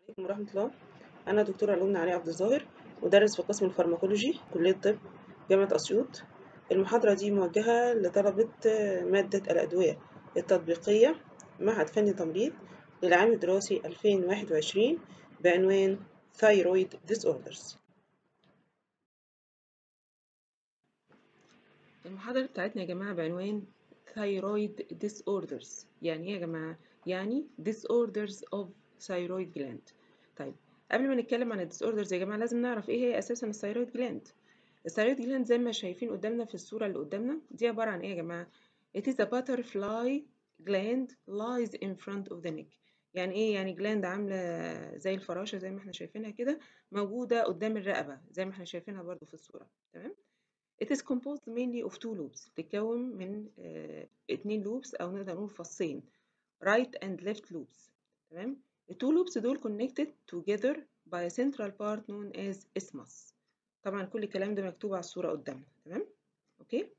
عليكم ورحمة الله أنا دكتورة علومنا علي عبد الظاهر مدرس في قسم الفارماكولوجي كلية طب جامعة أسيوط المحاضرة دي موجهة لطلبة مادة الأدوية التطبيقية معهد فني تمريض للعام الدراسي 2021 بعنوان Thyroid Disorders المحاضرة بتاعتنا يا جماعة بعنوان Thyroid Disorders يعني إيه يا جماعة؟ يعني Disorders of Thyroid Gland طيب قبل ما نتكلم عن الديسوردرز يا جماعة لازم نعرف إيه هي أساسا الثايرويد جلاند الثايرويد جلاند زي ما شايفين قدامنا في الصورة اللي قدامنا دي عبارة عن إيه يا جماعة؟ It is a butterfly gland lies in front of the neck يعني إيه؟ يعني جلاند عاملة زي الفراشة زي ما احنا شايفينها كده موجودة قدام الرقبة زي ما احنا شايفينها برضو في الصورة تمام؟ It is composed mainly of two lobes تتكون من اه اتنين لوبس أو نقدر نقول فصين right and left lobes تمام التو لوبس دول connected together by a central part known as isthmus طبعا كل الكلام ده مكتوب على الصورة قدامنا تمام اوكي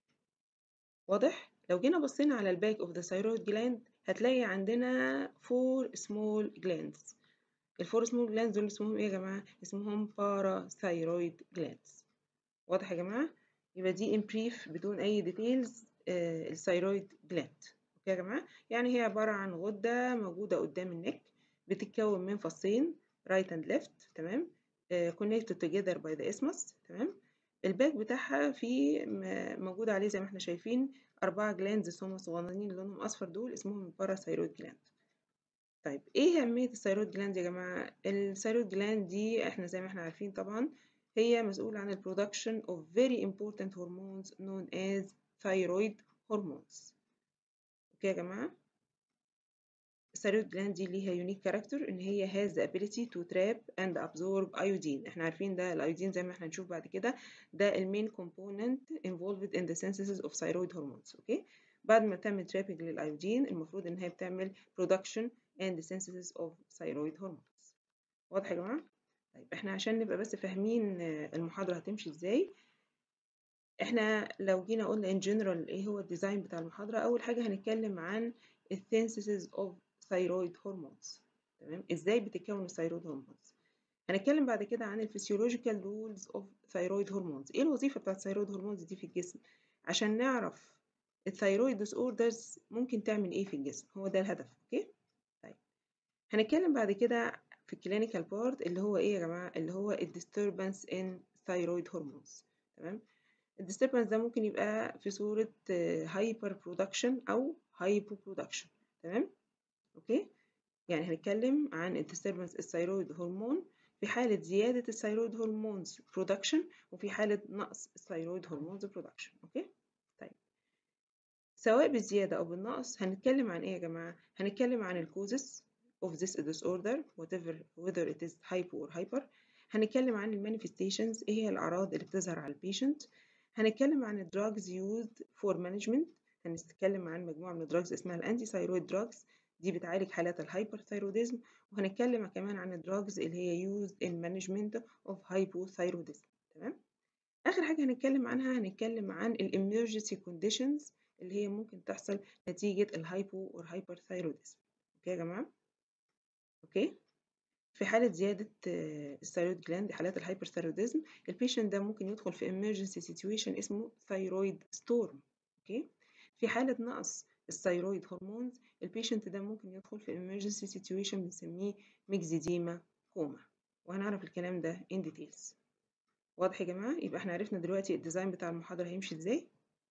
واضح لو جينا بصينا على الباك of the thyroid gland هتلاقي عندنا four small glands الفور small glands دول اسمهم ايه يا جماعة اسمهم parathyroid glands واضح يا جماعة يبقى دي in brief بدون اي details آه الثايرويد جلاند اوكي يا جماعة يعني هي عبارة عن غدة موجودة قدام النك بتتكون من فصين right and left تمام uh, connected together by the isthmus تمام الباك بتاعها في موجود عليه زي ما احنا شايفين أربعة جلاندز هم صغننين اللي لونهم أصفر دول اسمهم باراثايرويد جلاند طيب ايه أهمية الثايرويد جلاند يا جماعة الثايرويد جلاند دي احنا زي ما احنا عارفين طبعا هي مسؤولة عن البرودكشن of very important hormones known as thyroid hormones اوكي يا جماعة الثايرويد جلاند دي ليها يونيك كاركتر ان هي has the ability to trap and absorb iodine احنا عارفين ده الايودين زي ما احنا هنشوف بعد كده ده المين component involved in the synthesis of thyroid hormones اوكي بعد ما تعمل trapping للايودين المفروض ان هي بتعمل production and synthesis of thyroid hormones واضح يا جماعه طيب احنا عشان نبقى بس فاهمين المحاضره هتمشي ازاي احنا لو جينا قلنا in general ايه هو الديزاين بتاع المحاضره اول حاجه هنتكلم عن السينثيسيس of ثايرويد هرمونز تمام ازاي بتتكون الثايرويد هرمونز هنتكلم بعد كده عن الفسيولوجيكال رولز اوف ثايرويد هرمونز ايه الوظيفه بتاعت الثايرويد هرمونز دي في الجسم عشان نعرف الثايرويد ديس اوردرز ممكن تعمل ايه في الجسم هو ده الهدف اوكي طيب هنتكلم بعد كده في الكلينيكال بارت اللي هو ايه يا جماعه اللي هو الديستربنس ان ثايرويد هرمونز تمام الديستربنس ده ممكن يبقى في صوره هايبر برودكشن او هايبو برودكشن تمام اوكي يعني هنتكلم عن الديستربنس الثايرويد هرمون في حالة زيادة الثايرويد هرمونز برودكشن وفي حالة نقص الثايرويد هرمونز برودكشن اوكي طيب سواء بالزيادة أو بالنقص هنتكلم عن إيه يا جماعة؟ هنتكلم عن الكوزس of this disorder whatever whether it is hypo or hyper هنتكلم عن المانيفستيشنز إيه هي الأعراض اللي بتظهر على البيشنت هنتكلم عن الدراجز used for management هنتكلم عن مجموعة من الدراجز اسمها الأنتي ثايرويد دراجز دي بتعالج حالات الهايبرثايروديزم وهنتكلم كمان عن الدراجز اللي هي used in management of hypothyroidism تمام اخر حاجه هنتكلم عنها هنتكلم عن الامرجنسي كونديشنز اللي هي ممكن تحصل نتيجه الهايبو اور هايبرثايروديزم اوكي يا جماعه اوكي في حالة زيادة الثايرويد جلاند حالات الهايبرثايروديزم البيشنت ده ممكن يدخل في emergency situation اسمه ثايرويد ستورم اوكي في حالة نقص الثايرويد هرمونز البيشنت ده ممكن يدخل في emergency situation بنسميه ميكزيديما كوما وهنعرف الكلام ده in details واضح يا جماعة يبقى احنا عرفنا دلوقتي الديزاين بتاع المحاضرة هيمشي ازاي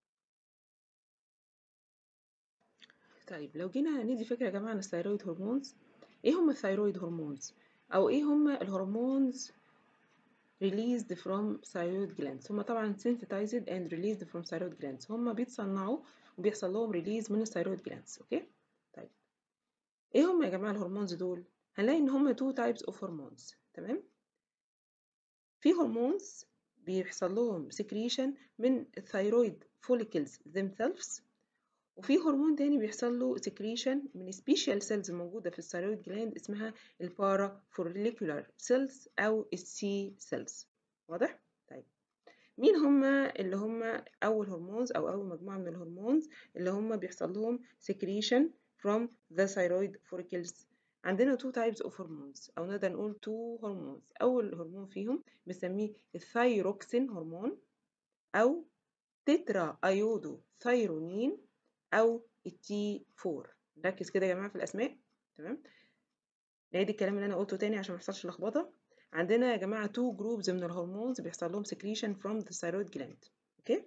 طيب لو جينا ندي فكرة يا جماعة عن الثايرويد هرمونز ايه هم الثايرويد هرمونز او ايه هم الهرمونز released from thyroid glands هم طبعا synthesized and released from thyroid glands هم بيتصنعوا وبيحصل لهم ريليز من الثايرويد جلاندز اوكي طيب ايه هم يا جماعه الهرمونز دول هنلاقي ان هم تو تايبس اوف هرمونز تمام في هرمونز بيحصل لهم سكريشن من الثايرويد فوليكلز themselves وفي هرمون تاني بيحصل له سكريشن من سبيشال سيلز موجوده في الثايرويد جلاند اسمها البارا فوليكولار سيلز او السي سيلز واضح طيب مين هما اللي هما أول هرمونز أو أول مجموعة من الهرمونز اللي هما بيحصل لهم secretion from the thyroid follicles عندنا two types of hormones أو نقدر نقول two hormones أول هرمون فيهم بنسميه الثايروكسين هرمون أو تترا أيودو ثايرونين أو التي 4 ركز كده يا جماعة في الأسماء تمام نعيد الكلام اللي أنا قلته تاني عشان ما يحصلش لخبطة عندنا يا جماعة two groups من الهرمونز بيحصل لهم secretion from the thyroid gland أوكي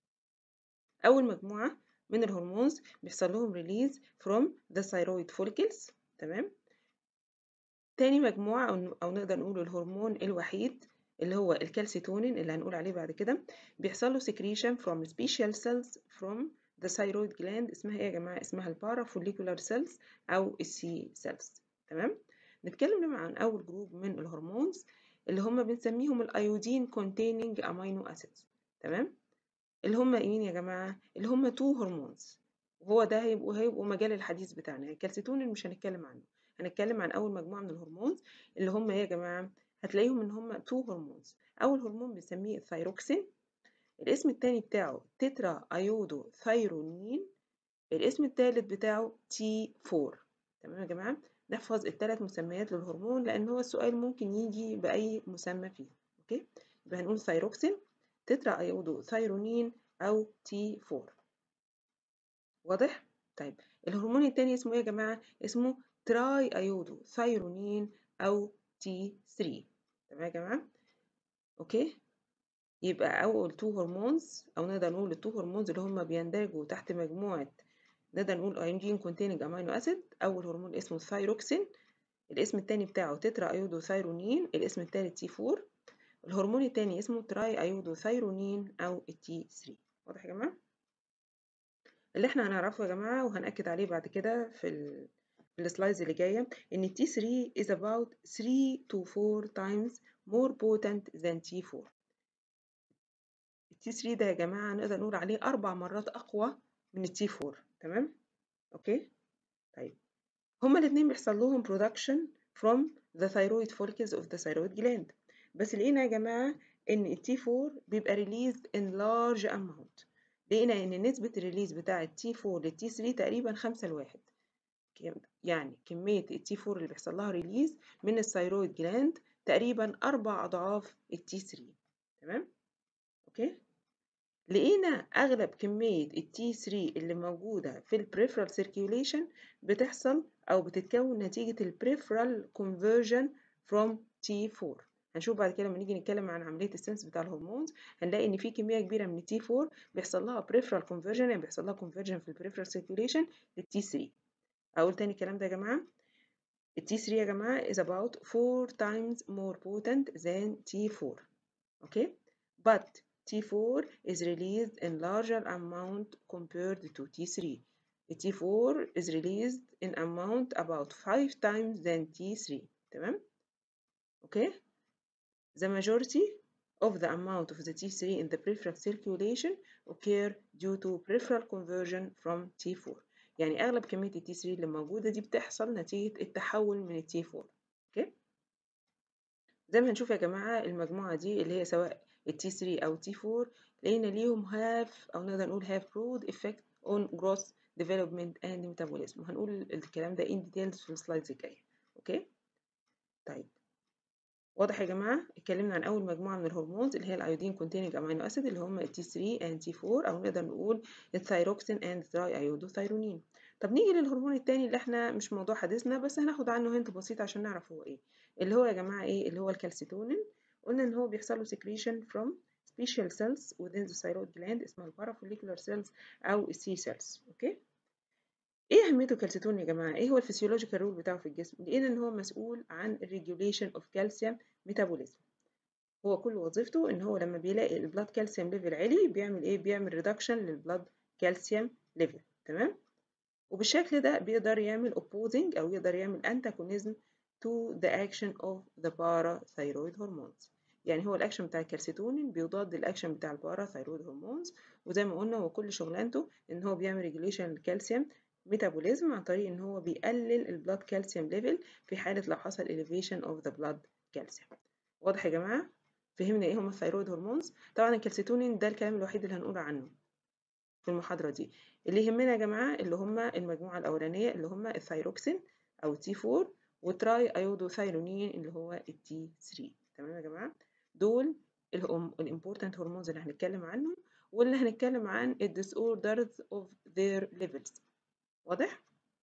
أول مجموعة من الهرمونز بيحصل لهم release from the thyroid follicles تمام تاني مجموعة أو, أو نقدر نقول الهرمون الوحيد اللي هو الكالسيتونين اللي هنقول عليه بعد كده بيحصل له secretion from special cells from the thyroid gland اسمها ايه يا جماعة اسمها البارافوليكولار cells أو السي cells تمام نتكلم عن أول جروب من الهرمونز اللي هم بنسميهم الايودين containing amino acids تمام اللي هم مين يا جماعة اللي هم تو هرمونز وهو ده هيبقوا هيبقوا مجال الحديث بتاعنا الكالسيتونين مش هنتكلم عنه هنتكلم عن أول مجموعة من الهرمونز اللي هم ايه يا جماعة هتلاقيهم ان هم تو هرمونز أول هرمون بنسميه الثايروكسين الاسم التاني بتاعه تترا ايودو ثايرونين الاسم التالت بتاعه تي 4 تمام يا جماعة نحفظ الثلاث مسميات للهرمون لأن هو السؤال ممكن يجي بأي مسمى فيه أوكي يبقى هنقول ثايروكسين تترا ايودو ثايرونين أو تي 4 واضح؟ طيب الهرمون التاني اسمه ايه يا جماعة؟ اسمه تراي ايودو ثايرونين أو تي 3 تمام يا جماعة؟ أوكي يبقى أول تو هرمونز أو نقدر نقول التو هرمونز اللي هما بيندرجوا تحت مجموعة نقدر نقول ايودين containing امينو اسيد اول هرمون اسمه الثايروكسين الاسم التاني بتاعه تترا ايودو ثايرونين الاسم التالت تي 4 الهرمون التاني اسمه تراي ايودو ثايرونين او التي 3 واضح يا جماعه اللي احنا هنعرفه يا جماعه وهنأكد عليه بعد كده في ال... السلايدز اللي جايه ان التي 3 is about 3 to 4 times more potent than T4 التي 3 ده يا جماعه نقدر نقول عليه اربع مرات اقوى من التي 4 تمام اوكي طيب هما الاثنين بيحصل لهم production from the thyroid follicles of the thyroid gland بس لقينا يا جماعة ان ال T4 بيبقى released in large amount لقينا ان نسبة الريليز بتاع ال T4 لل T3 تقريبا خمسة لواحد يعني كمية ال T4 اللي بيحصل لها ريليز من الثيرويد جلاند تقريبا أربع أضعاف ال T3 تمام اوكي لقينا أغلب كمية ال T3 اللي موجودة في ال peripheral circulation بتحصل أو بتتكون نتيجة ال peripheral conversion from T4 هنشوف بعد كده لما نيجي نتكلم عن عملية السنس بتاع الهرمونز هنلاقي إن في كمية كبيرة من ال T4 بيحصل لها peripheral conversion يعني بيحصل لها conversion في ال peripheral circulation لل T3 أقول تاني الكلام ده يا جماعة ال T3 يا جماعة is about 4 times more potent than T4 okay but T4 is released in larger amount compared to T3. T4 is released in amount about 5 times than T3. تمام؟ Okay? The majority of the amount of the T3 in the peripheral circulation occur due to peripheral conversion from T4. يعني أغلب كمية ال T3 اللي موجودة دي بتحصل نتيجة التحول من ال T4. Okay? زي ما هنشوف يا جماعة المجموعة دي اللي هي سواء ال T3 أو T4 لقينا ليهم have أو نقدر نقول have broad effect on growth development and metabolism وهنقول الكلام ده in details في السلايدز الجاية أوكي طيب واضح يا جماعة اتكلمنا عن أول مجموعة من الهرمونز اللي هي الأيودين containing amino acid اللي هم ال T3 and T4 أو نقدر نقول الثايروكسين and triiodothyronine طب نيجي للهرمون التاني اللي احنا مش موضوع حديثنا بس هناخد عنه هنت بسيط عشان نعرف هو ايه اللي هو يا جماعة ايه اللي هو الكالسيتونين قلنا ان هو بيحصل له secretion from special cells within the thyroid gland اسمها البارافوليكولار cells او السي cells اوكي ايه اهميته الكالسيتون يا جماعه ايه هو الفسيولوجيكال رول بتاعه في الجسم لقينا ان هو مسؤول عن الريجوليشن اوف كالسيوم ميتابوليزم هو كل وظيفته ان هو لما بيلاقي البلاد كالسيوم ليفل عالي بيعمل ايه بيعمل ريدكشن للبلاد كالسيوم ليفل تمام وبالشكل ده بيقدر يعمل opposing او يقدر يعمل antagonism to the action of the parathyroid hormones يعني هو الاكشن بتاع الكالسيتونين بيضاد الاكشن بتاع الباراثايرويد هرمونز وزي ما قلنا هو كل شغلانته ان هو بيعمل ريجوليشن للكالسيوم ميتابوليزم عن طريق ان هو بيقلل البلاد كالسيوم ليفل في حاله لو حصل elevation of the blood calcium واضح يا جماعه فهمنا ايه هما الثايرويد هرمونز طبعا الكالسيتونين ده الكلام الوحيد اللي هنقول عنه في المحاضره دي اللي يهمنا يا جماعه اللي هما المجموعه الاولانيه اللي هما الثايروكسين او تي 4 وتراي ايودوثايرونين اللي هو التي 3 تمام يا جماعه دول الامبورتنت هرمونز اللي هنتكلم عنهم واللي هنتكلم عن الديس اوردرز اوف their ليفلز واضح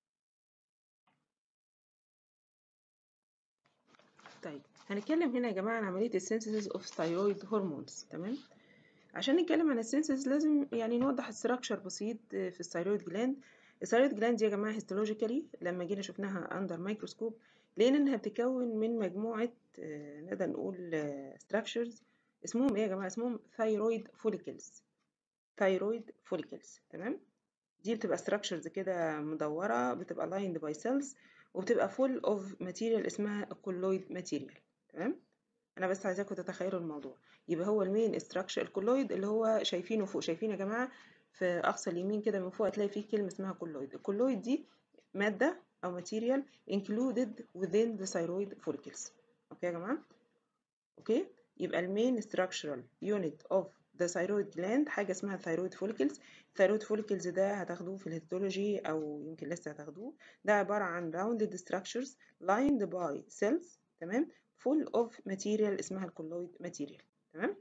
طيب هنتكلم هنا يا جماعه عن عمليه السينثيسيس اوف ثايرويد هرمونز تمام عشان نتكلم عن السينثيسيس لازم يعني نوضح الستراكشر بسيط في الثايرويد جلاند الثايرويد جلاند دي يا جماعه هيستولوجيكالي لما جينا شفناها اندر مايكروسكوب لقينا انها بتتكون من مجموعه نقدر نقول ستراكشرز اسمهم ايه يا جماعه اسمهم ثايرويد فوليكلز ثايرويد فوليكلز تمام دي بتبقى ستراكشرز كده مدوره بتبقى lined by cells وبتبقى full of material اسمها colloid material تمام انا بس عايزاكم تتخيلوا الموضوع يبقى هو المين ستراكشر الكولويد اللي هو شايفينه فوق شايفين يا جماعه في اقصى اليمين كده من فوق هتلاقي فيه كلمه اسمها كولويد الكولويد دي ماده او material included within the thyroid follicles اوكي يا جماعه اوكي يبقى المين structural unit of the thyroid gland حاجه اسمها thyroid follicles thyroid follicles ده هتاخدوه في الهيستولوجي او يمكن لسه هتاخدوه ده عباره عن rounded structures lined by cells تمام full of material اسمها الكولويد material تمام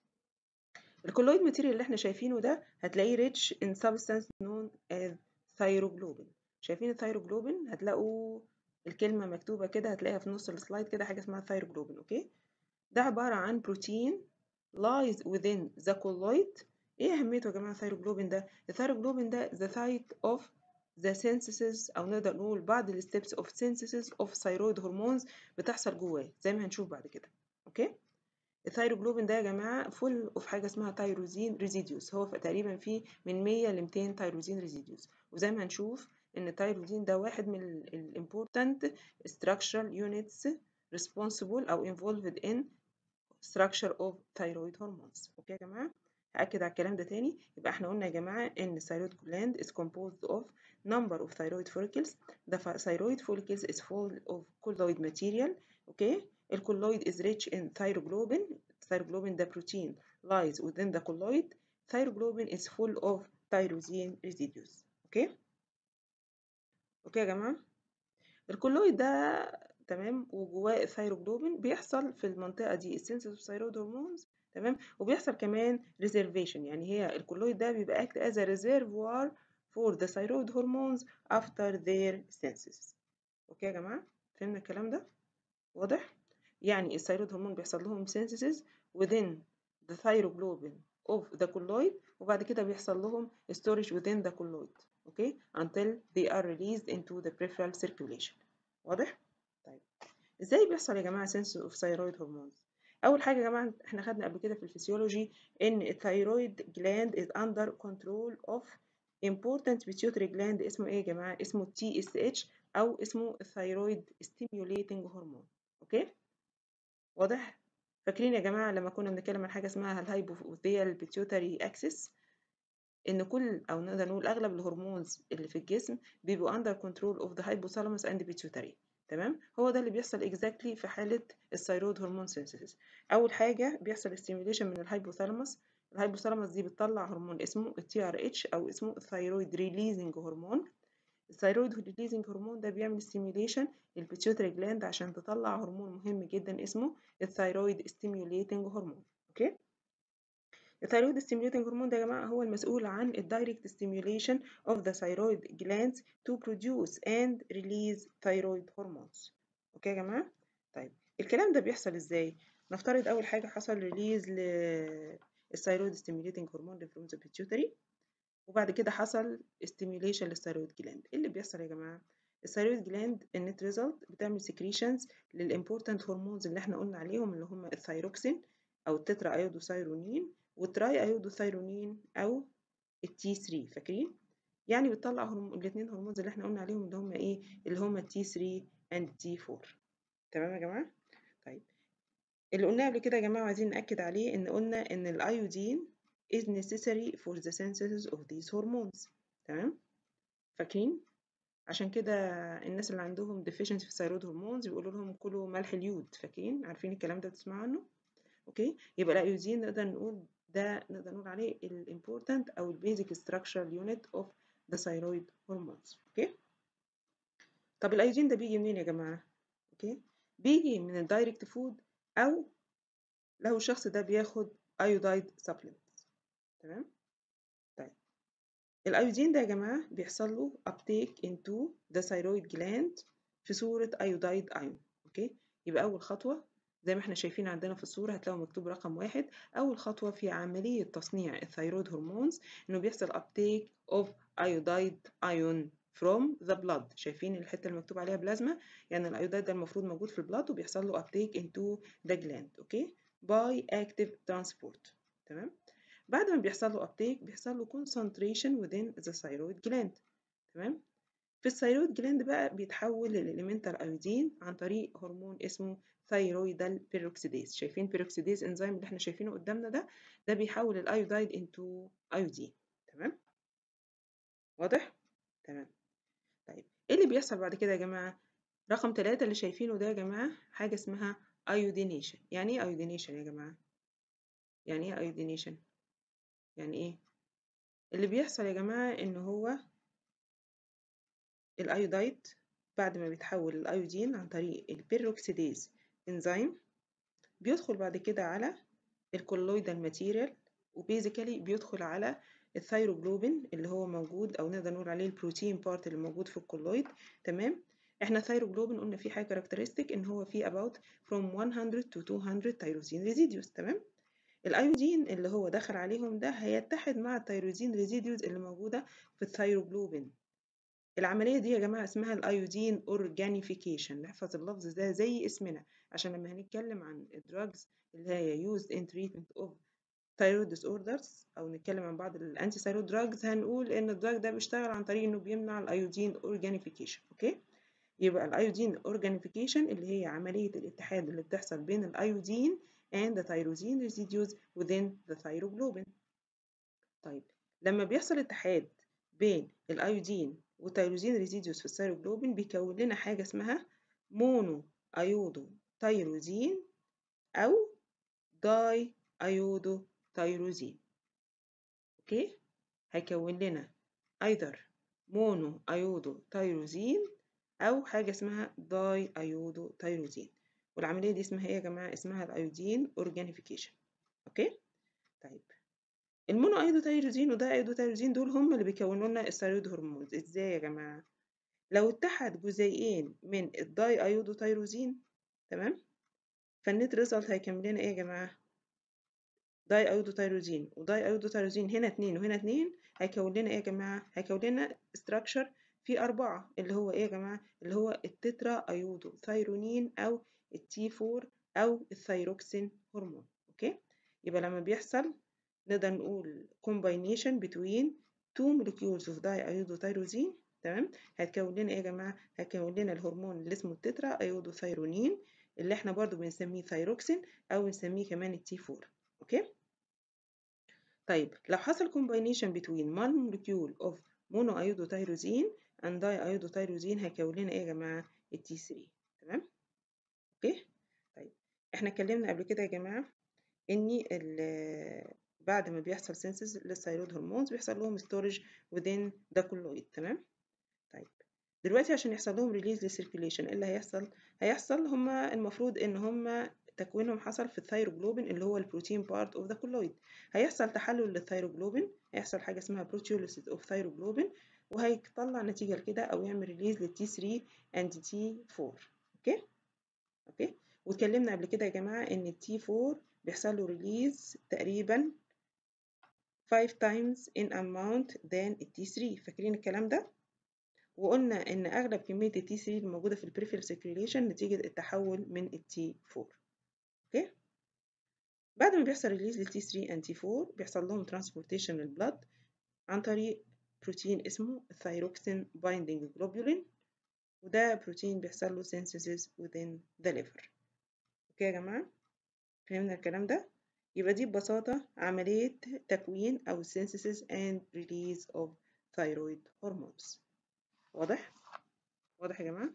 الكولويد ماتيريال اللي احنا شايفينه ده هتلاقيه rich in substance known as thyroglobin شايفين الثايروجلوبين هتلاقوا الكلمة مكتوبة كده هتلاقيها في نص السلايد كده حاجة اسمها ثايروجلوبين اوكي ده عبارة عن بروتين lies within the colloid ايه اهميته يا جماعة الثايروجلوبين ده الثايروجلوبين ده the site of the synthesis او نقدر نقول بعض الستبس of synthesis of thyroid hormones بتحصل جواه زي ما هنشوف بعد كده اوكي الثايروجلوبين ده يا جماعة فول اوف حاجة اسمها تايروزين ريزيديوس هو تقريبا فيه من 100 ل 200 تايروزين ريزيديوس وزي ما هنشوف ان التايروزين ده واحد من الامبورتنت structural units responsible او involved in structure of thyroid hormones اوكي يا جماعة هأكد على الكلام ده تاني يبقى احنا قلنا يا جماعة ان thyroid gland is composed of number of thyroid follicles the thyroid follicles is full of colloid material اوكي الكولويد is rich in thyroglobin thyroglobin ده protein lies within the colloid thyroglobin is full of tyrosine residues اوكي اوكي يا جماعه الكولويد ده تمام وجواه الثايروجلوبين بيحصل في المنطقه دي السنسز اوف ثايرويد هرمونز تمام وبيحصل كمان ريزرفيشن يعني هي الكولويد ده بيبقى act as a reservoir for the thyroid hormones after their synthesis اوكي يا جماعه فهمنا الكلام ده واضح يعني الثايرويد هرمون بيحصل لهم synthesis within the thyroglobin of the colloid وبعد كده بيحصل لهم storage within the colloid اوكي until they are released into the peripheral circulation واضح طيب ازاي بيحصل يا جماعه synthesis of thyroid hormones اول حاجه يا جماعه احنا خدنا قبل كده في الفسيولوجي ان الثايرويد gland is under control of important pituitary gland اسمه ايه يا جماعه اسمه TSH او اسمه الثايرويد stimulating hormone اوكي واضح فاكرين يا جماعه لما كنا بنتكلم عن حاجه اسمها الهايبوثيال بيتيوتري اكسس ان كل او نقدر نقول اغلب الهرمونز اللي في الجسم بيبقوا under control of the hypothalamus and pituitary تمام هو ده اللي بيحصل exactly في حالة الثايرويد هرمون سينثيسيس أول حاجة بيحصل stimulation من الهايبوثالاموس الهايبوثالاموس دي بتطلع هرمون اسمه التي ار اتش أو اسمه الثايرويد ريليزنج هرمون الثايرويد ريليزنج هرمون ده بيعمل stimulation للبيتيوتري جلاند عشان تطلع هرمون مهم جدا اسمه الثايرويد ستيميوليتنج هرمون اوكي الثايرويد ستيميوليتنج هرمون ده يا جماعه هو المسؤول عن الدايركت stimulation of the thyroid glands to produce and release thyroid hormones اوكي يا جماعه طيب الكلام ده بيحصل ازاي نفترض اول حاجه حصل ريليز للثايرويد ستيميوليتنج هرمون from the pituitary وبعد كده حصل stimulation للثايرويد جلاند ايه اللي بيحصل يا جماعه الثايرويد جلاند النت ريزلت بتعمل سكريشنز للامبورتنت هرمونز اللي احنا قلنا عليهم اللي هم الثايروكسين او التترا ايودوثايرونين والتراي ايودوثايرونين او التي 3 فاكرين يعني بتطلع هرمون الاثنين هرمونز اللي احنا قلنا عليهم اللي هم ايه اللي هم التي 3 اند تي 4 تمام يا جماعه طيب اللي قلناه قبل كده يا جماعه عايزين ناكد عليه ان قلنا ان الايودين is necessary for the synthesis of these hormones تمام فاكرين عشان كده الناس اللي عندهم deficiency في thyroid hormones بيقولوا لهم كلوا ملح اليود فاكرين عارفين الكلام ده بتسمعوا عنه اوكي يبقى الايودين نقدر نقول ده نقدر نقول عليه ال important أو ال basic structural unit of the thyroid hormones أوكي طب الأيودين ده بيجي منين يا جماعة؟ اوكي بيجي من الدايركت فود او لو الشخص ده بياخد ايودايد سبلمنت تمام طيب الايودين ده يا جماعه بيحصل له uptake into the thyroid gland في صوره ايودايد ايون اوكي يبقى اول خطوه زي ما احنا شايفين عندنا في الصورة هتلاقوا مكتوب رقم واحد أول خطوة في عملية تصنيع الثيرويد هرمونز إنه بيحصل uptake of iodide ion from the blood شايفين الحتة المكتوب عليها بلازما يعني الأيودايد ده المفروض موجود في البلاد وبيحصل له uptake into the gland أوكي by active transport تمام بعد ما بيحصل له uptake بيحصل له concentration within the thyroid gland تمام في الثيرويد جلاند بقى بيتحول للإليمنتال أيودين عن طريق هرمون اسمه ثيرويدال بيروكسيديز شايفين بيروكسيديز انزيم اللي احنا شايفينه قدامنا ده ده بيحول الايودايد انتو ايودين تمام واضح تمام طيب ايه اللي بيحصل بعد كده يا جماعه رقم ثلاثة اللي شايفينه ده يا جماعه حاجه اسمها ايودينيشن يعني ايه ايودينيشن يا جماعه يعني ايه ايودينيشن يعني ايه اللي بيحصل يا جماعه ان هو الايودايد بعد ما بيتحول الايودين عن طريق البيروكسيديز انزيم بيدخل بعد كده على الكولويدال ماتيريال وبيزيكالي بيدخل على الثيروجلوبين اللي هو موجود او نقدر نقول عليه البروتين بارت اللي موجود في الكولويد تمام احنا الثيروجلوبين قلنا فيه حاجه كاركترستيك ان هو فيه about from 100 to 200 تيروزين ريزيديوز تمام الايودين اللي هو دخل عليهم ده هيتحد مع التيروزين ريزيديوز اللي موجوده في الثيروجلوبين العملية دي يا جماعة اسمها الايودين اورجانيفيكيشن نحفظ اللفظ ده زي اسمنا عشان لما هنتكلم عن الدراجز اللي هي used in treatment of thyroid disorders او نتكلم عن بعض الانتي ثايرويد دراجز هنقول ان الدراج ده بيشتغل عن طريق انه بيمنع الايودين اورجانيفيكيشن اوكي يبقى الايودين اورجانيفيكيشن اللي هي عملية الاتحاد اللي بتحصل بين الايودين and the tyrosine residues within the thyroglobin طيب لما بيحصل اتحاد بين الايودين والتيروزين ريزيديوس في الثيروجلوبين بيكون لنا حاجة اسمها مونو أيودو تيروزين أو داي أيودو تيروزين أوكي هيكون لنا either مونو أيودو تيروزين أو حاجة اسمها داي أيودو تيروزين والعملية دي اسمها ايه يا جماعة اسمها الأيودين أورجانيفيكيشن أوكي طيب المونو ايودوتيروزين وده ايودوتيروزين دول هم اللي بيكونوا لنا الثيرويد هرمونز ازاي يا جماعه لو اتحد جزيئين من الداي ايودوتيروزين تمام فالنت ريزلت هيكمل لنا ايه يا جماعه داي ايودوتيروزين وداي ايودوتيروزين هنا اتنين وهنا اتنين هيكون لنا ايه يا جماعه هيكون لنا ستراكشر في أربعة اللي هو ايه يا جماعه اللي هو التترا ايودو ثيرونين او التي 4 او الثيروكسين هرمون اوكي يبقى لما بيحصل نقدر نقول combination between two molecules of diiodotyrosine تمام هتكون لنا ايه يا جماعه هتكون لنا الهرمون اللي اسمه التترا ايودوثيرونين اللي احنا برضو بنسميه ثيروكسين او بنسميه كمان التي 4 اوكي طيب لو حصل combination between one molecule of monoiodotyrosine and diiodotyrosine هيكون لنا ايه يا جماعه التي 3 تمام اوكي طيب احنا اتكلمنا قبل كده يا جماعه ان بعد ما بيحصل سينسز للثيرويد هرمونز بيحصل لهم ستورج within the colloid تمام طيب دلوقتي عشان يحصل لهم ريليز للسيركيليشن ايه اللي هيحصل هيحصل هما المفروض ان هما تكوينهم حصل في الثيروجلوبين اللي هو البروتين بارت اوف ذا كولويد هيحصل تحلل للثيروجلوبين هيحصل حاجه اسمها بروتيوليسيس اوف ثيروجلوبين وهيطلع نتيجه لكده او يعمل ريليز للتي 3 اند تي 4 اوكي اوكي واتكلمنا قبل كده يا جماعه ان التي 4 بيحصل له ريليز تقريبا 5 times in amount than ال T3 فاكرين الكلام ده؟ وقلنا إن أغلب كمية ال T3 الموجودة في ال peripheral circulation نتيجة التحول من ال T4 أوكي؟ بعد ما بيحصل ريليز لل T3 and T4 بيحصل لهم transportation للبلد عن طريق بروتين اسمه thyroxine binding globulin وده بروتين بيحصل له synthesis within the liver أوكي يا جماعة؟ فهمنا الكلام ده؟ يبقى دي ببساطة عملية تكوين أو synthesis and release of thyroid hormones واضح؟ واضح يا جماعة؟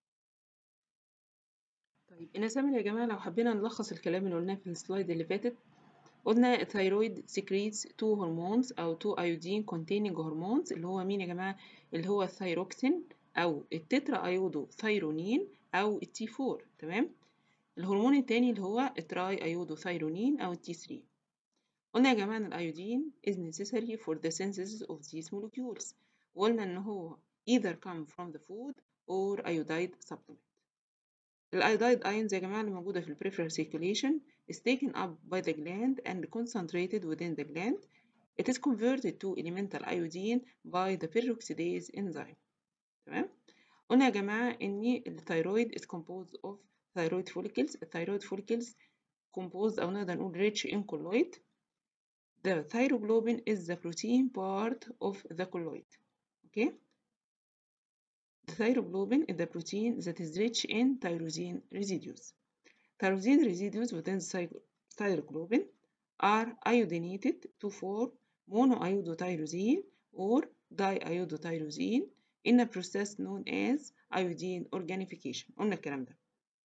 طيب إن يا جماعة لو حبينا نلخص الكلام اللي قلناه في السلايد اللي فاتت قلنا الثيرويد secretes two hormones أو two iodine containing hormones اللي هو مين يا جماعة؟ اللي هو الثيروكسين أو التترا أيودو ثيرونين أو التي 4 تمام الهرمون التاني اللي هو التراي أيودوثايرونين أو التي 3 قلنا يا جماعة إن الأيودين is necessary for the synthesis of these molecules وقلنا إن هو either come from the food or iodide supplement الأيودايد ions يا جماعة اللي موجودة في peripheral circulation is taken up by the gland and concentrated within the gland It is converted to elemental iodine by the peroxidase enzyme تمام قلنا يا جماعة إن الثيرويد is composed of thyroid follicles الثيرويد follicles composed أو نقدر نقول rich in colloid the thyroglobin is the protein part of the colloid okay the thyroglobin is the protein that is rich in tyrosine residues tyrosine residues within the thyroglobin are iodinated to form monoiodotyrosine or diiodotyrosine in a process known as iodine organification قلنا الكلام ده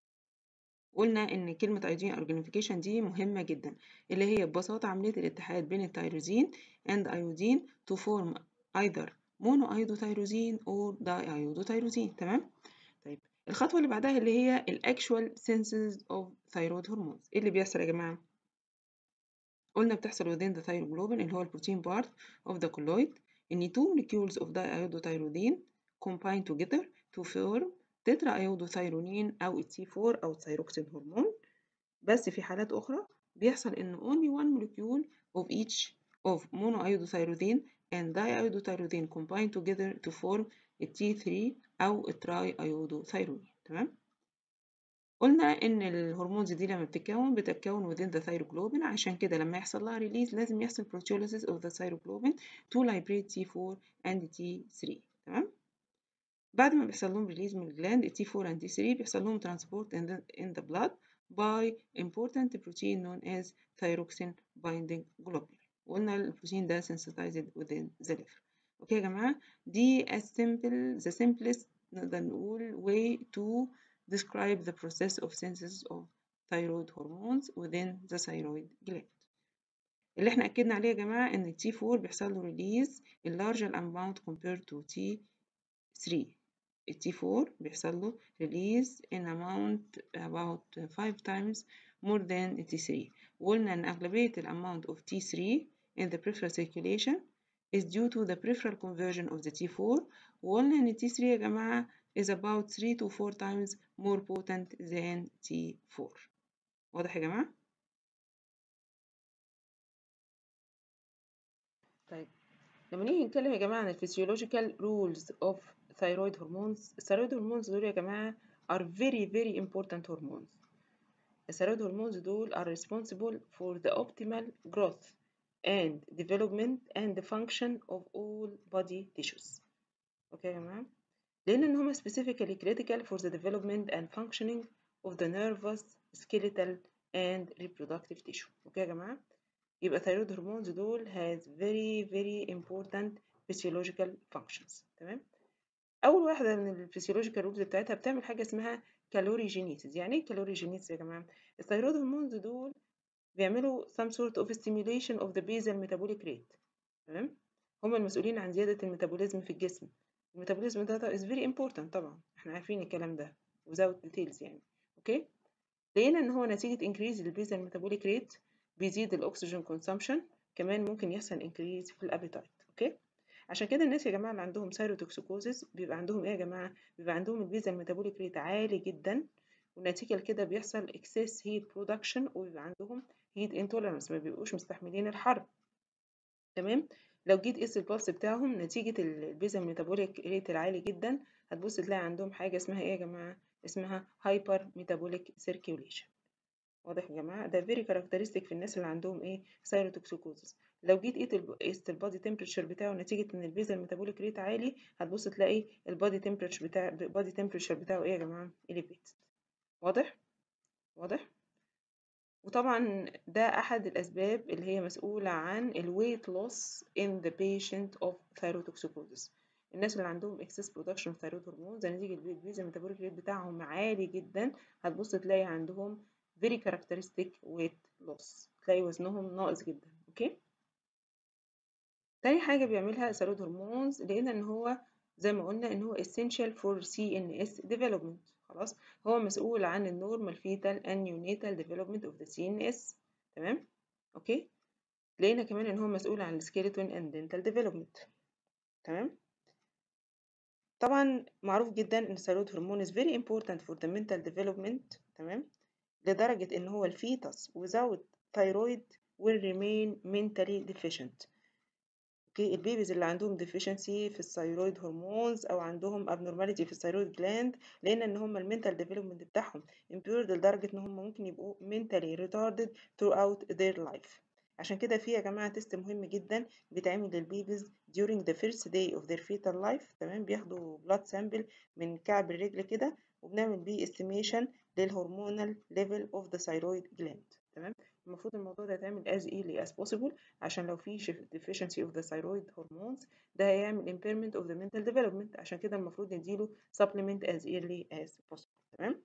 قلنا ان كلمة iodine organification دي مهمة جدا اللي هي ببساطة عملية الاتحاد بين التيروزين and iodine to form either monoiodotyrosine or diiodotyrosine تمام طيب الخطوة اللي بعدها اللي هي الاكشوال synthesis of thyroid hormones ايه اللي بيحصل يا جماعة قلنا بتحصل within the thyroglobin اللي هو البروتين part of the colloid إن two molecules of diiodotyrosine combine together to form tetraiodothyronine أو T4 أو thyroxine hormone بس في حالات أخرى بيحصل إن only one molecule of each of monoiodothyronine and diiodotyrosine combine together to form T3 أو triiodothyronine تمام قلنا ان الهرمونز دي لما بتتكون بتتكون within the thyroglobin عشان كده لما يحصل لها ريليز لازم يحصل proteolysis of the thyroglobin to liberate T4 and T3 تمام بعد ما بيحصل لهم ريليز من الجلاند T4 and T3 بيحصل لهم transport in the, in the blood by important protein known as thyroxine binding globule وقلنا البروتين ده sensitized within the liver اوكي يا جماعه دي as simple the simplest نقدر نقول way to describe the process of synthesis of thyroid hormones within the thyroid gland. اللي احنا أكدنا عليه يا جماعة إن T4 بيحصل له release in larger amount compared to T3. ال T4 بيحصل له release in amount about 5 times more than T3. وقلنا إن أغلبية ال amount of T3 in the peripheral circulation is due to the peripheral conversion of the T4 وقلنا إن T3 يا جماعة is about 3 to 4 times more potent than T4 واضح يا جماعة؟ طيب لما نيجي نتكلم يا جماعة عن الفسيولوجيكال rules of thyroid hormones الثيرويد هرمونز دول يا جماعة are very very important hormones الثيرويد هرمونز دول are responsible for the optimal growth and development and the function of all body tissues اوكي يا جماعة لأن إن هما specifically critical for the development and functioning of the nervous, skeletal and reproductive tissue اوكي يا جماعة يبقى thyroid hormones دول has very very important physiological functions تمام أول واحدة من الفسيولوجيكال رولز بتاعتها بتعمل حاجة اسمها كالوريجينيسيس يعني ايه كالوريجينيسيس يا جماعة الثيرويد هرمونز دول بيعملوا some sort of stimulation of the basal metabolic rate تمام هما المسؤولين عن زيادة الميتابوليزم في الجسم الميتابوليزم ده is very important طبعا احنا عارفين الكلام ده without details يعني اوكي لقينا ان هو نتيجة increase البيزال metabolic rate بيزيد الاكسجين consumption كمان ممكن يحصل increase في الابيتايت اوكي عشان كده الناس يا جماعة اللي عندهم سيروتوكسيكوزيس بيبقى عندهم ايه يا جماعة بيبقى عندهم البيزال metabolic rate عالي جدا ونتيجة لكده بيحصل excess heat production وبيبقى عندهم heat intolerance ما بيبقوش مستحملين الحر تمام لو جيت قيس البلس بتاعهم نتيجة البيزا ميتابوليك ريت العالي جدا هتبص تلاقي عندهم حاجة اسمها ايه يا جماعة اسمها هايبر ميتابوليك سيركيوليشن واضح يا جماعة ده فيري كاركترستيك في الناس اللي عندهم ايه سايروتوكسيكوزس لو جيت قيست البادي تمبريتشر بتاعه نتيجة ان البيزا ميتابوليك ريت عالي هتبص تلاقي البادي تمبريتشر بتاع البادي تمبريتشر بتاعه ايه يا جماعة elevated واضح واضح وطبعا ده أحد الأسباب اللي هي مسؤولة عن ال weight loss in the patient of thyrotoxicosis الناس اللي عندهم excess production of thyroid hormones نتيجة البيزا metabolic rate بتاعهم عالي جدا هتبص تلاقي عندهم very characteristic weight loss تلاقي وزنهم ناقص جدا اوكي تاني حاجة بيعملها الثيرويد هرمونز لقينا ان هو زي ما قلنا ان هو essential for CNS development خلاص هو مسؤول عن النورمال فيتال and neonatal development of the CNS تمام اوكي لقينا كمان ان هو مسؤول عن السكيلتون and dental development تمام طبعا معروف جدا ان الثيرويد هرمون is very important for the mental development تمام لدرجة ان هو الفيتس without thyroid will remain mentally deficient اوكي البيبيز اللي عندهم deficiency في الثيرويد هرمونز او عندهم abnormality في الثيرويد جلاند لان ان هم المنتال ديفلوبمنت بتاعهم impaired لدرجة ان هم ممكن يبقوا mentally retarded throughout their life عشان كده في يا جماعة تيست مهم جدا بيتعمل للبيبيز during the first day of their fetal life تمام بياخدوا blood sample من كعب الرجل كده وبنعمل بيه estimation للهرمونال level of the thyroid gland تمام المفروض الموضوع ده يتعمل as early as possible عشان لو في deficiency of the thyroid hormones ده هيعمل impairment of the mental development عشان كده المفروض نديله supplement as early as possible تمام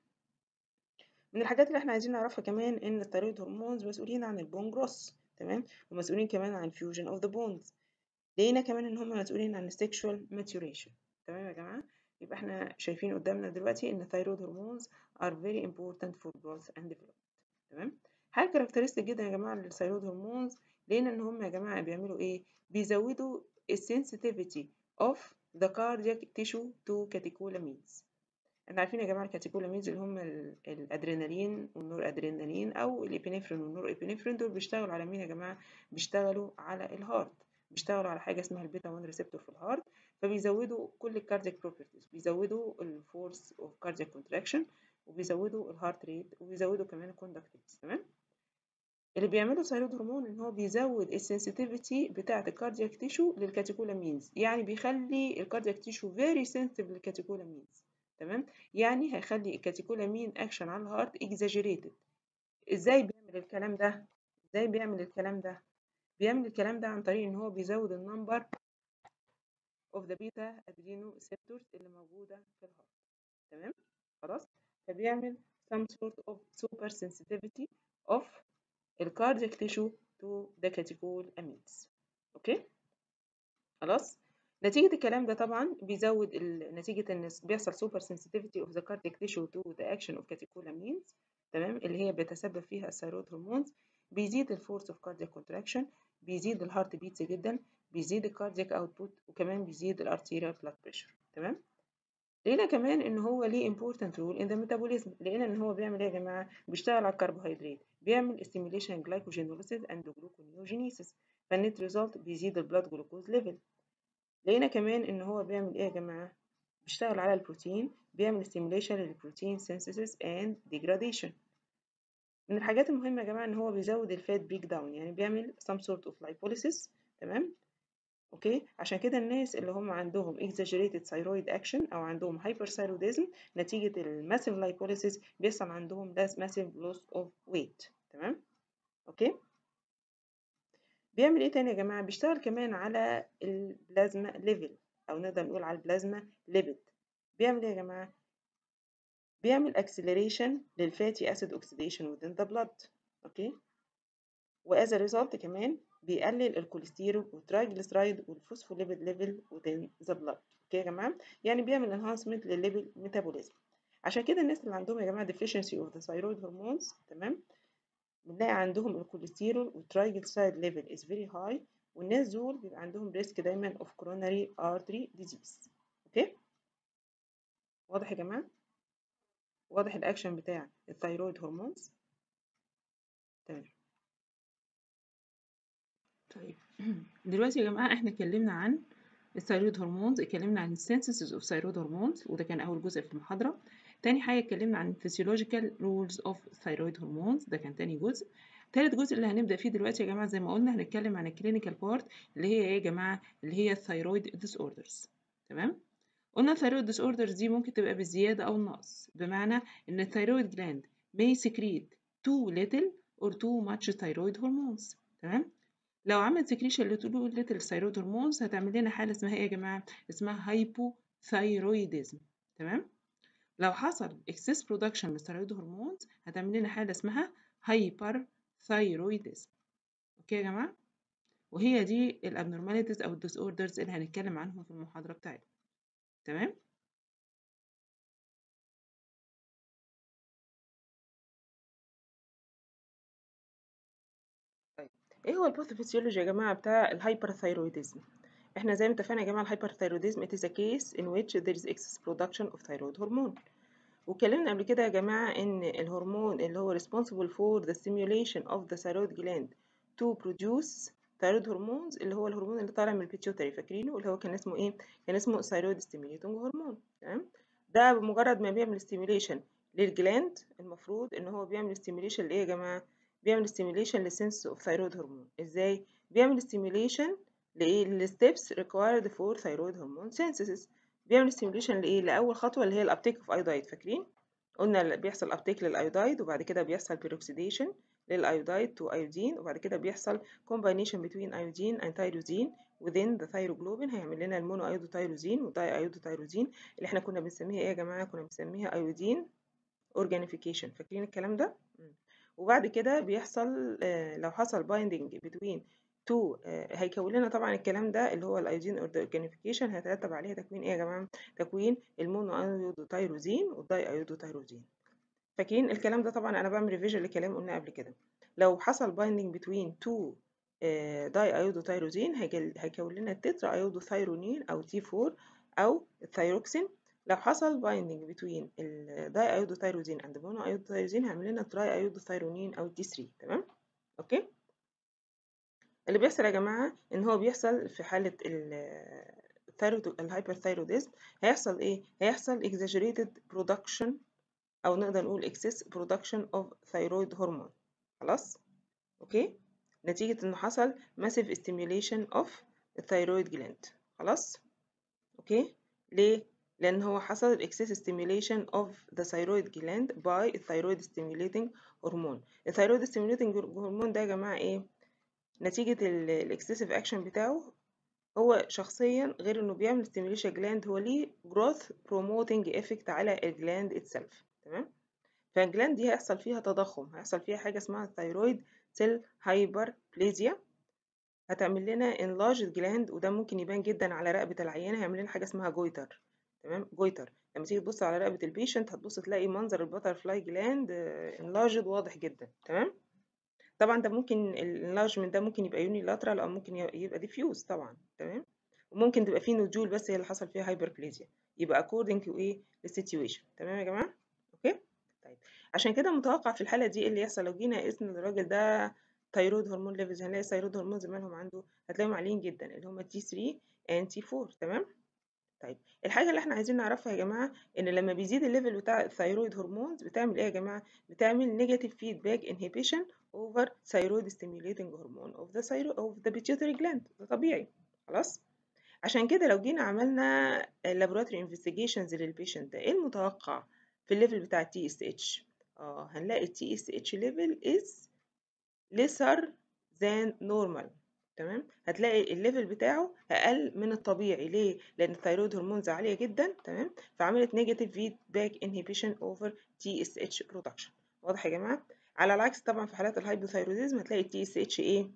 من الحاجات اللي احنا عايزين نعرفها كمان ان الثيرويد هرمونز مسؤولين عن البون جروس تمام ومسؤولين كمان عن fusion of the bones لقينا كمان ان هم مسؤولين عن sexual maturation تمام يا جماعه يبقى احنا شايفين قدامنا دلوقتي ان الثيرويد هرمونز are very important for growth and development تمام حاجه كاركترستيك جدا يا جماعه للثيرويد هرمونز لقينا ان هم يا جماعه بيعملوا ايه بيزودوا السنسيتيفيتي of the cardiac tissue to catecholamines احنا عارفين يا جماعه الكاتيكولامينز اللي هم الادرينالين والنور ادرينالين او الابينفرين والنور ابينفرين دول بيشتغلوا على مين يا جماعه بيشتغلوا على الهارت بيشتغلوا على حاجه اسمها البيتا 1 ريسبتور في الهارت فبيزودوا كل الكاردياك بروبرتيز بيزودوا الفورس اوف كاردياك كونتراكشن وبيزودوا الهارت ريت وبيزودوا كمان الكوندكتيفيتي تمام اللي بيعمله الثيرويد هرمون ان هو بيزود السنسيتيفيتي بتاعه الكاردياك تيشو للكاتيكولامينز يعني بيخلي الكاردياك تيشو فيري سنسيتيف للكاتيكولامينز تمام يعني هيخلي الكاتيكولامين اكشن على الهارت اكزاجيريتد ازاي بيعمل الكلام ده ازاي بيعمل الكلام ده بيعمل الكلام ده عن طريق ان هو بيزود النمبر اوف ذا بيتا ادرينو ريسبتورز اللي موجوده في الهارت تمام خلاص فبيعمل some sort of super sensitivity of الكاردياك tissue to the catecholamines اوكي خلاص نتيجة الكلام ده طبعا بيزود نتيجة ان بيحصل super sensitivity of the cardiac tissue to the action of catecholamines تمام اللي هي بيتسبب فيها الثيرويد هرمونز بيزيد الفورس اوف كاردياك كونتراكشن بيزيد الهارت بيتس جدا بيزيد الكاردياك اوتبوت وكمان بيزيد الارتيريال بلاد بريشر تمام لقينا كمان ان هو ليه important role in the metabolism لقينا ان هو بيعمل ايه يا جماعه بيشتغل على الكربوهيدرات بيعمل stimulation glycogenolysis and gluconeogenesis فالنت ريزلت بيزيد البلاد جلوكوز ليفل لقينا كمان ان هو بيعمل ايه يا جماعه بيشتغل على البروتين بيعمل stimulation للبروتين synthesis and degradation من الحاجات المهمه يا جماعه ان هو بيزود الفات بريك داون يعني بيعمل some sort of lipolysis تمام اوكي عشان كده الناس اللي هم عندهم exaggerated thyroid action او عندهم hyperthyroidism نتيجه الماسيف lipolysis بيحصل عندهم massive loss of weight تمام اوكي بيعمل ايه تاني يا جماعه بيشتغل كمان على البلازما ليفل او نقدر نقول على البلازما ليبيد بيعمل ايه يا جماعه بيعمل acceleration للفاتي acid oxidation within the blood اوكي واز ريزلت كمان بيقلل الكوليسترول والترايجليسرايد والفوسفوليبيد ليفل within the blood اوكي يا جماعه يعني بيعمل enhancement للليبل ميتابوليزم عشان كده الناس اللي عندهم يا جماعه deficiency of the thyroid hormones تمام بنلاقي عندهم الكوليسترول والترايجليسرايد ليفل is very high والناس دول بيبقى عندهم ريسك دايما of coronary artery disease اوكي واضح يا جماعه واضح الاكشن بتاع الثيرويد هرمونز تمام طيب دلوقتي يا جماعه احنا اتكلمنا عن الثيرويد هرمونز اتكلمنا عن السينثيسيس اوف ثيرويد هرمونز وده كان اول جزء في المحاضره تاني حاجه اتكلمنا عن physiological rules of thyroid hormones ده كان تاني جزء تالت جزء اللي هنبدا فيه دلوقتي يا جماعه زي ما قلنا هنتكلم عن الكلينيكال بارت اللي هي ايه يا جماعه اللي هي الثيرويد ديس اوردرز تمام قلنا الثيرويد ديس اوردرز دي ممكن تبقى بالزياده او النقص بمعنى ان الثيرويد جلاند may secrete too little or too much thyroid hormones تمام لو عملت سكريشن لتو ليتل ثيرويد هرمونز هتعمل لنا حاله اسمها ايه يا جماعه اسمها هايبوثايرويدزم تمام لو حصل excess production للثيرويد هرمونز هتعمل لنا حاله اسمها هايبر ثايرويدزم اوكي يا جماعه وهي دي الابنورماليتيز او الديس اوردرز اللي هنتكلم عنهم في المحاضره بتاعتنا تمام ايه هو الباثوفيسيولوجي يا جماعه بتاع الهايبرثايرويدزم احنا زي ما اتفقنا يا جماعه الهايبرثايرويدزم it is a case in which there is excess production of thyroid hormone واتكلمنا قبل كده يا جماعه ان الهرمون اللي هو responsible for the stimulation of the thyroid gland to produce thyroid hormones اللي هو الهرمون اللي طالع من البيتيوتري فاكرينه اللي هو كان اسمه ايه كان اسمه thyroid stimulating hormone تمام ده بمجرد ما بيعمل stimulation للجلاند المفروض ان هو بيعمل stimulation لايه يا جماعه بيعمل stimulation للسنس اوف ثايرويد هرمون ازاي بيعمل stimulation لايه للستبس required for thyroid hormone synthesis بيعمل stimulation لايه لاول خطوه اللي هي الابتيك اوف ايودايد فاكرين قلنا بيحصل ابتيك للايودايد وبعد كده بيحصل بيروكسيديشن للايودايد تو ايودين وبعد كده بيحصل combination between iodine and tyrosine within the thyroglobin هيعمل لنا المونو ايودوتيروزين والداي ايودوتيروزين اللي احنا كنا بنسميها ايه يا جماعه كنا بنسميها ايودين اورجانيفيكيشن فاكرين الكلام ده وبعد كده بيحصل لو حصل بايندنج بتوين تو هيكون لنا طبعا الكلام ده اللي هو الايودين اورجانيفيكيشن هيترتب عليها تكوين ايه يا جماعه تكوين المونو ايودوتيروزين والداي ايودوتيروزين فاكرين الكلام ده طبعا انا بعمل ريفيجن لكلام قلنا قبل كده لو حصل بايندنج بتوين تو داي ايودوتيروزين هيكون لنا التترا ايودوثيرونين او تي 4 او الثيروكسين لو حصل بايندنج بتوين الداي ايودوثيروزين اند مونو ايودوثيروزين هيعمل لنا تراي ايودوثيرونين او تي 3 تمام اوكي اللي بيحصل يا جماعه ان هو بيحصل في حاله الثيرويد الهايبرثايروديزم هيحصل ايه هيحصل exaggerated production او نقدر نقول excess production of thyroid hormone خلاص اوكي نتيجه انه حصل massive stimulation of الثيرويد gland خلاص اوكي ليه لأن هو حصل excess stimulation of the thyroid gland by thyroid stimulating hormone الثيرويد stimulating hormone ده يا جماعة إيه؟ نتيجة الاكسسيف أكشن بتاعه هو شخصيا غير إنه بيعمل stimulation gland هو ليه growth promoting effect على الجلاند itself تمام؟ فالجلاند دي هيحصل فيها تضخم هيحصل فيها حاجة اسمها thyroid cell hyperplasia هتعمل لنا enlarged gland وده ممكن يبان جدا على رقبة العيانة هيعمل لنا حاجة اسمها جويتر تمام جويتر لما تيجي تبص على رقبة البيشنت هتبص تلاقي منظر الباترفلاي جلاند انلارجد واضح جدا تمام طبعا ده ممكن الانلارجمنت ده ممكن يبقى يونيلاترال او ممكن يبقى ديفيوز طبعا تمام وممكن تبقى فيه نودول بس هي اللي حصل فيها هايبربليزيا يبقى according to ايه للسيتويشن تمام يا جماعه اوكي طيب عشان كده متوقع في الحاله دي اللي يحصل لو جينا قسنا الراجل ده تايرود هرمون ليفلز هنلاقي الثيرويد هرمون زمانهم عنده هتلاقيهم عاليين جدا اللي هم تي 3 and تي 4 تمام طيب الحاجه اللي احنا عايزين نعرفها يا جماعه ان لما بيزيد الليفل بتاع الثيرويد هرمونز بتعمل ايه يا جماعه بتعمل نيجاتيف فيدباك انهبيشن اوفر ثيرويد ستيميوليتنج هرمون اوف ذا ثيرو اوف ذا بيتيوتري جلاند ده طبيعي خلاص عشان كده لو جينا عملنا لابوراتوري انفستيجيشنز للبيشنت ده ايه المتوقع في الليفل بتاع التي اس اتش اه هنلاقي التي اس اتش ليفل از lesser than normal تمام هتلاقي الليفل بتاعه اقل من الطبيعي ليه لان الثيرويد هرمونز عاليه جدا تمام فعملت نيجاتيف فيدباك انهبيشن اوفر تي اس اتش برودكشن واضح يا جماعه على العكس طبعا في حالات الهايبوثايروديزم هتلاقي التي اس اتش ايه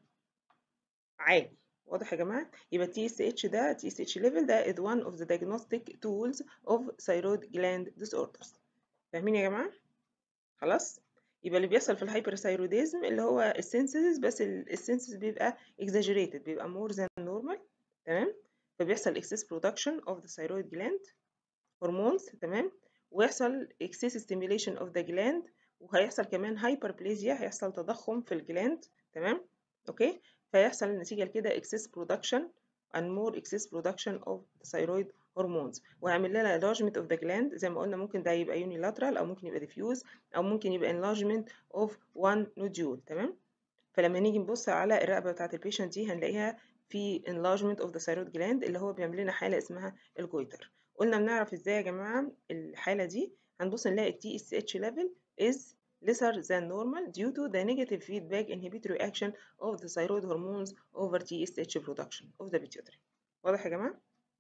عالي واضح يا جماعه يبقى التي اس اتش ده تي اس اتش ليفل ده is one of the diagnostic tools of thyroid gland disorders فاهمين يا جماعه خلاص يبقى اللي بيحصل في الهايبرثايروديزم اللي هو السنسز بس السنسز بيبقى exaggerated بيبقى more than normal تمام فبيحصل excess production of the thyroid gland hormones تمام ويحصل excess stimulation of the gland وهيحصل كمان hyperplasia هيحصل تضخم في الجلاند تمام اوكي فيحصل النتيجة لكده excess production and more excess production of the thyroid هرمونز وهيعمل لنا enlargement of the gland زي ما قلنا ممكن ده يبقى unilateral او ممكن يبقى diffuse او ممكن يبقى enlargement of one nodule تمام فلما نيجي نبص على الرقبه بتاعه البيشنت دي هنلاقيها في enlargement of the thyroid gland اللي هو بيعمل لنا حاله اسمها الجويتر قلنا بنعرف ازاي يا جماعه الحاله دي هنبص نلاقي التي اس اتش level is lesser than normal due to the negative feedback inhibitory action of the thyroid hormones over TSH production of the pituitary واضح يا جماعه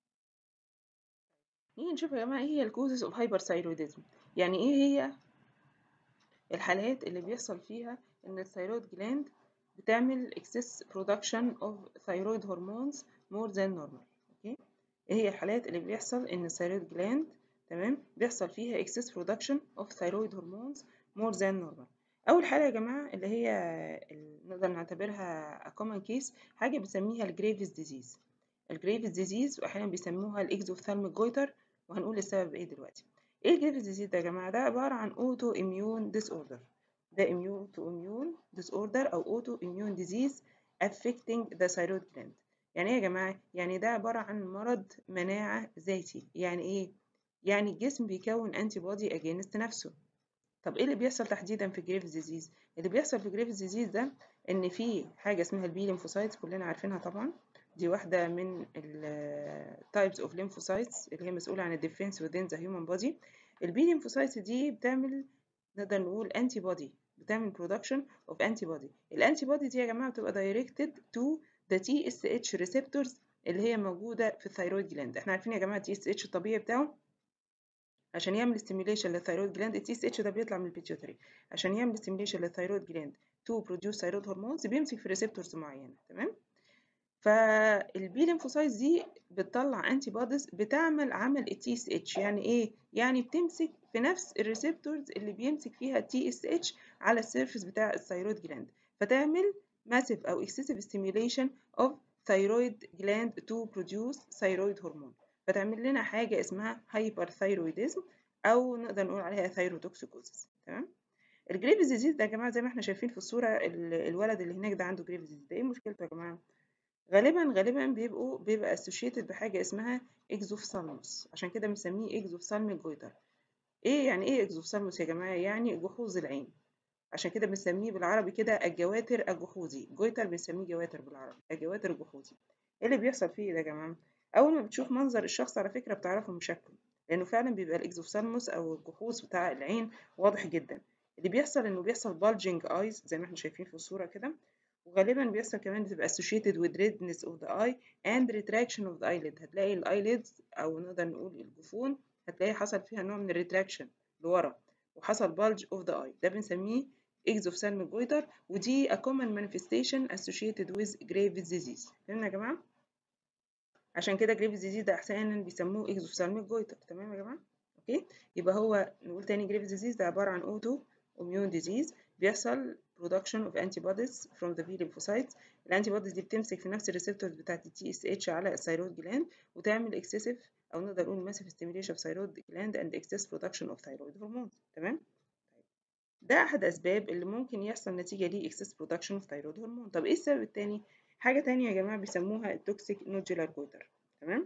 نيجي نشوف يا جماعة ايه هي الكوزز اوف هايبرثايرويدزم يعني ايه هي الحالات اللي بيحصل فيها ان الثيرويد جلاند بتعمل excess production of thyroid hormones more than normal اوكي ايه هي الحالات اللي بيحصل ان الثيرويد جلاند تمام بيحصل فيها excess production of thyroid hormones more than normal اول حاجه يا جماعه اللي هي ال- نقدر نعتبرها a common case حاجه بنسميها الجريفز ديزيز الجريفز ديزيز واحيانا بيسموها الاكزوثالميك جويتر وهنقول السبب ايه دلوقتي ايه الجريفز ديزيز ده يا جماعه ده عباره عن اوتو اميون ديس اوردر ده immune to immune disorder او auto immune disease affecting the thyroid gland يعني ايه يا جماعه يعني ده عباره عن مرض مناعه ذاتي يعني ايه يعني الجسم بيكون انتي بودي اجينست نفسه طب ايه اللي بيحصل تحديدا في جريفز ديزيز اللي بيحصل في جريفز ديزيز ده ان في حاجه اسمها البي ليمفوسايتس كلنا عارفينها طبعا دي واحده من التايبس اوف ليمفوسايتس اللي هي مسؤوله عن الديفنس within the human body البي ليمفوسايتس دي بتعمل نقدر نقول انتي بودي بتعمل برودكشن اوف انتي بودي الانتي بودي دي يا جماعه بتبقى دايركتد تو ذا تي اس اتش ريسبتورز اللي هي موجوده في الثيرويد جلاند احنا عارفين يا جماعه التي اس اتش الطبيعي بتاعه عشان يعمل ستيميوليشن للثيرويد جلاند التي اس اتش ده بيطلع من البيتيوتري عشان يعمل ستيميوليشن للثيرويد جلاند تو بروديوس ثيرويد هرمونز بيمسك في ريسبتورز معينه تمام فالبي ليمفوسايتس دي بتطلع انتي بوديز بتعمل عمل التي اس اتش يعني ايه يعني بتمسك في نفس الريسبتورز اللي بيمسك فيها التي اس اتش على السيرفيس بتاع الثيرويد جلاند فتعمل ماسيف او اكسسيف ستيميوليشن اوف ثيرويد جلاند تو بروديوس ثيرويد هرمون فتعمل لنا حاجه اسمها هايبر ثيرويدزم او نقدر نقول عليها ثيروتوكسيكوزيس تمام الجريفز ديزيز ده يا جماعه زي ما احنا شايفين في الصوره الولد اللي هناك ده عنده جريفز ديزيز ده ايه مشكلته يا جماعه غالبا غالبا بيبقوا بيبقى associated بحاجة اسمها اكزوفثالموس عشان كده بنسميه اكزوفثالميك جويتر ايه يعني ايه اكزوفثالموس يا جماعة يعني جحوظ العين عشان كده بنسميه بالعربي كده الجواتر الجحوظي جويتر بنسميه جواتر بالعربي الجواتر الجحوظي ايه اللي بيحصل فيه ده يا جماعة اول ما بتشوف منظر الشخص على فكرة بتعرفه من شكله لانه فعلا بيبقى الاكزوفثالموس او الجحوظ بتاع العين واضح جدا اللي بيحصل انه بيحصل bulging eyes زي ما احنا شايفين في الصورة كده وغالبا بيحصل كمان بتبقى associated with redness of the eye and retraction of the eyelid هتلاقي الايليدز او نقدر نقول الجفون هتلاقي حصل فيها نوع من الريتراكشن لورا وحصل bulge of the eye ده بنسميه exophthalmic goiter ودي a common manifestation associated with Graves disease فهمنا يا جماعة؟ عشان كده Graves disease ده احيانا بيسموه exophthalmic goiter تمام يا جماعة؟ اوكي يبقى هو نقول تاني Graves disease ده عبارة عن auto immune disease بيحصل production of antibodies from the B lymphocytes الانتي بوديز دي بتمسك في نفس الريسبتورز بتاعت التي اس اتش على الثيرويد جلاند وتعمل excessive او نقدر نقول massive stimulation of thyroid gland and excess production of thyroid hormones تمام ده احد اسباب اللي ممكن يحصل نتيجه ليه excess production of thyroid hormone طب ايه السبب التاني حاجه تانية يا جماعه بيسموها التوكسيك نودولار جويتر تمام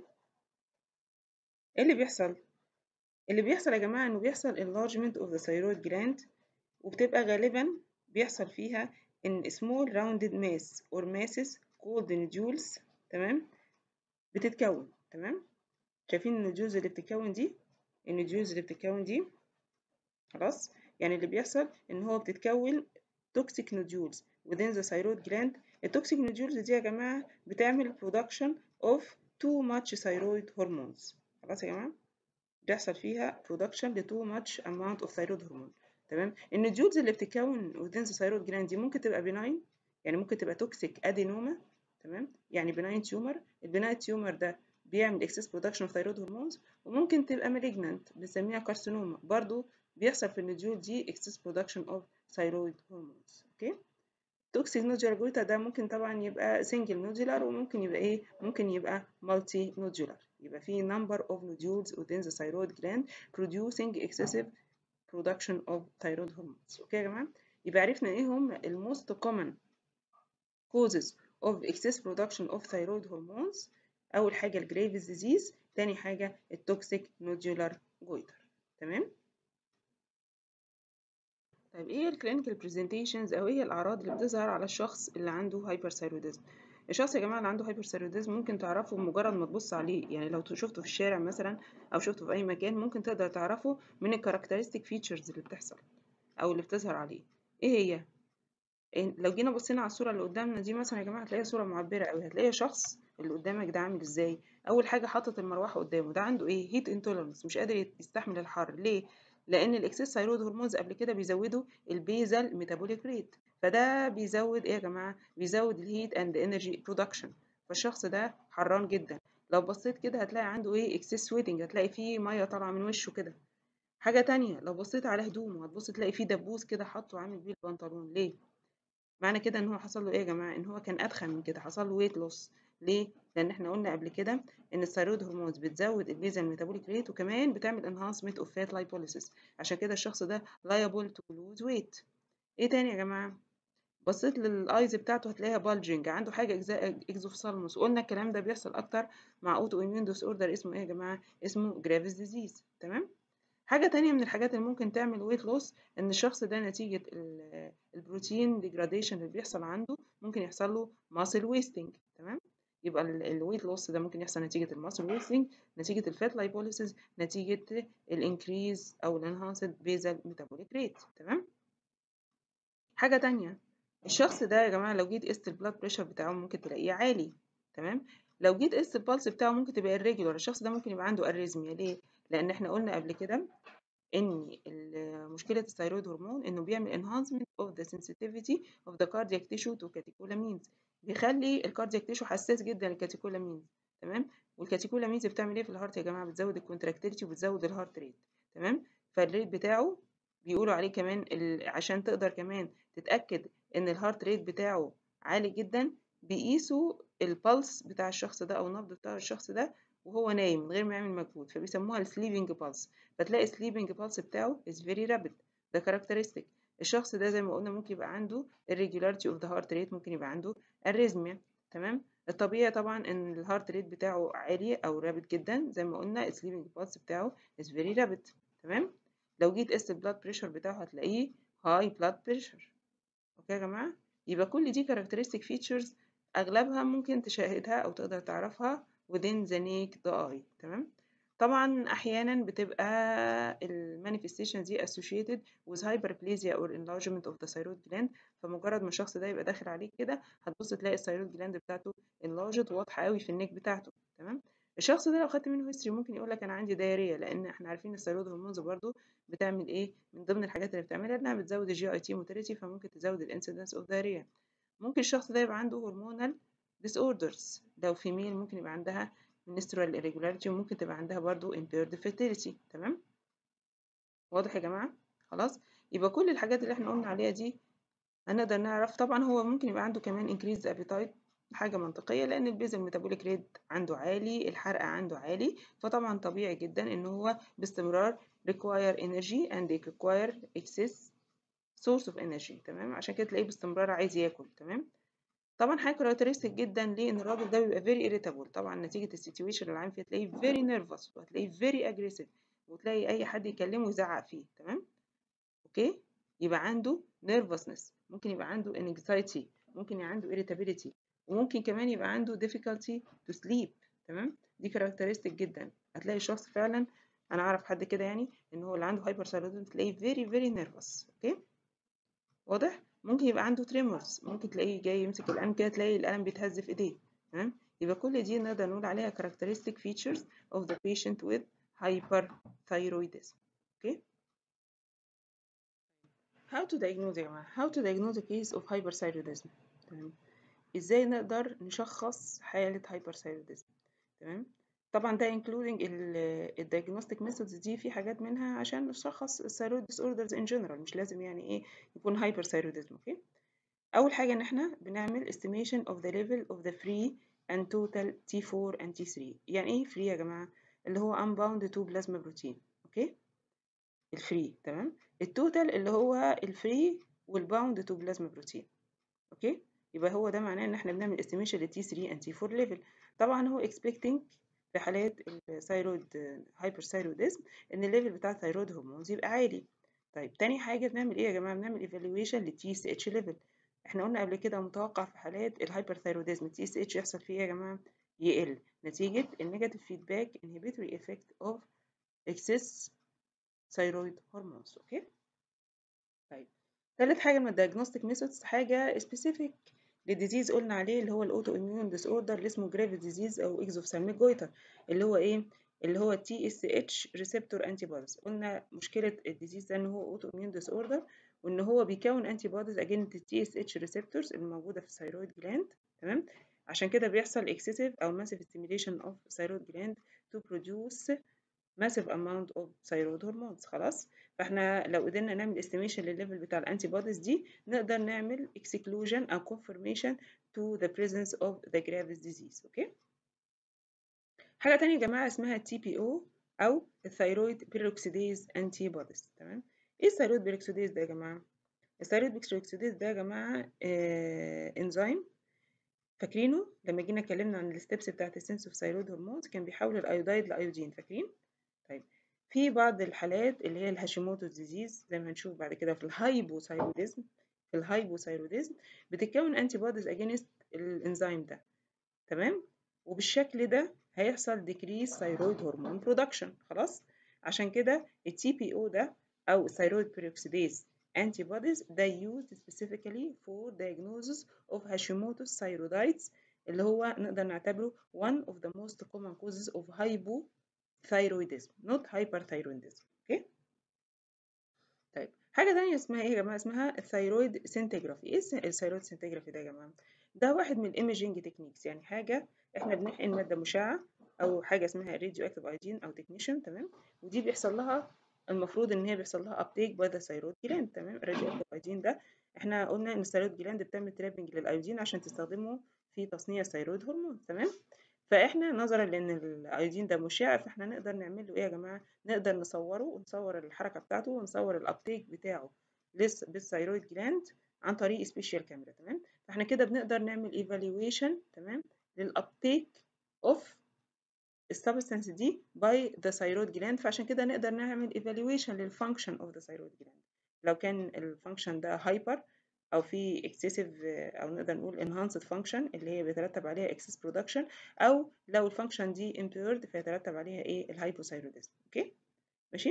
ايه اللي بيحصل اللي بيحصل يا جماعه انه بيحصل enlargement of the thyroid gland وبتبقى غالبا بيحصل فيها ان small rounded mass or masses called nodules تمام بتتكون تمام شايفين النوديولز اللي بتتكون دي النوديولز اللي بتتكون دي خلاص يعني اللي بيحصل ان هو بتتكون toxic nodules within the thyroid gland التوكسيك nodules دي يا جماعة بتعمل production of too much thyroid hormones خلاص يا جماعة بيحصل فيها production ل too much amount of thyroid hormone تمام النوديولز اللي بتتكون within the thyroid gland دي ممكن تبقى benign يعني ممكن تبقى toxic adenoma تمام يعني benign tumor البناين tumor ده بيعمل excess production of thyroid hormones وممكن تبقى malignant بنسميها carcinoma برضو بيحصل في النوديول دي excess production of thyroid hormones اوكي toxic nodular goiter ده ممكن طبعا يبقى single nodular وممكن يبقى ايه ممكن يبقى multi nodular يبقى في number of nodules within the thyroid gland producing excessive production of thyroid hormones اوكي يا جماعه يبقى عرفنا ايه هم ال most common causes of excess production of thyroid hormones اول حاجه الجريفز disease تاني حاجه التوكسيك نودولار جويتر تمام طيب ايه الكلينيكال برزنتيشنز او ايه الاعراض اللي بتظهر على الشخص اللي عنده هايبرثايروديزم الشخص يا جماعه اللي عنده هايبرثايروديزم ممكن تعرفه بمجرد ما تبص عليه يعني لو شفته في الشارع مثلا او شفته في اي مكان ممكن تقدر تعرفه من الكاركترستيك فيتشرز اللي بتحصل او اللي بتظهر عليه ايه هي لو جينا بصينا على الصوره اللي قدامنا دي مثلا يا جماعه هتلاقيها صوره معبره قوي هتلاقي شخص اللي قدامك ده عامل ازاي اول حاجه حاطط المروحه قدامه ده عنده ايه هيت انتولرنس مش قادر يستحمل الحر ليه لان الاكسس ثايرويد هرمونز قبل كده بيزودوا البيزل ميتابوليك ريت فده بيزود ايه يا جماعه بيزود الهيت اند انرجي برودكشن فالشخص ده حران جدا لو بصيت كده هتلاقي عنده ايه اكسس سويتنج هتلاقي فيه ميه طالعه من وشه كده حاجة تانية لو بصيت على هدومه هتبص تلاقي فيه دبوس كده حاطه عامل بيه البنطلون ليه؟ معنى كده ان هو حصل له ايه يا جماعة؟ ان هو كان اتخن من كده حصل له ويت لوس ليه؟ لان احنا قلنا قبل كده ان الثيرويد هرمونز بتزود البيزل ميتابوليك ريت وكمان بتعمل انهانسمنت اوف فات لايبوليسيس عشان كده الشخص ده liable to lose weight ايه تاني يا جماعة؟ بصيت للايز بتاعته هتلاقيها بالجنج عنده حاجه اكزوفثالموس وقلنا الكلام ده بيحصل اكتر مع اوتو اميون ديس اوردر اسمه ايه يا جماعه اسمه جرافيس ديزيز تمام حاجه تانية من الحاجات اللي ممكن تعمل ويت لوس ان الشخص ده نتيجه البروتين ديجراديشن اللي بيحصل عنده ممكن يحصل له ماسل ويستنج تمام يبقى الويت لوس ده ممكن يحصل نتيجه الماسل ويستنج نتيجه الفات لايبوليسيس نتيجه الانكريز او الانهانسد بيزل ميتابوليك ريت تمام حاجه تانية الشخص ده يا جماعة لو جيت قست البلاد بريشر بتاعه ممكن تلاقيه عالي تمام لو جيت قست البلس بتاعه ممكن تبقى irregular الشخص ده ممكن يبقى عنده اريزميا ليه؟ لأن احنا قلنا قبل كده إن مشكلة الثيرويد هرمون إنه بيعمل enhancement of the sensitivity of the cardiac tissue to catecholamines بيخلي الكاردياك تيشو حساس جدا للكاتيكولامينز تمام والكاتيكولامينز بتعمل ايه في الهارت يا جماعة بتزود الكونتراكتيليتي وبتزود الهارت ريت تمام فالريت بتاعه بيقولوا عليه كمان ال... عشان تقدر كمان تتأكد ان الهارت ريت بتاعه عالي جدا بيقيسوا البلس بتاع الشخص ده او النبض بتاع الشخص ده وهو نايم من غير ما يعمل مجهود فبيسموها السليبنج بالس فتلاقي السليبنج بالس بتاعه is very rapid ده characteristic الشخص ده زي ما قلنا ممكن يبقى عنده irregularity of the heart rate ممكن يبقى عنده arrhythmia تمام الطبيعي طبعا ان الهارت ريت بتاعه عالي او رابد جدا زي ما قلنا السليبنج بالس بتاعه is very rapid تمام لو جيت قست البلاد بريشر بتاعه هتلاقيه high blood pressure اوكي يا جماعه يبقى كل دي characteristic features اغلبها ممكن تشاهدها او تقدر تعرفها within the naked eye تمام طبعا احيانا بتبقى المانيفستيشن دي associated with hyperplasia or enlargement of the thyroid gland فمجرد ما الشخص ده يبقى داخل عليك كده هتبص تلاقي الثيرويد جلاند بتاعته enlarged واضحه قوي في النيك بتاعته تمام الشخص ده لو خدت منه هيستوري ممكن يقول لك انا عندي دايريه لان احنا عارفين الثيرويد هرمونز برضو بتعمل ايه من ضمن الحاجات اللي بتعملها انها بتزود الجي اي تي موتيليتي فممكن تزود الانسيدنس اوف دايريا ممكن الشخص ده يبقى عنده هرمونال disorders لو فيميل ممكن يبقى عندها menstrual irregularity وممكن تبقى عندها برضو impaired fertility تمام واضح يا جماعه خلاص يبقى كل الحاجات اللي احنا قلنا عليها دي هنقدر نعرف طبعا هو ممكن يبقى عنده كمان increased appetite حاجة منطقية لأن البيزل ميتابوليك ريت عنده عالي الحرق عنده عالي فطبعا طبيعي جدا إن هو باستمرار require energy and require excess source of energy تمام عشان كده تلاقيه باستمرار عايز ياكل تمام طبعا حاجة كاركترستيك جدا ليه إن الراجل ده بيبقى very irritable طبعا نتيجة السيتويشن اللي عام فيها تلاقيه very nervous وهتلاقيه very aggressive وتلاقي أي حد يكلمه يزعق فيه تمام أوكي يبقى عنده nervousness ممكن يبقى عنده anxiety ممكن يبقى عنده irritability وممكن كمان يبقى عنده difficulty to sleep تمام دي كاركترستيك جدا هتلاقي الشخص فعلا انا اعرف حد كده يعني ان هو اللي عنده هايبرثايرودزم تلاقيه very very nervous اوكي واضح ممكن يبقى عنده tremors ممكن تلاقيه جاي يمسك القلم كده تلاقي القلم بيتهز في ايديه تمام يبقى كل دي نقدر نقول عليها characteristic features of the patient with hyperthyroidism اوكي how to diagnose يا جماعه how to diagnose a case of hyperthyroidism تمام ازاي نقدر نشخص حالة هايبرثايروديزم تمام طبعا ده including ال diagnostic methods دي في حاجات منها عشان نشخص الثيرويد disorders in general مش لازم يعني ايه يكون هايبرثايروديزم اوكي اول حاجة ان احنا بنعمل estimation of the level of the free and total T4 and T3 يعني ايه free يا جماعة اللي هو unbound to plasma protein اوكي الفري تمام التوتال اللي هو الفري والباوند تو بلازما بروتين اوكي يبقى هو ده معناه ان احنا بنعمل استيميشن للتي 3 and تي 4 ليفل طبعا هو expecting في حالات الثايرويد هايبرثايروديزم ان الليفل بتاع الثايرويد هرمونز يبقى عالي طيب تاني حاجه بنعمل ايه يا جماعه بنعمل ايفالويشن للتي اس اتش ليفل احنا قلنا قبل كده متوقع في حالات الهايبرثايروديزم التي اس اتش يحصل فيه ايه يا جماعه يقل نتيجه النيجاتيف فيدباك inhibitory effect of excess thyroid hormones اوكي طيب ثالث حاجه من الدايجنوستيك ميثودز حاجه سبيسيفيك للديزيز قلنا عليه اللي هو الاوتو اميون ديس اوردر اللي اسمه جرافيس ديزيز او اكزوفثالميك جويتر اللي هو ايه اللي هو تي اس اتش ريسبتور انتي بوديز قلنا مشكله الديزيز ده ان هو اوتو اميون ديس اوردر وان هو بيكون انتي بوديز اجينست التي اس اتش ريسبتورز اللي موجوده في الثايرويد جلاند تمام عشان كده بيحصل excessive او massive stimulation of thyroid gland to produce massive amount of thyroid hormones خلاص فاحنا لو قدرنا نعمل estimation للليفل بتاع الانتي بوديز دي نقدر نعمل exclusion او confirmation to the presence of the Graves disease اوكي حاجة تانية يا جماعة اسمها TPO أو الثيرويد بيروكسيديز انتي بوديز تمام ايه الثيرويد بيروكسيديز ده يا جماعة الثيرويد بيروكسيديز ده يا جماعة آه انزيم فاكرينه لما جينا اتكلمنا عن الستبس بتاعت السنس اوف ثيرويد هرمونز كان بيحول الايودايد لايودين فاكرين طيب في بعض الحالات اللي هي الهاشيموتو ديزيز زي ما هنشوف بعد كده في الهايبوثايروديزم في الهايبوثايروديزم بتتكون انتي بوديز اجينست الانزيم ده تمام وبالشكل ده هيحصل decrease thyroid hormone production خلاص عشان كده ال TPO ده أو thyroid peroxidase antibodies ده used specifically for diagnosis of Hashimoto's thyroiditis اللي هو نقدر نعتبره one of the most common causes of hypothyroidism not hyperthyroidism okay طيب حاجة تانية اسمها ايه يا جماعة اسمها الثيرويد سنتجرافي ايه الثيرويد سنتجرافي ده يا جماعة ده واحد من الايميجينج تكنيكس يعني حاجة احنا بنحقن مادة مشعة او حاجة اسمها راديو اكتيف ايودين او تكنيشن تمام ودي بيحصل لها المفروض ان هي بيحصل لها ابتيك باي ذا ثيرويد جلاند تمام الراديو اكتيف ايودين ده احنا قلنا ان الثيرويد جلاند بتعمل ترابنج للايودين عشان تستخدمه في تصنيع الثيرويد هرمون تمام فاحنا نظرا لان الايودين ده مشع فاحنا نقدر نعمل له ايه يا جماعه نقدر نصوره ونصور الحركه بتاعته ونصور الابتيك بتاعه بالثيرويد جلاند عن طريق سبيشال كاميرا تمام فاحنا كده بنقدر نعمل ايفالويشن تمام للابتيك اوف السبستانس دي باي ذا ثيرويد جلاند فعشان كده نقدر نعمل ايفالويشن للفانكشن اوف ذا ثيرويد جلاند لو كان الفانكشن ده هايبر او في excessive او نقدر نقول enhanced function اللي هي بيترتب عليها excess production او لو الفانكشن دي impaired فيترتب عليها ايه الهايبوثايروديزم اوكي ماشي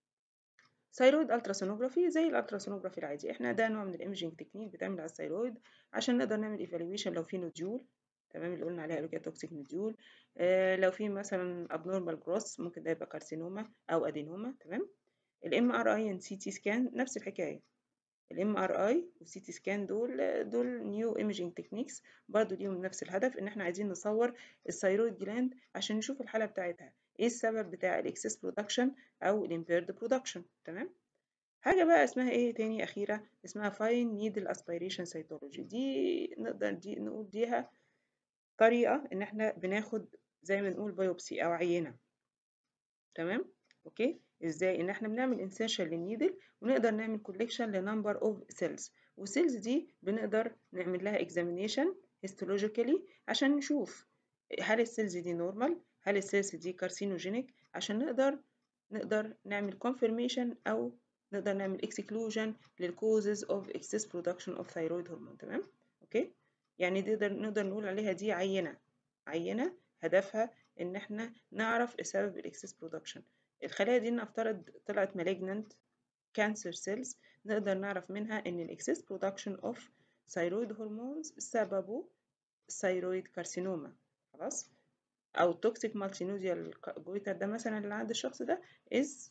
ثيرويد التراسونوجرافي زي الالتراسونوجرافي العادي احنا ده نوع من الايمجنج تكنيك بتعمل على الثيرويد عشان نقدر نعمل ايفالويشن لو في نوديول تمام اللي قلنا عليها قبل كده توكسيك نوديول آه لو في مثلا ابنورمال جروس ممكن ده يبقى كارسينوما او ادينوما تمام الام ار اي اند سي تي سكان نفس الحكايه الام ار اي والسي تي سكان دول دول نيو ايمجنج تكنيكس برضه ليهم نفس الهدف ان احنا عايزين نصور الثيرويد جلاند عشان نشوف الحاله بتاعتها ايه السبب بتاع الاكسس برودكشن او الامبيرد برودكشن تمام حاجه بقى اسمها ايه تاني اخيره اسمها فاين نيدل اسبيريشن سيتولوجي دي نقدر دي نقول ديها طريقه ان احنا بناخد زي ما نقول بايوبسي او عينه تمام اوكي ازاي ان احنا بنعمل انسيرشن للنيدل ونقدر نعمل كوليكشن لنمبر اوف سيلز والسيلز دي بنقدر نعمل لها اكزامينيشن هيستولوجيكالي عشان نشوف هل السيلز دي نورمال هل السيلز دي كارسينوجينيك عشان نقدر نقدر نعمل confirmation او نقدر نعمل exclusion للكوزز of excess production of thyroid hormone تمام اوكي يعني نقدر نقدر نقول عليها دي عينه عينه هدفها ان احنا نعرف سبب الاكسس برودكشن الخلايا دي نفترض طلعت malignant cancer cells نقدر نعرف منها ان الاكسس برودكشن اوف thyroid hormones سببه thyroid carcinoma خلاص او toxic multinuclear goiter ده مثلا اللي عند الشخص ده is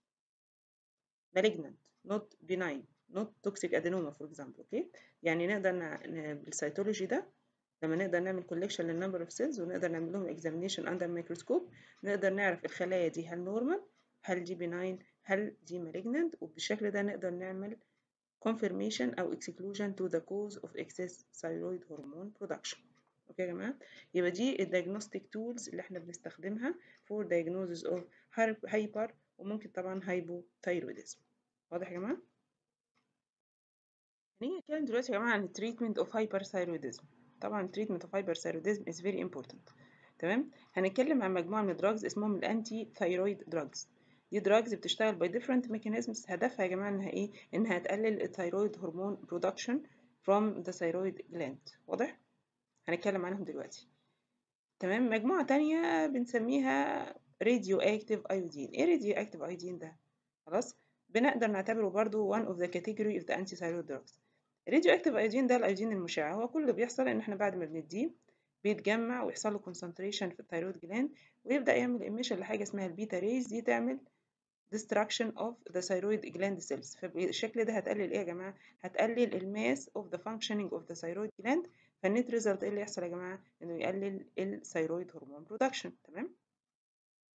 malignant not benign not toxic adenoma for example اوكي okay? يعني نقدر بالسيتولوجي ده لما نقدر نعمل كولكشن للنمبر اوف سيلز ونقدر نعمل لهم اكزامينيشن اندر ميكروسكوب نقدر نعرف الخلايا دي هل نورمال هل دي بناين هل دي مالجنانت وبالشكل ده نقدر نعمل confirmation او exclusion to the cause of excess thyroid hormone production اوكي يا جماعه يبقى دي الديagnostic tools اللي احنا بنستخدمها for diagnosis of hyper وممكن طبعا hypothyroidism واضح يا جماعه هنيجي نتكلم دلوقتي يا جماعه عن treatment of hyperthyroidism طبعا treatment of hyperthyroidism is very important تمام هنتكلم عن مجموعه من الدراجز اسمهم الانتي ثايرويد دراجز دي دراجز بتشتغل by different mechanisms هدفها يا جماعه انها ايه انها تقلل الثايرويد هرمون production from the thyroid gland واضح هنتكلم عنهم دلوقتي تمام مجموعه تانية بنسميها راديو اكتيف ايودين ايه راديو اكتيف ايودين ده خلاص بنقدر نعتبره برضو one of the category of the anti-thyroid drugs الراديو اكتيف ايودين ده الايودين المشع هو كل اللي بيحصل ان احنا بعد ما بنديه بيتجمع ويحصل له concentration في الثايرويد جلاند ويبدا يعمل ايميشن لحاجه اسمها البيتا ريز دي تعمل destruction of the thyroid gland cells فبالشكل ده هتقلل ايه يا جماعه هتقلل الماس of the functioning of the thyroid gland فالنت ريزلت ايه اللي يحصل يا جماعه انه يقلل الثايرويد هرمون برودكشن تمام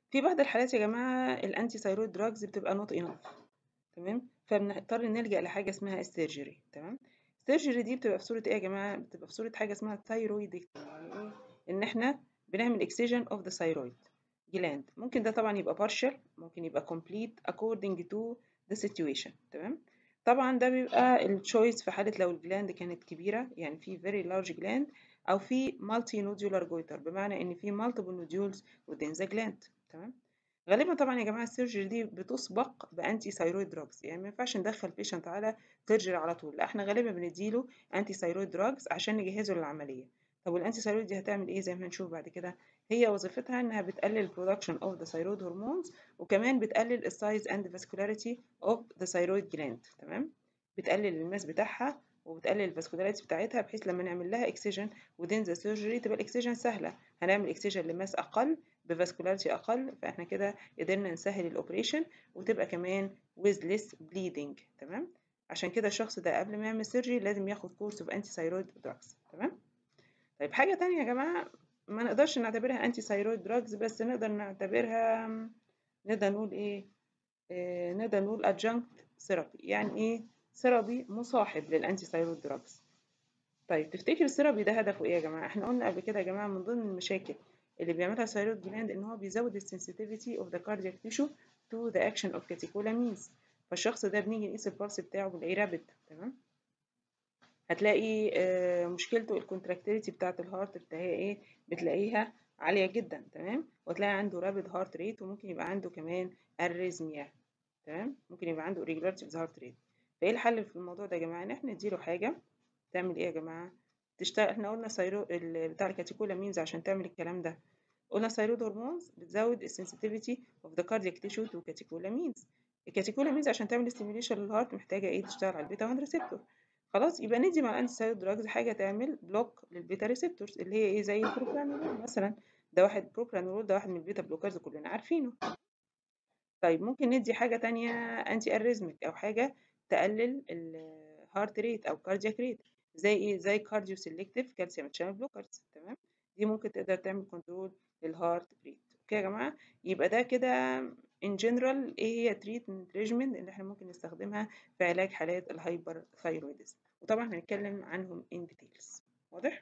في بعض الحالات يا جماعة الأنتي ثايرويد دراجز بتبقى نوت انف تمام فبنضطر نلجأ لحاجة اسمها السيرجري تمام السيرجري دي بتبقى في صورة ايه يا جماعة بتبقى في صورة حاجة اسمها ثايرويدكتومي يعني ايه ان احنا بنعمل اكسجن اوف ذا ثايرويد جلاند ممكن ده طبعا يبقى partial ممكن يبقى complete according to the situation تمام طبعا ده بيبقى التشويس في حالة لو الجلاند كانت كبيرة يعني في very large gland أو في multi nodular goiter بمعنى إن في multiple nodules within the gland تمام غالبا طبعا يا جماعة السيرجري دي بتسبق بأنتي ثايرويد دراجز يعني ما ينفعش ندخل بيشنت على سيرجري على طول لا احنا غالبا بنديله أنتي ثايرويد دراجز عشان نجهزه للعملية طب والأنتي ثايرويد دي هتعمل إيه زي ما هنشوف بعد كده هي وظيفتها إنها بتقلل production of the thyroid hormones وكمان بتقلل السايز and vascularity of the thyroid gland تمام بتقلل الماس بتاعها وبتقلل الفاسكولاريتي بتاعتها بحيث لما نعمل لها اكسجن within the surgery تبقى الاكسجن سهله هنعمل اكسجن لماس اقل بفاسكولاريتي اقل فاحنا كده قدرنا نسهل الاوبريشن وتبقى كمان with less bleeding تمام عشان كده الشخص ده قبل ما يعمل سيرجري لازم ياخد كورس اوف انتي ثايرويد دراجز تمام طيب حاجه تانية يا جماعه ما نقدرش نعتبرها انتي ثايرويد دراجز بس نقدر نعتبرها نقدر نقول ايه آه نقدر نقول adjunct ثيرابي يعني ايه ثيرابي مصاحب للانتي ثايرويد دراجز طيب تفتكر الثيرابي ده هدفه ايه يا جماعه احنا قلنا قبل كده يا جماعه من ضمن المشاكل اللي بيعملها الثايرويد جلاند ان هو بيزود السنسيتيفيتي اوف ذا كاردياك تيشو تو ذا اكشن اوف كاتيكولامينز فالشخص ده بنيجي نقيس البلس بتاعه بنلاقيه رابد تمام هتلاقي آه مشكلته الكونتراكتيليتي بتاعه الهارت بتاعها ايه بتلاقيها عاليه جدا تمام وتلاقي عنده رابد هارت ريت وممكن يبقى عنده كمان اريزميا تمام ممكن يبقى عنده irregularity في الهارت ريت فايه الحل في الموضوع ده يا جماعه ان احنا نديله حاجه تعمل ايه يا جماعه تشتغل احنا قلنا سيرو بتاع الكاتيكولامينز عشان تعمل الكلام ده قلنا ثايرويد هرمونز بتزود السنسيتيفيتي اوف ذا كاردياك تيشو تو كاتيكولامينز الكاتيكولامينز عشان تعمل ستيميوليشن للهارت محتاجه ايه تشتغل على البيتا 1 ريسبتور خلاص يبقى ندي مع الانتي ثايرويد دراجز حاجه تعمل بلوك للبيتا ريسبتورز اللي هي ايه زي البروبرانولول مثلا ده واحد بروبرانولول ده واحد من البيتا بلوكرز كلنا عارفينه طيب ممكن ندي حاجه تانية انتي اريزميك او حاجه تقلل الهارت ريت او كاردياك ريت زي ايه زي كارديو سيلكتيف كالسيوم شانل بلوكرز تمام دي ممكن تقدر تعمل كنترول للهارت ريت اوكي يا جماعه يبقى ده كده ان جنرال ايه هي تريتمنت ريجمنت اللي احنا ممكن نستخدمها في علاج حالات الهايبر ثايرويدزم وطبعا هنتكلم عنهم ان ديتيلز واضح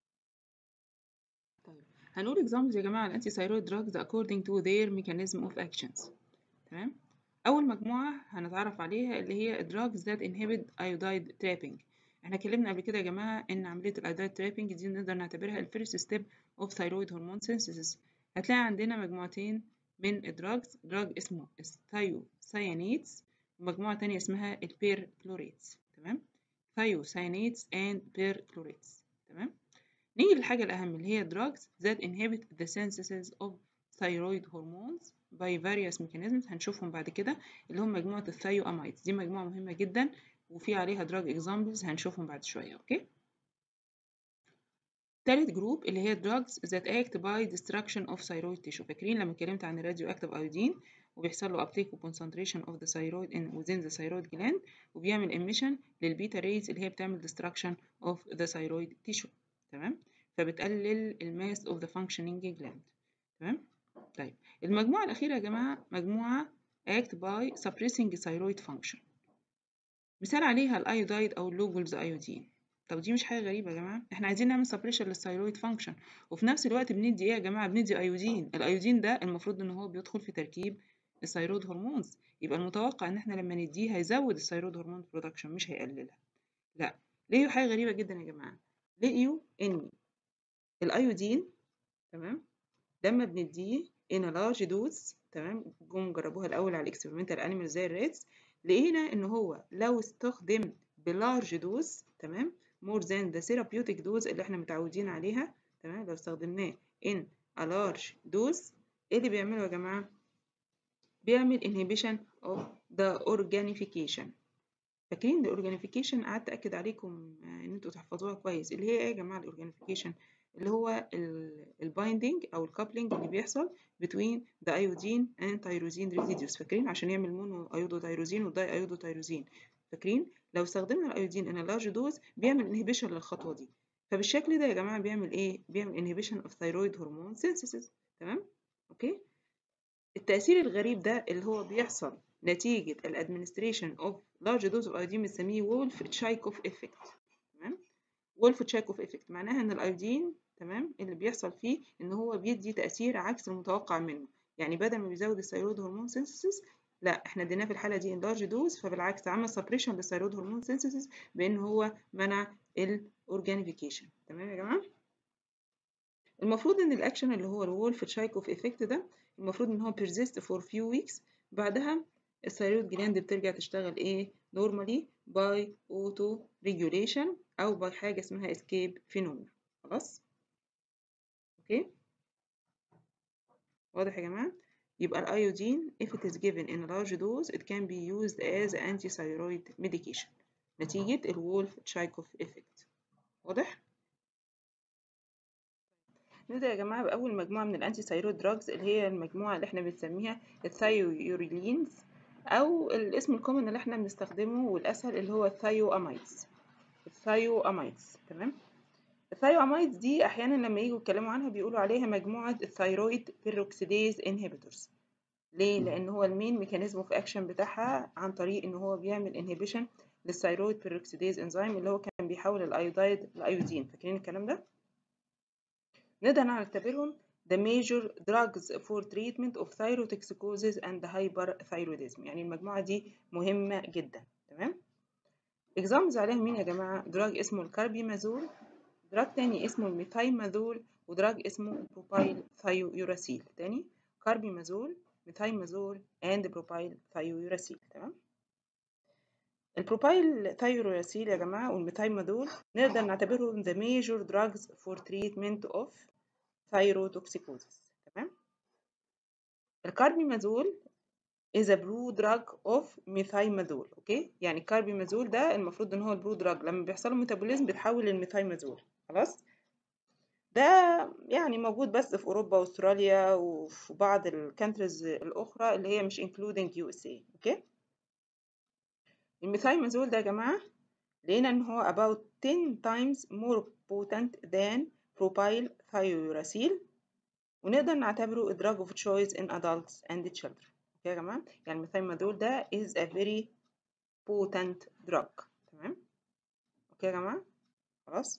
طيب هنقول اكزامبلز يا جماعه الانتي ثايرويد دراجز according to their mechanism of actions تمام اول مجموعه هنتعرف عليها اللي هي drugs that inhibit iodide trapping احنا اتكلمنا قبل كده يا جماعه ان عمليه الايودايد ترابنج دي نقدر نعتبرها الفيرست ستيب اوف ثايرويد هرمون سينثيسيس هتلاقي عندنا مجموعتين من الدراجز دراج اسمه الثايوسيانيتس ومجموعه تانية اسمها البير كلوريتس تمام ثايوسيانيتس اند بير كلوريتس تمام نيجي للحاجه الاهم اللي هي drugs that inhibit the synthesis of thyroid hormones by various mechanisms هنشوفهم بعد كده اللي هم مجموعه الثايو امايدز دي مجموعه مهمه جدا وفي عليها دراج اكزامبلز هنشوفهم بعد شويه اوكي تالت جروب اللي هي drugs that act by destruction of thyroid tissue فاكرين لما اتكلمت عن الراديو اكتيف ايودين وبيحصل له uptake و concentration of the thyroid in within the thyroid gland وبيعمل emission للبيتا ريز اللي هي بتعمل destruction of the thyroid tissue تمام فبتقلل الماس of the functioning gland تمام طيب المجموعة الأخيرة يا جماعة مجموعة act by suppressing thyroid function مثال عليها الايودايد او اللوجولز ايودين طب دي مش حاجه غريبه يا جماعه احنا عايزين نعمل سبريشن للثايرويد فانكشن وفي نفس الوقت بندي ايه يا جماعه بندي ايودين الايودين ده المفروض ان هو بيدخل في تركيب الثايرويد هرمونز يبقى المتوقع ان احنا لما نديه هيزود الثايرويد هرمون برودكشن مش هيقللها لا لقيوا حاجه غريبه جدا يا جماعه لقيوا ان الايودين تمام لما بنديه in a large dose تمام جم جربوها الاول على الاكسبيرمنتال انيمال زي الريتس لقينا ان هو لو استخدم بلارج دوز تمام more than the therapeutic dose اللي احنا متعودين عليها تمام لو استخدمناه in a large dose ايه اللي بيعمله يا جماعه بيعمل inhibition of the organification فاكرين الاورجانيفيكيشن قعدت اكد عليكم ان انتوا تحفظوها كويس اللي هي ايه يا جماعه الاورجانيفيكيشن اللي هو البايندينج او الكابلينج اللي بيحصل between the iodine and tyrosine residues فاكرين عشان يعمل مونو ايودو تيروزين وداي ايودو تيروزين فاكرين لو استخدمنا الايودين in a large dose بيعمل inhibition للخطوه دي فبالشكل ده يا جماعه بيعمل ايه بيعمل inhibition of thyroid hormone synthesis تمام اوكي التأثير الغريب ده اللي هو بيحصل نتيجة الادمنستريشن اوف لارج دوز اوف ايودين بنسميه وولف تشايكوف افكت تمام وولف تشايكوف افكت معناها ان الايودين تمام اللي بيحصل فيه ان هو بيدي تأثير عكس المتوقع منه يعني بدل ما بيزود الثيرويد هرمون سينثيسيس لا احنا اديناه في الحاله دي ان لارج دوز فبالعكس عمل سبريشن للثيرويد هرمون سينثيسيس بان هو منع الاورجانيفيكيشن تمام يا جماعه المفروض ان الاكشن اللي هو الولف تشايكوف افكت ده المفروض ان هو persist for few weeks بعدها الثيرويد جلاند بترجع تشتغل ايه normally by auto regulation او by حاجه اسمها escape phenomena خلاص اوكي واضح يا جماعه يبقى الايودين if it is given in a large dose it can be used as anti-thyroid medication نتيجة الولف تشايكوف effect واضح؟ نبدأ يا جماعة بأول مجموعة من الأنتي ثايرويد دراجز اللي هي المجموعة اللي احنا بنسميها الثايويوريلينز أو الاسم الكومن اللي احنا بنستخدمه والأسهل اللي هو الثايو أمايدز الثايو أمايدز تمام؟ الثايو أمايدز دي أحيانا لما يجوا يتكلموا عنها بيقولوا عليها مجموعة الثايرويد بيروكسيديز انهبيتورز ليه؟ لأن هو المين ميكانيزم اوف اكشن بتاعها عن طريق إن هو بيعمل انهبيشن للثايرويد بيروكسيديز انزيم اللي هو كان بيحول الايودايد لايودين فاكرين الكلام ده؟ نقدر نعتبرهم the major drugs for treatment of thyrotoxicosis and hyperthyroidism يعني المجموعة دي مهمة جدا تمام؟ examples عليها مين يا جماعة؟ دراج اسمه الكاربيمازول دراج تاني اسمه الميثايمازول ودراج اسمه البروبايل ثايويوراسيل تاني كاربيمازول ميثايمازول and بروبايل ثايويوراسيل تمام؟ البروبايل ثايوراسيل يا جماعة والميثايمازول نقدر نعتبرهم the major drugs for treatment of thyrotoxicosis تمام الكاربيمازول is a blue drug of ميثايمازول اوكي يعني الكاربيمازول ده المفروض ان هو البلو دراج لما بيحصل له ميتابوليزم بيتحول للميثايمازول خلاص ده يعني موجود بس في اوروبا واستراليا وفي بعض الكانتريز الاخرى اللي هي مش including USA اوكي الميثايمازول ده يا جماعة لقينا إن هو about 10 times more potent than propyl thiouracil ونقدر نعتبره a drug of choice in adults and children أوكي يا جماعة يعني الميثايمازول ده is a very potent drug تمام أوكي يا جماعة خلاص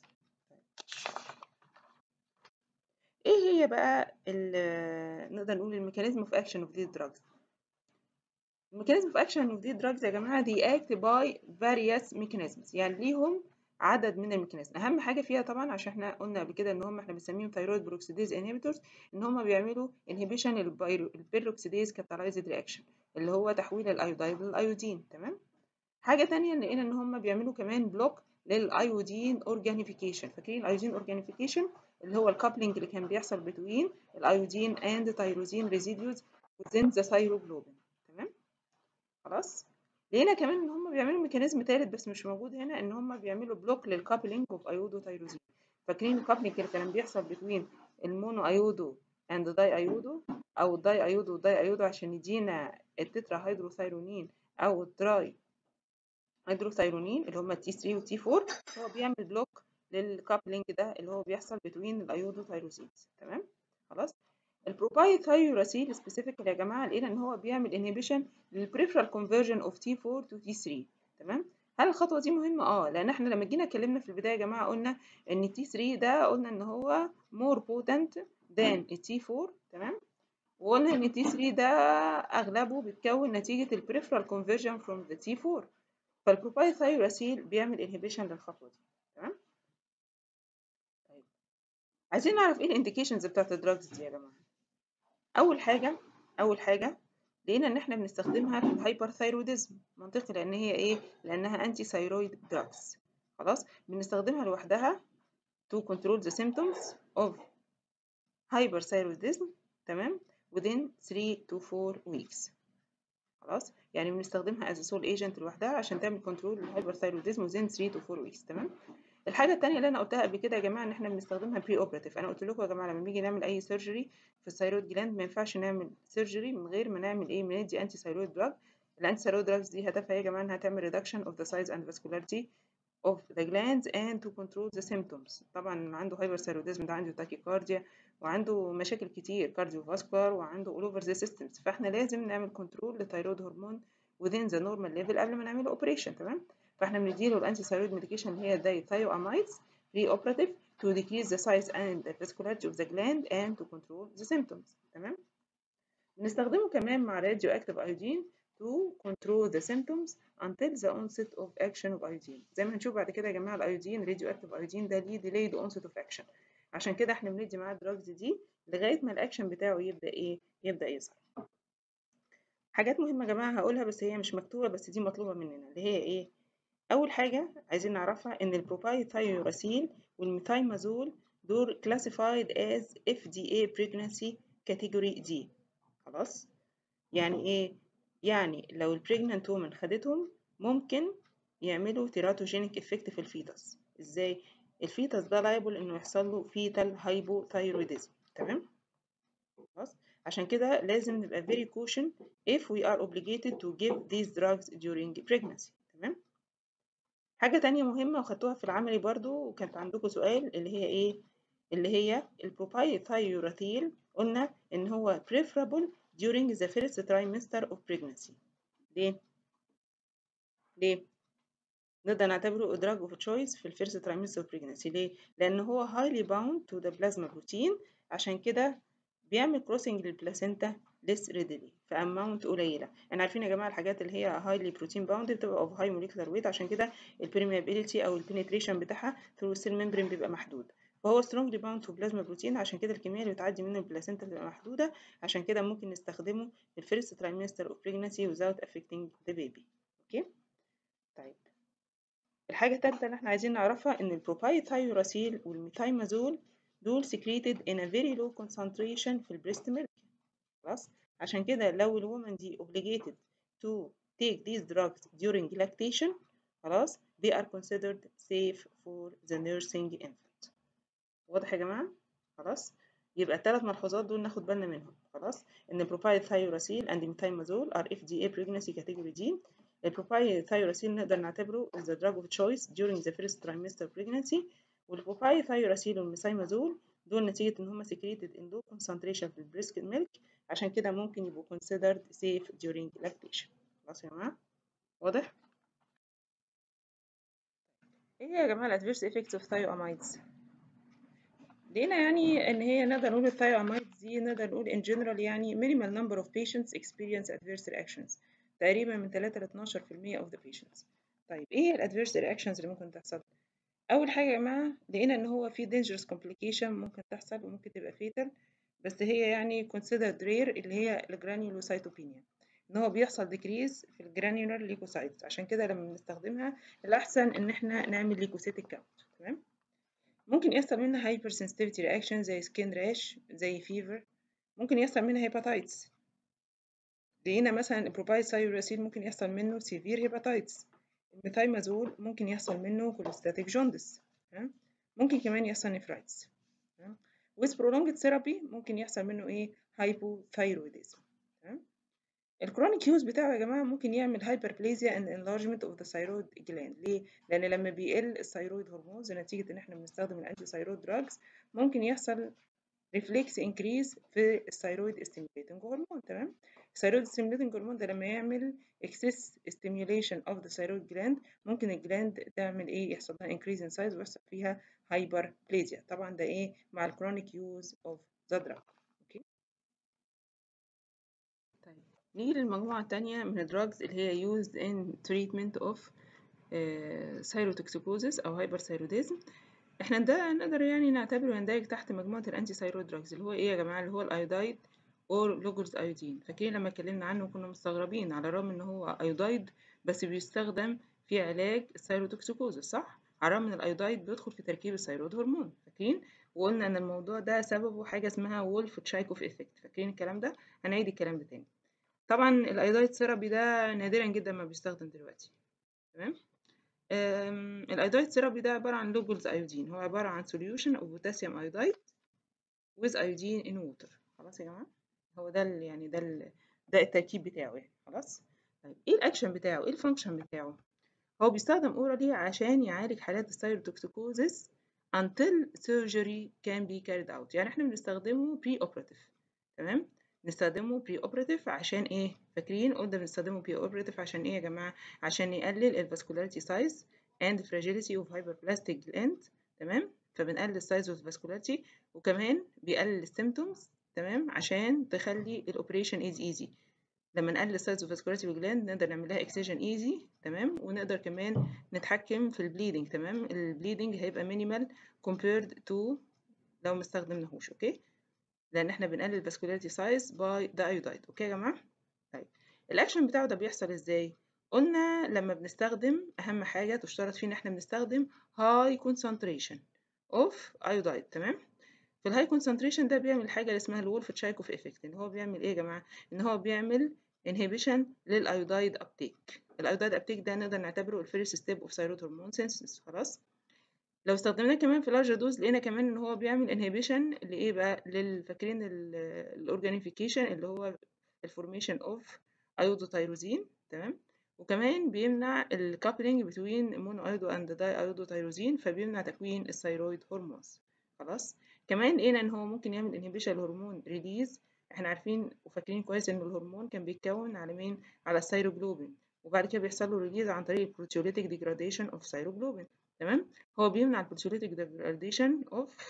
ايه هي بقى نقدر نقول الميكانيزم اوف اكشن اوف these drugs الميكانيزم اوف اكشن اوف دي دراجز يا جماعه دي اكت باي فاريوس ميكانيزمز يعني ليهم عدد من الميكانيزم اهم حاجه فيها طبعا عشان احنا قلنا قبل كده ان هم احنا بنسميهم ثايرويد بروكسيديز انهبيتورز ان هم بيعملوا انهبيشن البيروكسيديز كاتالايزد رياكشن اللي هو تحويل الايودايد للايودين تمام حاجه ثانيه لقينا ان هم بيعملوا كمان بلوك للايودين اورجانيفيكيشن فاكرين الايودين اورجانيفيكيشن اللي هو الكابلنج اللي كان بيحصل بين الايودين اند تيروزين ريزيديوز within the thyroglobin تمام خلاص لقينا كمان ان هم بيعملوا ميكانيزم ثالث بس مش موجود هنا ان هم بيعملوا بلوك للكابلنج اوف ايودو تيروزين فاكرين الكابلنج اللي كان بيحصل بين المونو ايودو اند داي ايودو او الداي ايودو والداي ايودو عشان يدينا التترا هيدروثايرونين او التراي هيدروثايرونين اللي هم التي 3 والتي 4 هو بيعمل بلوك للكابلنج ده اللي هو بيحصل بين الايودو تيروزينز تمام خلاص البروبايل ثايوراسيل سبيسيفيكال يا جماعه لقينا ان هو بيعمل انهبيشن للبريفرال كونفرجن اوف تي 4 تو تي 3 تمام هل الخطوه دي مهمه اه لان احنا لما جينا اتكلمنا في البدايه يا جماعه قلنا ان التي 3 ده قلنا ان هو مور بوتنت ذان التي 4 تمام وقلنا ان التي 3 ده اغلبه بيتكون نتيجه البريفرال كونفرجن فروم ذا تي 4 فالبروبايل ثايوراسيل بيعمل انهبيشن للخطوه دي تمام طيب عايزين نعرف ايه الانديكيشنز بتاعت الدراجز دي يا جماعه اول حاجه اول حاجه لقينا ان احنا بنستخدمها في الهايبرثايروديزم منطقي لان هي ايه لانها انتي ثايرويد دراجز خلاص بنستخدمها لوحدها to control the symptoms of hyperthyroidism تمام within 3 to 4 weeks خلاص يعني بنستخدمها as a sole agent لوحدها عشان تعمل كنترول للهايبرثايروديزم within 3 to 4 weeks تمام الحاجة التانية اللي أنا قلتها قبل كده يا جماعة إن إحنا بنستخدمها بري أوبراتيف، أنا قلت لكم يا جماعة لما بنيجي نعمل أي سيرجري في الثايرويد جلاند ما ينفعش نعمل سيرجري من غير ما نعمل إيه؟ بندي أنتي ثايرويد دراج، الأنتي ثايرويد دراجز دي هدفها إيه يا جماعة؟ إنها تعمل ريدكشن أوف ذا سايز أند فاسكولاريتي of the glands and to control the symptoms طبعا اللي عنده hyperthyroidism ده عنده tachycardia وعنده مشاكل كتير cardiovascular وعنده all over the systems فاحنا لازم نعمل كنترول للثيرويد هرمون within the normal level قبل ما نعمله اوبريشن تمام فاحنا بنديله الانتي ثيرويد ميديكيشن اللي هي زي ثايوامايدز بري اوبراتيف to decrease the size and the vascularity of the gland and to control the symptoms تمام بنستخدمه كمان مع radioactive iodine to control the symptoms until the onset of action of iodine زي ما هنشوف بعد كده يا جماعه الايودين radioactive iodine ده ليه delayed onset of action عشان كده احنا بندي معاه الدراجز دي لغايه ما الاكشن بتاعه يبدا ايه يبدا يظهر حاجات مهمه يا جماعه هقولها بس هي مش مكتوبه بس دي مطلوبه مننا اللي هي ايه اول حاجه عايزين نعرفها ان البروبايثايوراسيل والميثايمازول دول classified as FDA pregnancy category D خلاص يعني ايه يعني لو البريجنانت وومن خدتهم ممكن يعملوا تيراتوجينيك افكت في الفيتس ازاي الفيتس ده لايبل انه يحصل له فيتال هايبوثايروديزم تمام خلاص عشان كده لازم نبقى very caution if we are obligated to give these drugs during pregnancy تمام حاجة تانية مهمة وخدتوها في العملي برضو وكانت عندكم سؤال اللي هي ايه اللي هي البروبايثايوراتيل قلنا ان هو preferable during the first trimester of pregnancy ليه؟ ليه؟ نقدر نعتبره drug of choice في الفيرست trimester of pregnancy ليه؟ لأن هو highly bound to the plasma protein عشان كده بيعمل crossing للبلاسينتا less readily في amount قليلة احنا عارفين يا جماعة الحاجات اللي هي highly protein bound بتبقى of high molecular weight عشان كده البرميابيليتي أو البنتريشن بتاعها through cell membrane بيبقى محدود فهو strongly bound to plasma protein عشان كده الكمية اللي بتعدي منه البلاسينتا بتبقى محدودة عشان كده ممكن نستخدمه في الفيرست trimester of pregnancy without affecting the baby اوكي طيب الحاجة التالتة اللي احنا عايزين نعرفها ان البروبايثايوراسيل والميثايمازول دول secreted in a very low concentration في البريست ميلك خلاص عشان كده لو الwoman دي obligated to take these drugs during lactation خلاص they are considered safe for the nursing infant واضح يا جماعة خلاص يبقى الثلاث ملحوظات دول ناخد بالنا منهم خلاص ان البروبايثايوراسيل and ميثايمازول are FDA pregnancy category D البروبايثايوراسيل نقدر نعتبره as the drug of choice during the first trimester pregnancy والبروبايثايوراسيل والميثايمازول دول نتيجة إن هما secreted in low concentration في البريسك ميلك عشان كده ممكن يبقوا considered safe during lactation خلاص يا جماعة واضح؟ ايه يا جماعة الادفيرس effects of thioamides؟ لقينا يعني ان هي نقدر نقول الثايواميدز دي نقدر نقول in general يعني minimal number of patients experience adverse reactions تقريبا من 3 ل 12% of the patients طيب ايه الادفيرس reactions اللي ممكن تحصل اول حاجه يا جماعه لقينا ان هو في dangerous complication ممكن تحصل وممكن تبقى fatal بس هي يعني considered rare اللي هي الجرانيولوسايتوبينيا ان هو بيحصل decrease في الجرانيولار ليكوسايتس عشان كده لما بنستخدمها الاحسن ان احنا نعمل ليكوسيتيك كاونت تمام ممكن يحصل منها هايبر sensitivity reaction زي سكين راش زي فيفر ممكن يحصل منها هيباتايتس لقينا مثلا البروبايثايوراسيل ممكن يحصل منه سيفير هيباتايتس الميثايمازول ممكن يحصل منه كوليستاتيك جوندس ممكن كمان يحصل نفرايتس with prolonged therapy ممكن يحصل منه ايه hypothyroidism الكرونيك يوز بتاعه يا جماعه ممكن يعمل hyperplasia and enlargement of the thyroid gland ليه لان لما بيقل الثيرويد هرمونز نتيجه ان احنا بنستخدم الانتي ثيرويد دراجز ممكن يحصل ريفلكس انكريز في الثيرويد ستيميوليتنج هرمون تمام الثيرويد ستيميوليتنج هرمون ده لما يعمل اكسس ستيميوليشن اوف ذا ثيرويد جلاند ممكن الجلاند تعمل ايه يحصل لها انكريز ان سايز ويحصل فيها هايبربليزيا طبعا ده ايه مع الكرونيك يوز اوف ذا دراج اوكي طيب نيجي للمجموعه الثانيه من الدراجز اللي هي used in treatment of ثيروتوكسيكوزيس او هايبرثيروديزم احنا ده نقدر يعني نعتبره يندرج تحت مجموعة الانتي ثايرويد دراجز اللي هو ايه يا جماعة اللي هو الايودايد اور لوجرز ايودين فاكرين لما اتكلمنا عنه كنا مستغربين على الرغم ان هو ايودايد بس بيستخدم في علاج الثيروتوكسيكوزيس صح على الرغم ان الايودايد بيدخل في تركيب الثيرويد هرمون فاكرين وقلنا ان الموضوع ده سببه حاجة اسمها وولف تشايكوف افكت فاكرين الكلام ده هنعيد الكلام ده تاني طبعا الايودايد ثيرابي ده نادرا جدا ما بيستخدم دلوقتي تمام الايودايد ثيرابي ده عبارة عن لوجولز ايودين هو عبارة عن solution of potassium iodide with iodine in water خلاص يا جماعة هو ده ال يعني ده ال ده التركيب بتاعه يعني خلاص طيب ايه الاكشن بتاعه ايه الفانكشن بتاعه هو بيستخدم اورالي عشان يعالج حالات الثايروتوكسيكوزيس until surgery can be carried out يعني احنا بنستخدمه pre operative تمام نستخدمه pre operative عشان ايه فاكرين قلنا بنستخدمه pre operative عشان ايه يا جماعه عشان يقلل الفاسكولاريتي سايز and fragility of hyperplastic gland تمام فبنقلل السايز والفاسكولاريتي وكمان بيقلل السيمتومز تمام عشان تخلي الاوبريشن از ايزي لما نقلل السايز والفاسكولاريتي جلاند نقدر نعمل لها اكسجن ايزي تمام ونقدر كمان نتحكم في البليدنج تمام البليدنج هيبقى مينيمال compared to لو ما استخدمناهوش اوكي لان احنا بنقلل الفاسكولاريتي سايز باي ذا ايودايد اوكي يا جماعه طيب الاكشن بتاعه ده بيحصل ازاي قلنا لما بنستخدم اهم حاجه تشترط فيه ان احنا بنستخدم هاي concentration اوف ايودايد تمام في الهاي concentration ده بيعمل حاجه اللي اسمها الولف تشايكوف افكت ان هو بيعمل ايه يا جماعه ان هو بيعمل inhibition للايودايد ابتيك الايودايد ابتيك ده نقدر نعتبره الفيرست ستيب اوف ثايرويد هرمون سينثيسيس خلاص لو استخدمناه كمان في لارج دوز لقينا كمان ان هو بيعمل انهبيشن لايه بقى للفاكرين الاورجانيفيكيشن اللي هو الفورميشن اوف ايودوتيروزين تمام وكمان بيمنع الكابلينج بين مونو ايودو اند داي ايودوتيروزين فبيمنع تكوين الثيرويد هرمونز خلاص كمان لقينا ان هو ممكن يعمل انهبيشن الهرمون ريليز احنا عارفين وفاكرين كويس ان الهرمون كان بيتكون على مين على الثيروجلوبين وبعد كده بيحصل له ريليز عن طريق البروتيوليتيك ديجراديشن اوف ثيروجلوبين تمام هو بيمنع البروتيوليتيك ديجراديشن اوف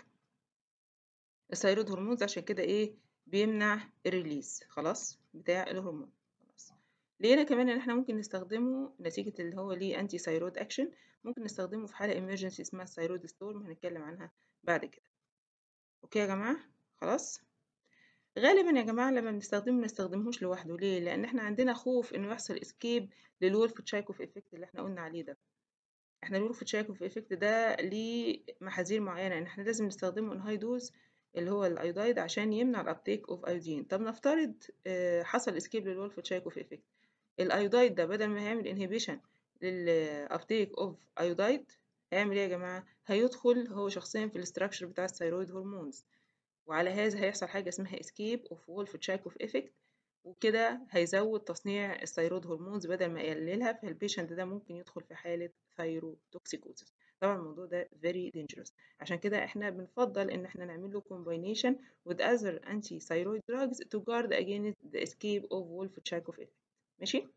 الثيرويد هرمونز عشان كده ايه بيمنع الريليز خلاص بتاع الهرمون خلاص لقينا كمان ان احنا ممكن نستخدمه نتيجة اللي هو ليه انتي ثيرويد اكشن ممكن نستخدمه في حالة emergency اسمها الثيرويد ستورم هنتكلم عنها بعد كده اوكي يا جماعة خلاص غالبا يا جماعة لما بنستخدمه منستخدمهوش لوحده ليه؟ لأن احنا عندنا خوف إنه يحصل اسكيب للولف تشايكوف افكت اللي احنا قلنا عليه ده احنا الولف تشايكوف افكت ده ليه محاذير معينة ان احنا لازم نستخدمه ان هاي دوز اللي هو الايودايد عشان يمنع الابتيك اوف ايودين طب نفترض اه حصل اسكيب للولف تشايكوف افكت الايودايد ده بدل ما هيعمل انهبيشن للابتيك اوف ايودايد هيعمل ايه يا جماعة؟ هيدخل هو شخصيا في الاستراكشر بتاع الثيرويد هرمونز وعلى هذا هيحصل حاجة اسمها escape of wolf تشايكوف effect وكده هيزود تصنيع الثيرويد هرمونز بدل ما يقللها فالبيشنت ده ممكن يدخل في حالة ثيروتوكسيكوزيس طبعا الموضوع ده very dangerous عشان كده احنا بنفضل ان احنا نعمل له combination with other anti-thyroid drugs to guard against the escape of wolf تشايكوف effect ماشي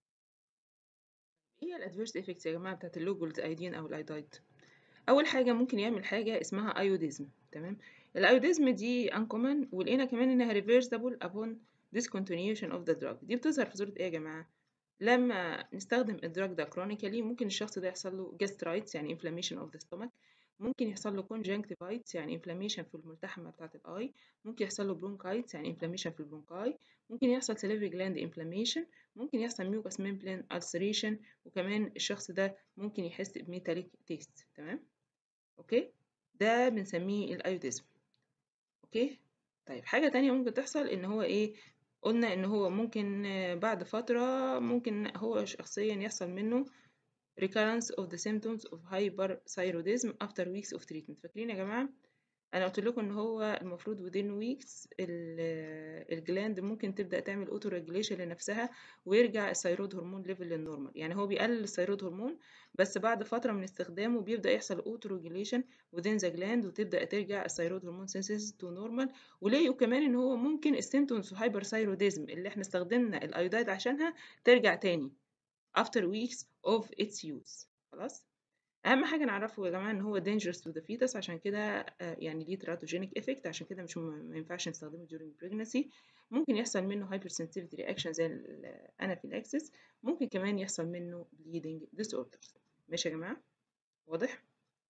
ايه الادفيرس افكتس يا جماعه بتاعت اللوجولز ايدين او الايدايد اول حاجه ممكن يعمل حاجه اسمها ايوديزم تمام الايوديزم دي انكومن ولقينا كمان انها ريفرسبل upon discontinuation of the drug دي بتظهر في صوره ايه يا جماعه لما نستخدم الدراج ده كرونيكالي ممكن الشخص ده يحصل له gastritis يعني inflammation of the stomach ممكن يحصل له conjunctivitis يعني inflammation في الملتحمة بتاعة الاي ممكن يحصل له bronchitis يعني inflammation في البرونكاي ممكن يحصل salivary gland inflammation ممكن يحصل mucous membrane ulceration وكمان الشخص ده ممكن يحس بميتاليك تيست تمام اوكي ده بنسميه الايوديزم اوكي طيب حاجة تانية ممكن تحصل ان هو ايه قلنا ان هو ممكن بعد فترة ممكن هو شخصيا يحصل منه recurrence of the symptoms of hyperthyroidism after weeks of treatment فاكرين يا جماعة انا قلت لكم ان هو المفروض within weeks الجلاند ممكن تبدا تعمل اوتو ريجوليشن لنفسها ويرجع الثيرويد هرمون ليفل للنورمال يعني هو بيقلل الثيرويد هرمون بس بعد فتره من استخدامه بيبدا يحصل اوتو ريجوليشن within the gland وتبدا ترجع الثيرويد هرمون سينثيسيس تو نورمال ولقيوا كمان ان هو ممكن السيمتومز اوف هايبرثايروديزم اللي احنا استخدمنا الايودايد عشانها ترجع تاني after weeks of its use خلاص اهم حاجه نعرفه يا جماعه ان هو dangerous to the fetus عشان كده يعني ليه teratogenic effect عشان كده مش ما ينفعش نستخدمه during pregnancy ممكن يحصل منه hypersensitivity reaction زي الانافيلاكسس ممكن كمان يحصل منه bleeding disorders ماشي يا جماعه واضح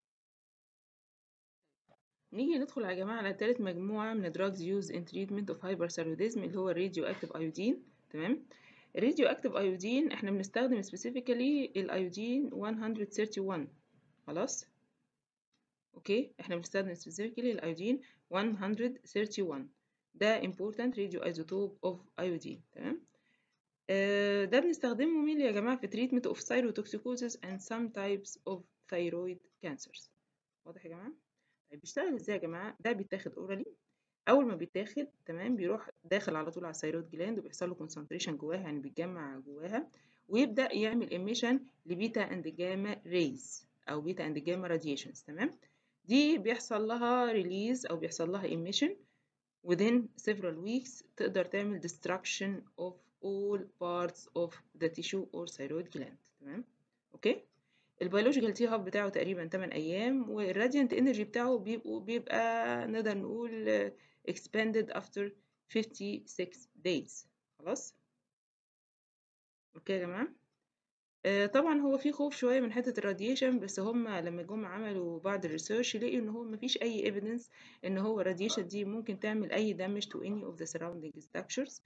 نيجي ندخل يا جماعه على تالت مجموعه من drugs used in treatment of hyperthyroidism اللي هو radioactive iodine تمام الراديو اكتيف ايودين احنا بنستخدم سبيسيفيكالي الايودين 131 خلاص اوكي احنا بنستخدم سبيسيفيكالي الايودين 131 ده important radio isotope of iodine تمام آه ده بنستخدمه مين يا جماعه في treatment of thyrotoxicosis and some types of thyroid cancers واضح يا جماعه طيب بيشتغل ازاي يا جماعه ده بيتاخد اورالي اول ما بيتاخد تمام بيروح داخل على طول على الثيرويد جلاند وبيحصل له كونسنتريشن جواها يعني بيتجمع جواها ويبدا يعمل ايميشن لبيتا اند جاما ريز او بيتا اند جاما راديشنز تمام دي بيحصل لها ريليز او بيحصل لها emission within several weeks تقدر تعمل destruction of all parts of the tissue or thyroid gland تمام اوكي البيولوجيكال تي هاب بتاعه تقريبا 8 ايام والراديانت انرجي بتاعه بيبقوا بيبقى نقدر نقول expanded after 56 days خلاص اوكي يا جماعه آه طبعا هو في خوف شويه من حته الراديشن بس هم لما جم عملوا بعض الريسيرش لقوا ان هو مفيش اي ايفيدنس ان هو الراديشن دي ممكن تعمل اي damage to any of the surrounding structures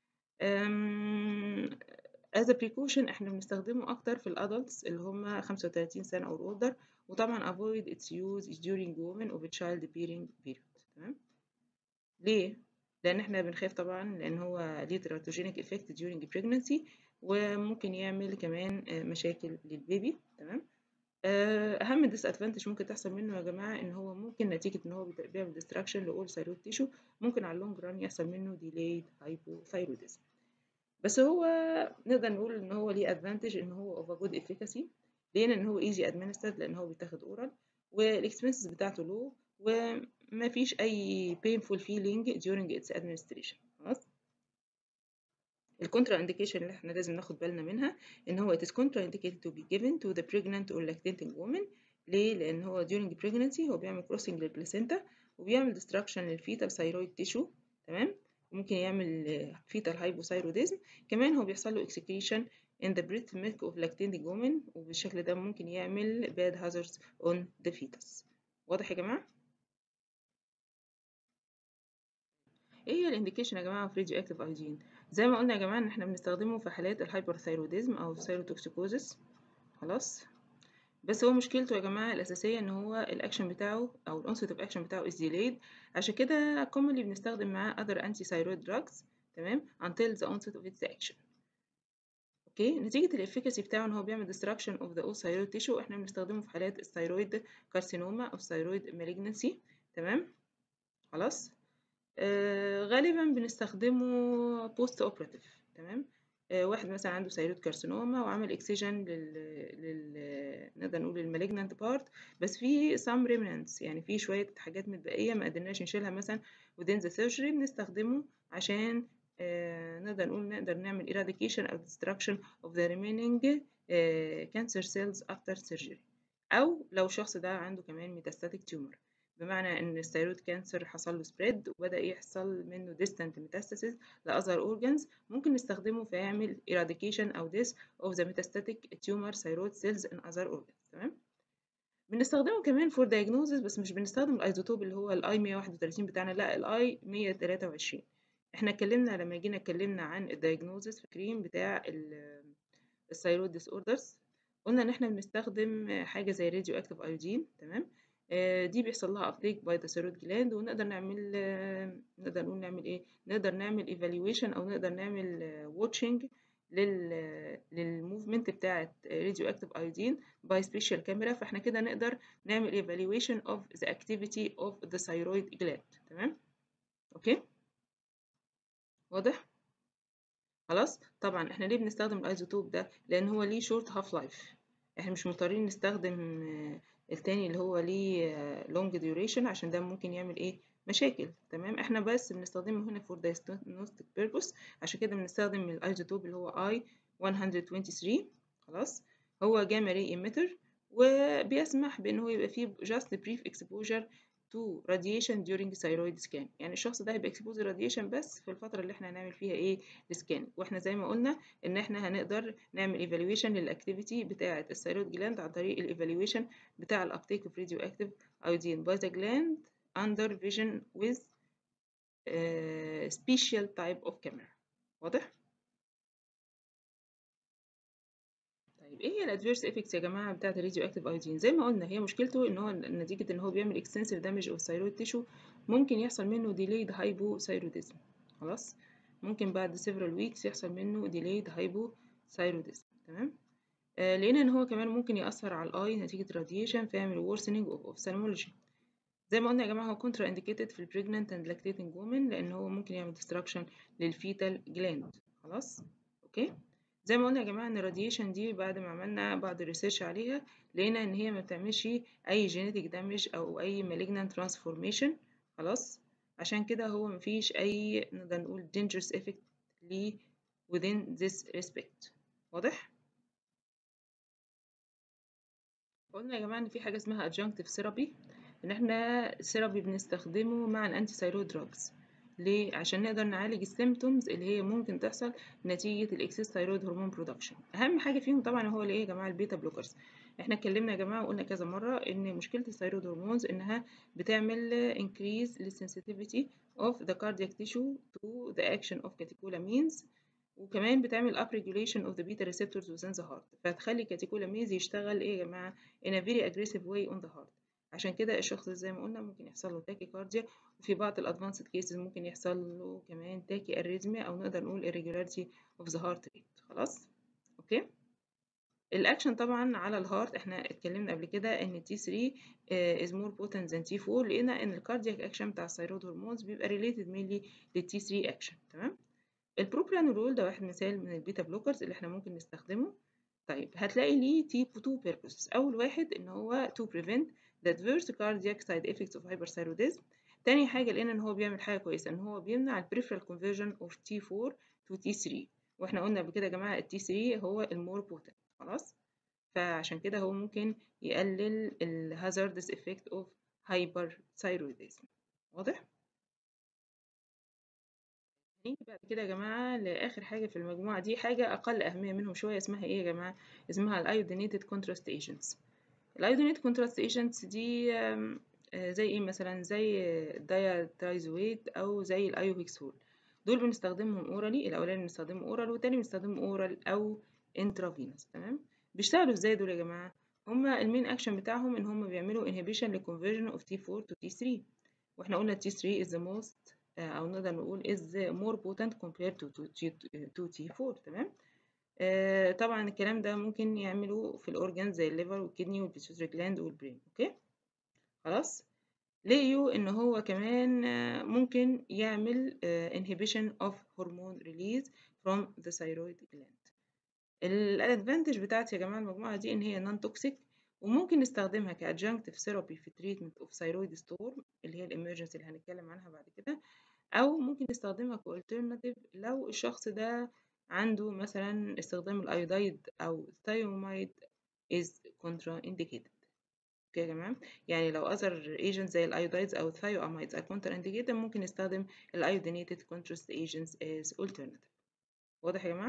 um, as a precaution احنا بنستخدمه اكتر في الادلتس اللي هم 35 سنه او older وطبعا avoid its use during women of a child bearing period تمام ليه لان احنا بنخاف طبعا لان هو ليه teratogenic effect during pregnancy وممكن يعمل كمان مشاكل للبيبي تمام اهم ديس ادفانتج ممكن تحصل منه يا جماعه ان هو ممكن نتيجه ان هو بيعمل ديستراكشن لاول ثايرويد تيشو ممكن على اللونج ران يحصل منه ديليد هايبوثايروديزم بس هو نقدر نقول ان هو ليه ادفانتج ان هو اوف جود افيكاسي لان ان هو ايزي ادمنسترد لان هو بيتاخد اورال والاكسبنسز بتاعته لو وما فيش اي painful feeling during its administration خلاص الكونترا انديكيشن اللي احنا لازم ناخد بالنا منها ان هو it is contraindicated to be given to the pregnant or lactating woman ليه لان هو during pregnancy هو بيعمل crossing للبلاسينتا وبيعمل destruction للفيتال ثايرويد تيشو تمام ممكن يعمل fetal hypothyroidism كمان هو بيحصل له excretion in the breast milk of lactating woman وبالشكل ده ممكن يعمل bad hazards on the fetus واضح يا جماعه ايه هي الانديكيشن يا جماعه في راديو اكتيف ايودين زي ما قلنا يا جماعه ان احنا بنستخدمه في حالات الهايبرثايروديزم او الثايروتوكسيكوزس خلاص بس هو مشكلته يا جماعه الاساسيه ان هو الاكشن بتاعه او الانست اوف اكشن بتاعه از ديليد عشان كده كومنلي بنستخدم معاه other anti thyroid drugs تمام until the onset of its action اوكي نتيجه الافيكاسي بتاعه ان هو بيعمل destruction of the all thyroid tissue احنا بنستخدمه في حالات الثايرويد كارسينوما او الثايرويد مالجنسي تمام خلاص آه غالبا بنستخدمه بوست اوبراتيف تمام آه واحد مثلا عنده ثايرويد كارسينوما وعمل اكسجن لل, لل... نقدر نقول المالجنانت بارت بس في سام ريمنانتس يعني في شويه حاجات متبقيه ما قدرناش نشيلها مثلا within the surgery بنستخدمه عشان آه نقدر نقول نقدر نعمل eradication او destruction of the remaining cancer cells after surgery او لو الشخص ده عنده كمان metastatic tumor بمعنى ان الثيرويد كانسر حصل له سبريد وبدا يحصل منه distant metastasis لاذر organs ممكن نستخدمه في يعمل eradication او this of the metastatic tumor thyroid cells in other organs تمام بنستخدمه كمان for diagnosis بس مش بنستخدم الايزوتوب اللي هو الاي 131 بتاعنا لا الاي 123 احنا اتكلمنا لما جينا اتكلمنا عن الدايجنوزس فاكرين بتاع الثيرويد ديس اوردرز قلنا ان احنا بنستخدم حاجه زي راديو اكتيف ايودين تمام دي بيحصل لها ابتيك باي ذا ثيرويد جلاند ونقدر نعمل نقدر نقول نعمل ايه نقدر نعمل ايفالويشن او نقدر نعمل واتشنج لل للموفمنت بتاعه راديو اكتيف ايودين باي سبيشال كاميرا فاحنا كده نقدر نعمل ايفالويشن اوف ذا اكتيفيتي اوف ذا ثيرويد جلاند تمام اوكي واضح خلاص طبعا احنا ليه بنستخدم الايزوتوب ده لان هو ليه شورت هاف لايف احنا مش مضطرين نستخدم التاني اللي هو ليه لونج ديوريشن عشان ده ممكن يعمل ايه مشاكل تمام احنا بس بنستخدمه هنا فور diagnostic purpose عشان كده بنستخدم الايزوتوب اللي هو اي 123 خلاص هو جاما ري ايميتر وبيسمح بان هو يبقى فيه just brief exposure to radiation during thyroid scan يعني الشخص ده هيبقى exposed radiation بس في الفترة اللي احنا هنعمل فيها ايه السكان واحنا زي ما قلنا ان احنا هنقدر نعمل evaluation للاكتيفيتي بتاعة الثيرويد جلاند عن طريق الايفالويشن بتاع الابتيك of radioactive iodine by the gland under vision with uh, special type of camera واضح؟ طيب ايه هي الادفيرس افكتس يا جماعه بتاعه الراديو اكتيف ايودين زي ما قلنا هي مشكلته ان هو نتيجه ان هو بيعمل اكستنسيف دامج اوف ثايرويد تيشو ممكن يحصل منه ديليد هايبوثايروديزم خلاص ممكن بعد several weeks يحصل منه ديليد هايبوثايروديزم تمام آه لان ان هو كمان ممكن ياثر على الاي نتيجه راديشن فيعمل worsening of ophthalmology زي ما قلنا يا جماعه هو كونترا انديكيتد في البريجننت اند لاكتيتنج وومن لان هو ممكن يعمل ديستراكشن للفيتال جلاند خلاص اوكي زي ما قلنا يا جماعة إن الراديشن دي بعد ما عملنا بعض الريسيرش عليها لقينا إن هي ما بتعملش أي جينيتك دامج أو أي malignant transformation خلاص عشان كده هو مفيش أي نقدر نقول dangerous effect ليه within this respect واضح؟ قلنا يا جماعة إن في حاجة اسمها adjunctive therapy إن إحنا ثيرابي بنستخدمه مع الأنتي ثايرويد دراجز ليه؟ عشان نقدر نعالج السيمتومز اللي هي ممكن تحصل نتيجة الإكسس ثايرويد هرمون برودكشن أهم حاجة فيهم طبعا هو الإيه يا جماعة البيتا بلوكرز إحنا اتكلمنا يا جماعة وقلنا كذا مرة إن مشكلة الثايرويد هرمونز إنها بتعمل increase للsensitivity of the cardiac tissue to the action of catecholamines وكمان بتعمل up regulation of the beta receptors within the heart فتخلي catecholamines يشتغل ايه يا جماعة in a very aggressive way on the heart عشان كده الشخص زي ما قلنا ممكن يحصل له تاكيكارديا وفي بعض الادفانسد كيسز ممكن يحصل له كمان تاكي اريزميا او نقدر نقول irregularity of the heart rate خلاص اوكي الاكشن طبعا على الهارت احنا اتكلمنا قبل كده ان تي 3 is more potent than تي 4 لقينا ان الكاردياك اكشن بتاع الثايرويد هرمونز بيبقى related mainly للتي 3 اكشن تمام البروبرانولول ده واحد مثال من البيتا بلوكرز اللي احنا ممكن نستخدمه طيب هتلاقي ليه تيب 2 purposes اول واحد ان هو to prevent the adverse cardiac side effects of hyperthyroidism تاني حاجه لقينا ان هو بيعمل حاجه كويسه ان هو بيمنع ال peripheral conversion of T4 to T3 واحنا قلنا قبل كده يا جماعه ال T3 هو المور بوتنت خلاص فعشان كده هو ممكن يقلل ال hazardous effect of hyperthyroidism واضح نيجي بعد كده يا جماعة لآخر حاجة في المجموعة دي حاجة أقل أهمية منهم شوية اسمها إيه يا جماعة؟ اسمها الأيودينيتد كونتراست ايجنتس الأيودينيتد كونتراست ايجنتس دي زي إيه مثلا زي الدايترايزويت أو زي الأيوهيكسول دول بنستخدمهم أورالي الأولاني بنستخدمه أورال والتاني بنستخدمه أورال أو انترافينوس تمام بيشتغلوا إزاي دول يا جماعة؟ هما المين أكشن بتاعهم إن هما بيعملوا inhibition لconversion of T4 to T3 واحنا قلنا T3 is the most او نقدر نقول is more potent compared to, to, to T4 تمام آه طبعا الكلام ده ممكن يعملوا في الاورجانز زي الليفر والكدني والبيتيوتري جلاند والبرين اوكي خلاص لقيوا ان هو كمان آه ممكن يعمل آه inhibition of hormone release from the thyroid gland الادفانتج بتاعتي يا جماعه المجموعه دي ان هي نون توكسيك وممكن نستخدمها كادجنكتيف ثيرابي في تريتمنت اوف ثايرويد ستورم اللي هي الامرجنسي اللي هنتكلم عنها بعد كده او ممكن نستخدمها كالترناتيف لو الشخص ده عنده مثلا استخدام الايودايد او الثايومايد is contraindicated اوكي يا جماعه يعني لو other agents زي الايودايدز او الثايوامايدز are contraindicated ممكن نستخدم الايودينيتد contrast agents as alternative واضح يا جماعه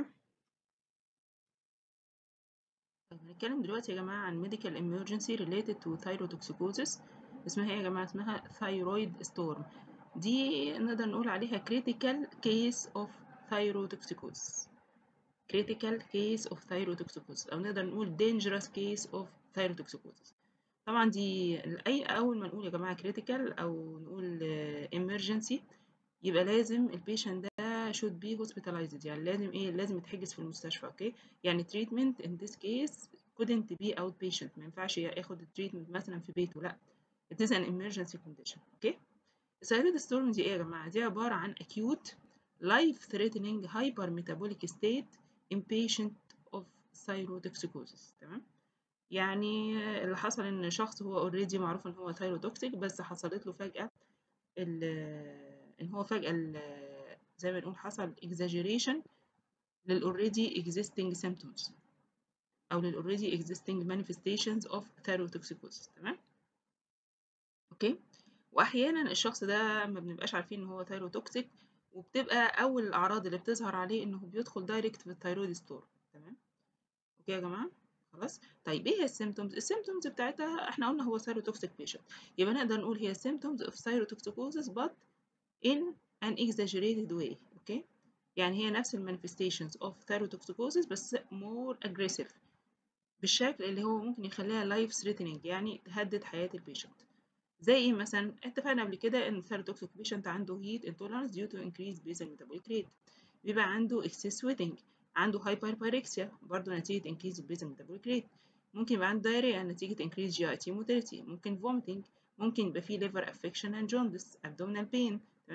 طيب هنتكلم دلوقتي يا جماعة عن medical emergency related to thyrotoxicosis اسمها ايه يا جماعة اسمها thyroid storm دي نقدر نقول عليها critical case of thyrotoxicosis critical case of thyrotoxicosis أو نقدر نقول dangerous case of thyrotoxicosis طبعا دي أي أول ما نقول يا جماعة critical أو نقول emergency يبقى لازم البيشنت ده should be hospitalized يعني لازم ايه لازم يتحجز في المستشفى اوكي يعني treatment in this case couldn't be outpatient ما ينفعش ياخد التريتمنت مثلا في بيته لا it is an emergency condition اوكي الثايرويد ستورم دي ايه يا جماعه دي عباره عن acute life threatening hypermetabolic state in patient of thyrotoxicosis تمام يعني اللي حصل ان شخص هو اوريدي معروف ان هو ثايروتوكسيك بس حصلت له فجاه ان هو فجاه زي ما نقول حصل exaggeration لل already existing symptoms أو لل already existing manifestations of thyrotoxicosis تمام أوكي وأحيانا الشخص ده ما بنبقاش عارفين إن هو ثايروتوكسيك وبتبقى أول الأعراض اللي بتظهر عليه إنه بيدخل دايركت في الثايرويد ستور تمام أوكي يا جماعة خلاص طيب ايه هي السيمتومز السيمتومز بتاعتها احنا قلنا هو ثايروتوكسيك بيشنت يبقى نقدر نقول هي symptoms of thyrotoxicosis but in an exaggerated way اوكي يعني هي نفس المانيفستيشنز اوف thyrotoxicosis بس more aggressive بالشكل اللي هو ممكن يخليها life threatening يعني تهدد حياة البيشنت زي ايه مثلا اتفقنا قبل كده ان الثيروتوكسيك بيشنت عنده heat intolerance due to increased basal metabolic rate بيبقى عنده excess sweating عنده hyperpyrexia برضه نتيجة increased basal metabolic rate ممكن يبقى عنده diarrhea نتيجة increased GIT motility ممكن vomiting ممكن يبقى فيه liver affection and jaundice abdominal pain تمام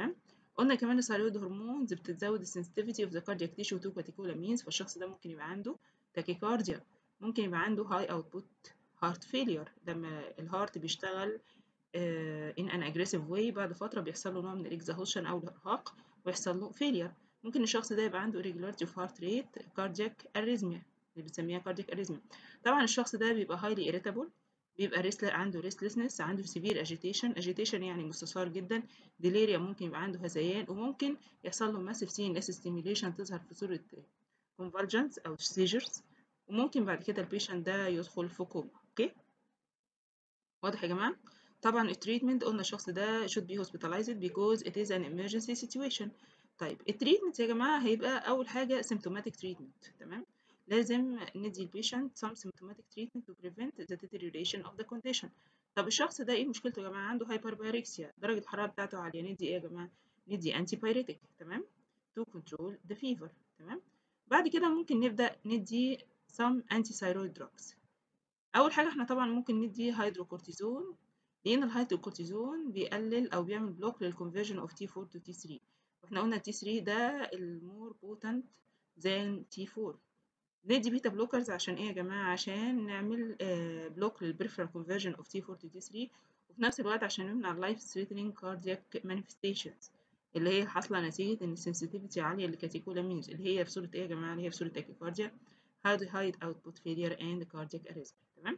قلنا كمان الثايرويد هرمونز بتزود السنسيتيفيتي اوف ذا كاردياك تيشو تو كاتيكولامينز فالشخص ده ممكن يبقى عنده تاكيكارديا ممكن يبقى عنده هاي اوتبوت هارت فيلير لما الهارت بيشتغل ان ان اجريسيف واي بعد فتره بيحصل له نوع من الاكزهوشن او الارهاق ويحصل له فيلير ممكن الشخص ده يبقى عنده irregularity of heart rate cardiac arrhythmia اللي بنسميها cardiac arrhythmia طبعا الشخص ده بيبقى highly irritable بيبقى ريسل عنده restlessness عنده severe agitation agitation يعني مستصغر جدا delirium ممكن يبقى عنده هذيان وممكن يحصل له massive CNS stimulation تظهر في صورة convulsions أو seizures وممكن بعد كده البيشنت ده يدخل في كوما اوكي واضح يا جماعة طبعا التريتمنت قلنا الشخص ده should be hospitalized because it is an emergency situation طيب التريتمنت يا جماعة هيبقى أول حاجة symptomatic treatment تمام لازم ندي البيشنت some symptomatic treatment to prevent the deterioration of the condition طب الشخص ده ايه مشكلته يا جماعة عنده hyperpyrexia درجة الحرارة بتاعته عالية ندي ايه يا جماعة ندي antipyretic تمام to control the fever تمام بعد كده ممكن نبدأ ندي some anti-thyroid drugs أول حاجة احنا طبعا ممكن ندي هيدروكورتيزون لأن الهيدروكورتيزون بيقلل أو بيعمل بلوك للconversion of T4 to T3 واحنا قلنا T3 ده المور potent than T4 ندي بيتا بلوكرز عشان ايه يا جماعة عشان نعمل بلوك للبريفرال conversion of T4 to T3 وفي نفس الوقت عشان نمنع life threatening cardiac manifestations اللي هي حاصلة نتيجة ان السنسيتيفيتي عالية للكاتيكولامينز اللي هي في صورة ايه يا جماعة اللي هي في صورة تاكيكارديا high output failure and cardiac arrhythmia تمام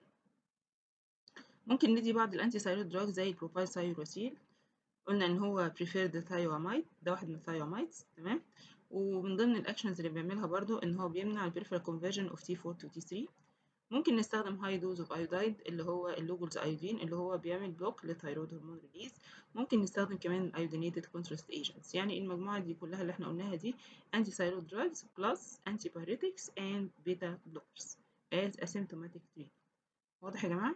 ممكن ندي بعض الانتي ثايرويد دراج زي البروبايل ثايروسيل قلنا ان هو preferred ثايوامايد ده واحد من الثايوامايدز تمام ومن ضمن الاكشنز اللي بيعملها برضو ان هو بيمنع البريفرال conversion of T4 to T3 ممكن نستخدم هاي دوز اوف ايودايد اللي هو اللوجولز ايودين اللي هو بيعمل بلوك للثايرويد هرمون ريليز ممكن نستخدم كمان الايودينيتد كونتراست ايجنتس يعني المجموعه دي كلها اللي احنا قلناها دي انتي ثايرويد دراجز بلس انتي بايريتكس اند بيتا بلوكرز as a symptomatic treatment واضح يا جماعه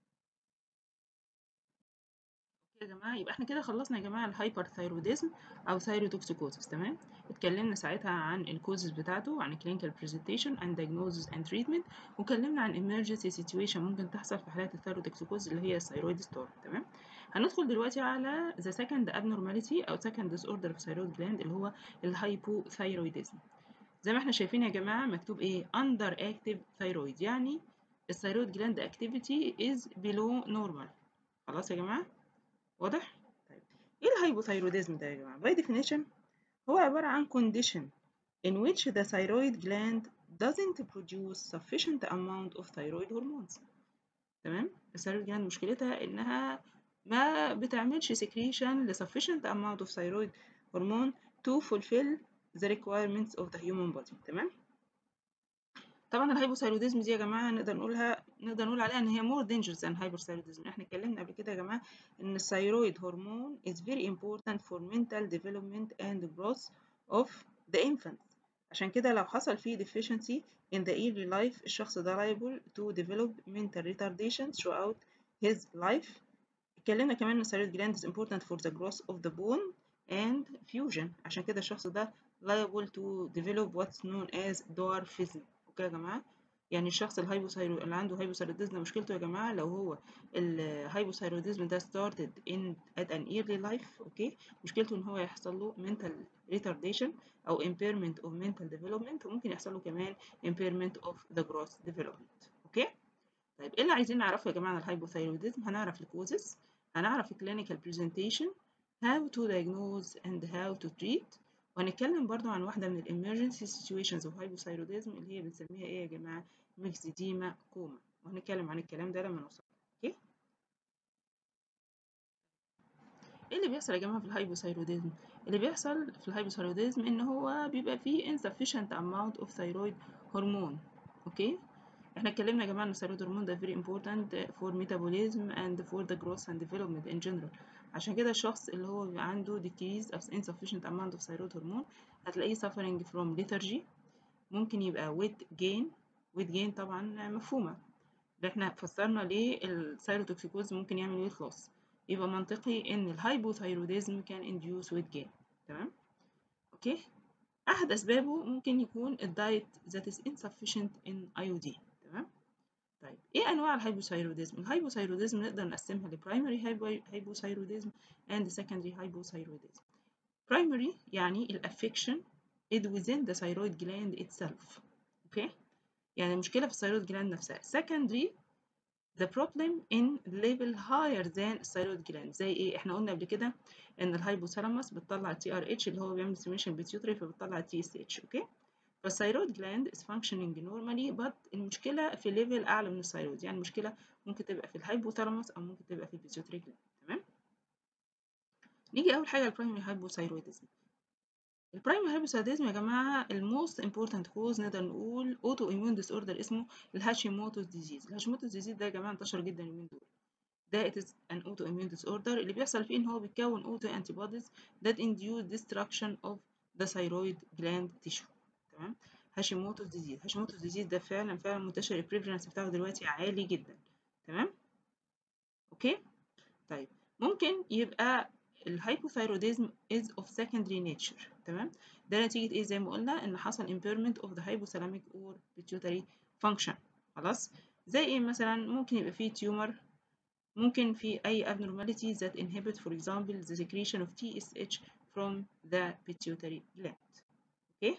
يا جماعه يبقى احنا كده خلصنا يا جماعه الهايبر ثايروديزم او ثايروتوكسيكوزس تمام اتكلمنا ساعتها عن الكوزز بتاعته عن clinical presentation and diagnosis and treatment واتكلمنا عن emergency situation ممكن تحصل في حالات الثايروتوكسيكوز اللي هي الثايرويد ستورم تمام هندخل دلوقتي على the second abnormality او second disorder of thyroid gland اللي هو الهايبوثايرويدزم زي ما احنا شايفين يا جماعه مكتوب ايه under active thyroid يعني الثايرويد جلاند activity is below normal خلاص يا جماعه واضح؟ طيب ايه الهايبوثايروديزم ده يا جماعة؟ by definition هو عبارة عن condition in which the thyroid gland doesn't produce sufficient amount of thyroid hormones تمام؟ الثايرويد جلاند مشكلتها انها ما بتعملش secretion ل sufficient amount of thyroid hormone to fulfill the requirements of the human body تمام؟ طبعا الهايبوثايروديزم دي يا جماعه نقدر نقولها نقدر نقول عليها ان هي more dangerous than hyperthyroidism احنا اتكلمنا قبل كده يا جماعه ان الثايرويد هرمون is very important for mental development and growth of the infant عشان كده لو حصل فيه deficiency in the early life الشخص ده liable to develop mental retardation throughout his life اتكلمنا كمان ان الثايرويد gland is important for the growth of the bone and fusion عشان كده الشخص ده liable to develop what's known as dwarfism اوكي يا جماعه يعني الشخص الهايبوثايرو اللي عنده هايبوثايروديزم مشكلته يا جماعه لو هو الهايبوثايروديزم ده started in at an early life اوكي مشكلته ان هو يحصل له mental retardation او impairment of mental development وممكن يحصل له كمان impairment of the growth development اوكي طيب ايه اللي عايزين نعرفه يا جماعه عن الهايبوثايروديزم هنعرف الكوزز هنعرف الكلينيكال presentation how to diagnose and how to treat وهنتكلم برضو عن واحدة من الامرجنسي situations of hypothyroidism اللي هي بنسميها ايه يا جماعة ميكسيديما كوما وهنتكلم عن الكلام ده لما نوصل اوكي ايه اللي بيحصل يا جماعة في الهايبوثايروديزم اللي بيحصل في الهايبوثايروديزم ان هو بيبقى فيه insufficient amount of thyroid hormone اوكي احنا اتكلمنا يا جماعة ان الثايرويد هرمون ده very important for metabolism and for the growth and development in general عشان كده الشخص اللي هو بيبقى عنده decrease of insufficient amount of thyroid hormone هتلاقيه suffering from lethargy ممكن يبقى weight gain weight gain طبعا مفهومة اللي احنا فسرنا ليه الثايروتوكسيكوز ممكن يعمل weight loss يبقى منطقي ان الهايبوثايروديزم كان induce weight gain تمام اوكي احد اسبابه ممكن يكون الدايت that is insufficient in iodine تمام طيب ايه انواع الهايبوثايروديزم الهايبوثايروديزم نقدر نقسمها لبرايمري هايبوثايروديزم اند سكندري هايبوثايروديزم primary يعني الافكشن is within the thyroid gland itself اوكي يعني المشكله في الثيرويد جلاند نفسها secondary the problem in level higher than الثيرويد جلاند زي ايه احنا قلنا قبل كده ان الهايبوثالاموس بتطلع تي ار اتش اللي هو بيعمل سيميشن بيتيوتري فبتطلع تي اس اتش اوكي فالثيرويد جلاند is functioning normally but المشكله في ليفل اعلى من الثيرويد يعني المشكله ممكن تبقى في الهايبوثالاموس او ممكن تبقى في البيتيوتري جلاند تمام نيجي اول حاجه البرايمري هايبوثايرويدزم البرايمري هايبوثايرويدزم يا جماعه الموست امبورتنت كوز نقدر نقول اوتو اميون ديس اوردر اسمه الهاشيموتوس ديزيز الهاشيموتوس ديزيز ده يا جماعه انتشر جدا اليومين دول ده it is an autoimmune disorder اللي بيحصل فيه ان هو بيتكون auto antibodies that induce destruction of the thyroid gland tissue تمام هاشيموتوس ديزيز هاشيموتوس ديزيز ده فعلا فعلا منتشر البريفرنس بتاعه دلوقتي عالي جدا تمام اوكي طيب ممكن يبقى الهايبوثايروديزم is of secondary nature تمام ده نتيجة ايه زي ما قلنا ان حصل impairment of the hypothalamic or pituitary function خلاص زي ايه مثلا ممكن يبقى فيه tumor ممكن في أي abnormality that inhibit for example the secretion of TSH from the pituitary gland. Okay?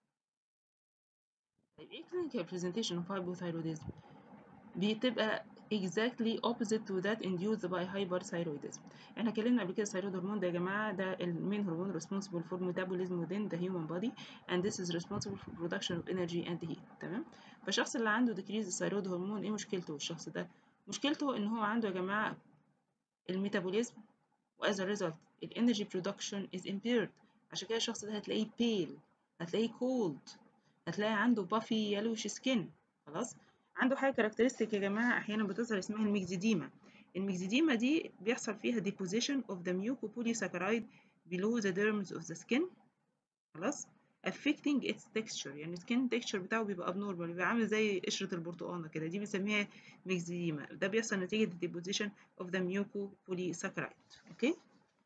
طيب إيه clinical presentation of hypothyroidism؟ بتبقى exactly opposite to that induced by hyperthyroidism. احنا اتكلمنا قبل كده الثيرويد هرمون ده يا جماعة ده المين هرمون responsible for metabolism within the human body and this is responsible for production of energy and heat تمام؟ فالشخص اللي عنده decrease الثيرويد هرمون ايه مشكلته الشخص ده؟ مشكلته ان هو عنده يا جماعه الميتابوليزم واز a result الانرجي برودكشن is impaired عشان كده الشخص ده هتلاقيه pale هتلاقيه cold هتلاقي عنده buffy yellowish skin خلاص عنده حاجه كاركترستيك يا جماعه احيانا بتظهر اسمها الميكزيديما الميكزيديما دي بيحصل فيها deposition of the mucopolysaccharide below the dermis of the skin خلاص affecting its texture يعني skin texture بتاعه بيبقى abnormal بيبقى عامل زي قشرة البرتقانة كده دي بنسميها ميكزيما ده بيحصل نتيجة deposition of the mucopolysaccharide اوكي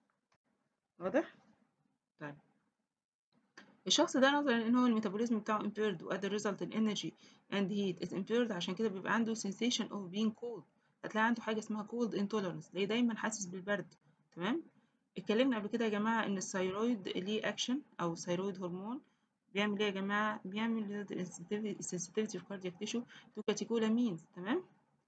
واضح؟ طيب الشخص ده نظرا ان هو الميتابوليزم بتاعه impaired و as a result in energy and heat is impaired عشان كده بيبقى عنده sensation of being cold هتلاقي عنده حاجة اسمها cold intolerance تلاقيه دايما حاسس بالبرد تمام؟ اتكلمنا قبل كده يا جماعة إن الثيرويد ليه أكشن أو الثيرويد هرمون بيعمل إيه يا جماعة؟ بيعمل sensitivity of cardiac tissue to catecholamines تمام؟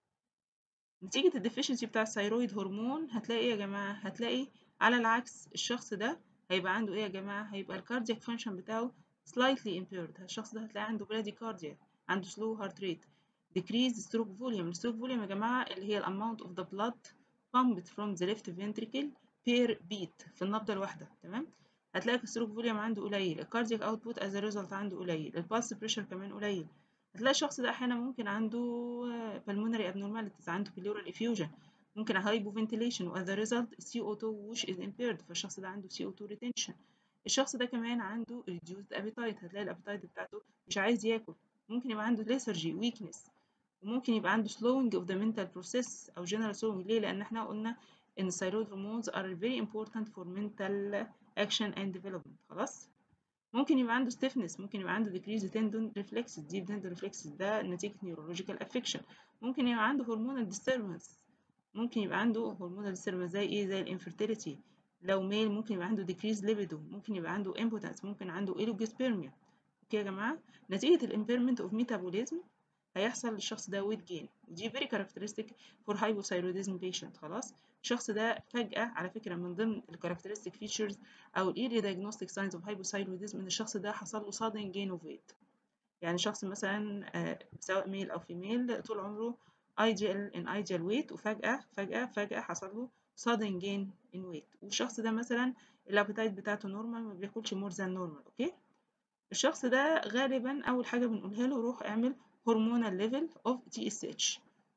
نتيجة الديفيشنسي بتاع الثيرويد هرمون هتلاقي إيه يا جماعة؟ هتلاقي على العكس الشخص ده هيبقى عنده إيه يا جماعة؟ هيبقى الكاردياك فانكشن بتاعه slightly impaired الشخص ده هتلاقي عنده bradycardia عنده slow heart rate decrease stroke volume الstroke volume يا جماعة اللي هي الامount of the blood pumped from the left ventricle بير بيت في النبضة الواحدة تمام هتلاقي الستروك فوليوم عنده قليل الكاردياك اوتبوت از ريزلت عنده قليل البالس بريشر كمان قليل هتلاقي الشخص ده احيانا ممكن عنده pulmonary abnormalities عنده pleural effusion ممكن هايبو فنتيليشن واز ريزلت CO2 وش از impaired فالشخص ده عنده CO2 retention الشخص ده كمان عنده reduced appetite هتلاقي الابيتايت بتاعته مش عايز ياكل ممكن يبقى عنده lethargy weakness وممكن يبقى عنده slowing of the mental process او general slowing ليه لان احنا قلنا ان الثيرويد هرمونز are very important for mental action and development خلاص ممكن يبقى عنده stiffness ممكن يبقى عنده decreased tendon reflexes deep tendon reflexes ده نتيجة neurological affection ممكن يبقى عنده hormonal disturbance ممكن يبقى عنده hormonal disturbance زي ايه زي الانفرتيليتي لو ميل ممكن يبقى عنده decreased libido ممكن يبقى عنده impotence ممكن عنده oligospermia اوكي يا جماعة نتيجة الامبيرمنت of metabolism هيحصل للشخص ده weight gain ودي very characteristic for hypothyroidism patient خلاص الشخص ده فجأة على فكرة من ضمن ال characteristic features أو ال early diagnostic signs of hypothyroidism إن الشخص ده حصل له sudden gain of weight يعني شخص مثلا سواء ميل أو فيميل طول عمره ideal in ideal weight وفجأة فجأة فجأة حصل له sudden gain in weight والشخص ده مثلا الابيتايت بتاعته نورمال ما بياكلش more than normal أوكي الشخص ده غالبا أول حاجة بنقولها له روح اعمل hormonal level of TSH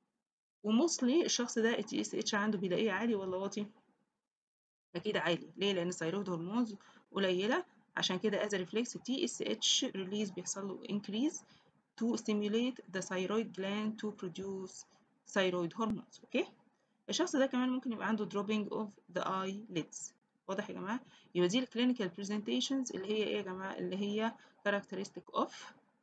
وموصلي الشخص ده ال TSH عنده بيلاقيه عالي ولا واطي؟ أكيد عالي ليه؟ لأن الثيرويد هرمونز قليلة عشان كده as a reflex TSH release بيحصل له increase to stimulate the thyroid gland to produce thyroid hormones أوكي؟ الشخص ده كمان ممكن يبقى عنده dropping of the eyelids واضح يا جماعة؟ يبقى دي ال clinical presentations اللي هي إيه يا جماعة؟ اللي هي characteristic of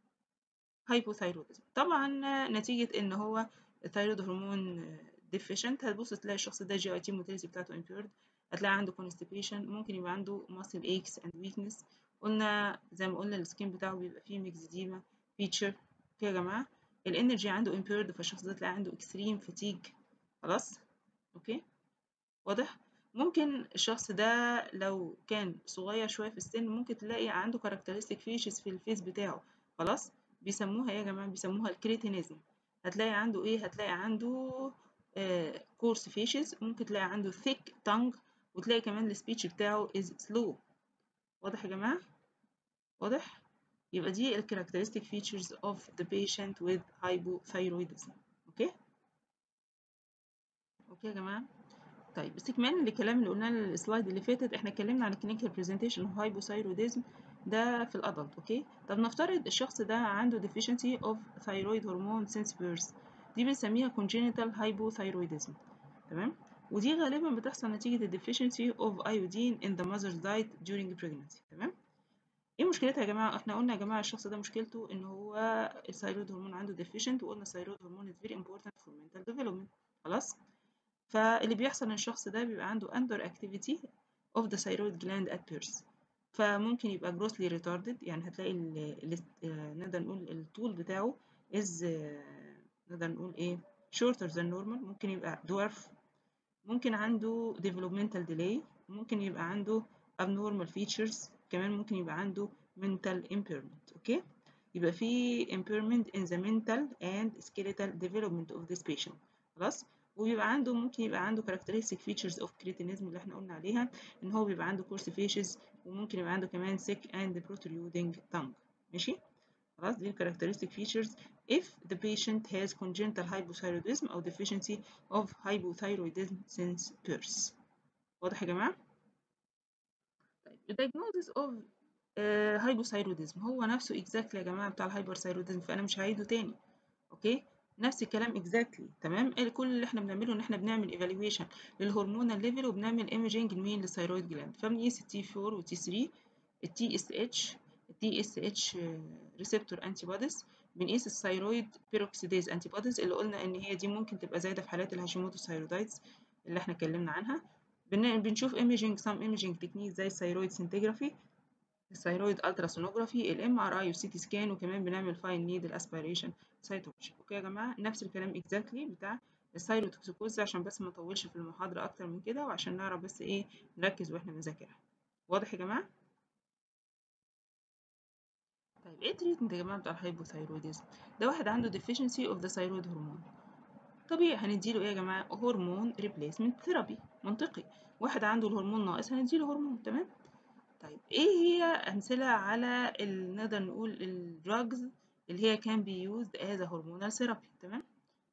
hypothyroidism طبعا نتيجة ان هو الثيرويد هرمون deficient هتبص تلاقي الشخص ده جي اي تي موتيليتي بتاعته impaired هتلاقي عنده constipation ممكن يبقى عنده muscle aches and weakness قلنا زي ما قلنا السكين بتاعه بيبقى فيه ميكزيديما فيتشر اوكي يا جماعه الانرجي عنده impaired فالشخص ده تلاقي عنده extreme fatigue خلاص اوكي واضح ممكن الشخص ده لو كان صغير شويه في السن ممكن تلاقي عنده characteristic features في الفيس بتاعه خلاص بيسموها يا جماعه بيسموها الكريتينيزم هتلاقي عنده ايه هتلاقي عنده كورس uh, فيشز ممكن تلاقي عنده thick tongue وتلاقي كمان السبيتش بتاعه is slow واضح يا جماعه واضح يبقى دي ال characteristic features of the patient with hypothyroidism اوكي اوكي يا جماعه طيب استكمالا للكلام اللي قلناه السلايد اللي فاتت احنا اتكلمنا عن الكلينيكال برزنتيشن اوف هايبوثايروديزم ده في الادلت اوكي طب نفترض الشخص ده عنده deficiency of thyroid hormone since birth دي بنسميها congenital hypothyroidism تمام ودي غالبا بتحصل نتيجة ال deficiency of iodine in the mother's diet during pregnancy تمام ايه مشكلتها يا جماعة احنا قلنا يا جماعة الشخص ده مشكلته ان هو الثايرويد هرمون عنده deficient وقلنا الثايرويد هرمون is very important for mental development خلاص فاللي بيحصل ان الشخص ده بيبقى عنده under activity of the thyroid gland at birth فممكن يبقى grossly retarded يعني هتلاقي ال نقدر نقول الطول بتاعه is نقدر نقول ايه shorter than normal ممكن يبقى dwarf ممكن عنده developmental delay ممكن يبقى عنده abnormal features كمان ممكن يبقى عنده mental impairment اوكي يبقى في impairment in the mental and skeletal development of this patient خلاص وبيبقى عنده ممكن يبقى عنده characteristic features of cretinism اللي احنا قلنا عليها ان هو بيبقى عنده coarse facies وممكن يبقى عنده كمان sick and protruding tongue ماشي خلاص دي characteristic features if the patient has congenital hypothyroidism or deficiency of hypothyroidism since birth واضح يا جماعة؟ طيب diagnosis of uh, hypothyroidism هو نفسه exactly يا جماعة بتاع الهايبرثايروديزم فأنا مش هعيده تاني أوكي؟ نفس الكلام اكزاكتلي exactly. تمام كل اللي احنا بنعمله ان احنا بنعمل ايفالويشن للهرمونال ليفل وبنعمل ايمجنج لمين للثايرويد جلاند فبنقيس التي 4 والتي 3 التي اس اتش التي اس اتش ريسبتور انتي بوديز بنقيس الثايرويد بيروكسيديز انتي بوديز اللي قلنا ان هي دي ممكن تبقى زايده في حالات الهاشيموتو ثايرويدايتس اللي احنا اتكلمنا عنها بنشوف ايمجنج سام ايمجنج تكنيك زي الثايرويد سنتجرافي الثايرويد التراسونوجرافي الام ار اي والسي تي سكان وكمان بنعمل فاين نيدل اسبيريشن سيتولوجي اوكي يا جماعه نفس الكلام اكزاكتلي بتاع الثايروتوكسيكوز عشان بس ما نطولش في المحاضره اكتر من كده وعشان نعرف بس ايه نركز واحنا بنذاكرها واضح يا جماعه طيب ايه التريتمنت يا جماعه بتاع الهايبوثايروديزم ده واحد عنده deficiency of the thyroid hormone طبيعي هنديله ايه يا جماعه هرمون ريبليسمنت ثيرابي منطقي واحد عنده الهرمون ناقص هنديله هرمون تمام طيب ايه هي امثله على نقدر نقول الدراجز اللي هي كان بي يوزد از هرمونال ثيرابي تمام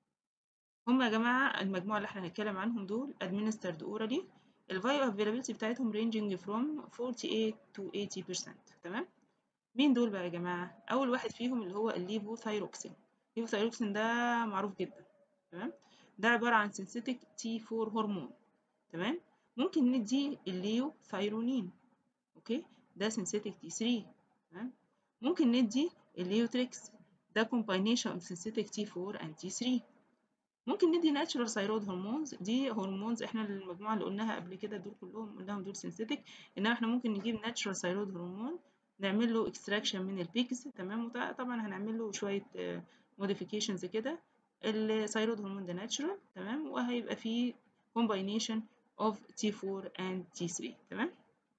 هم يا جماعه المجموعه اللي احنا هنتكلم عنهم دول administered orally الفايو افيلابيلتي بتاعتهم ranging from 48 to 80% تمام مين دول بقى يا جماعه اول واحد فيهم اللي هو الليفوثايروكسين الليفوثايروكسين ده معروف جدا تمام ده عباره عن synthetic T4 هرمون تمام ممكن ندي الليو ثايرونين اوكي ده synthetic T3 تمام ممكن ندي الليوتريكس ده combination of synthetic T4 and T3 ممكن ندي natural thyroid hormones دي هرمونز احنا المجموعه اللي قلناها قبل كده دول كلهم قلناهم دول synthetic انما احنا ممكن نجيب natural thyroid hormone نعمل له extraction من البيكس تمام طبعا هنعمل له شويه modifications كده الثايرويد هرمون ده natural تمام وهيبقى فيه combination of T4 and T3 تمام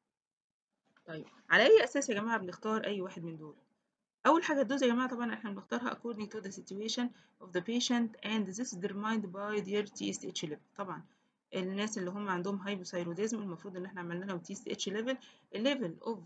طيب على اي اساس يا جماعه بنختار اي واحد من دول اول حاجه الدوز يا جماعه طبعا احنا بنختارها according to the situation of the patient and this is determined by their TSH level طبعا الناس اللي هم عندهم هايبوثايروديزم المفروض ان احنا عملنا لهم TSH level level of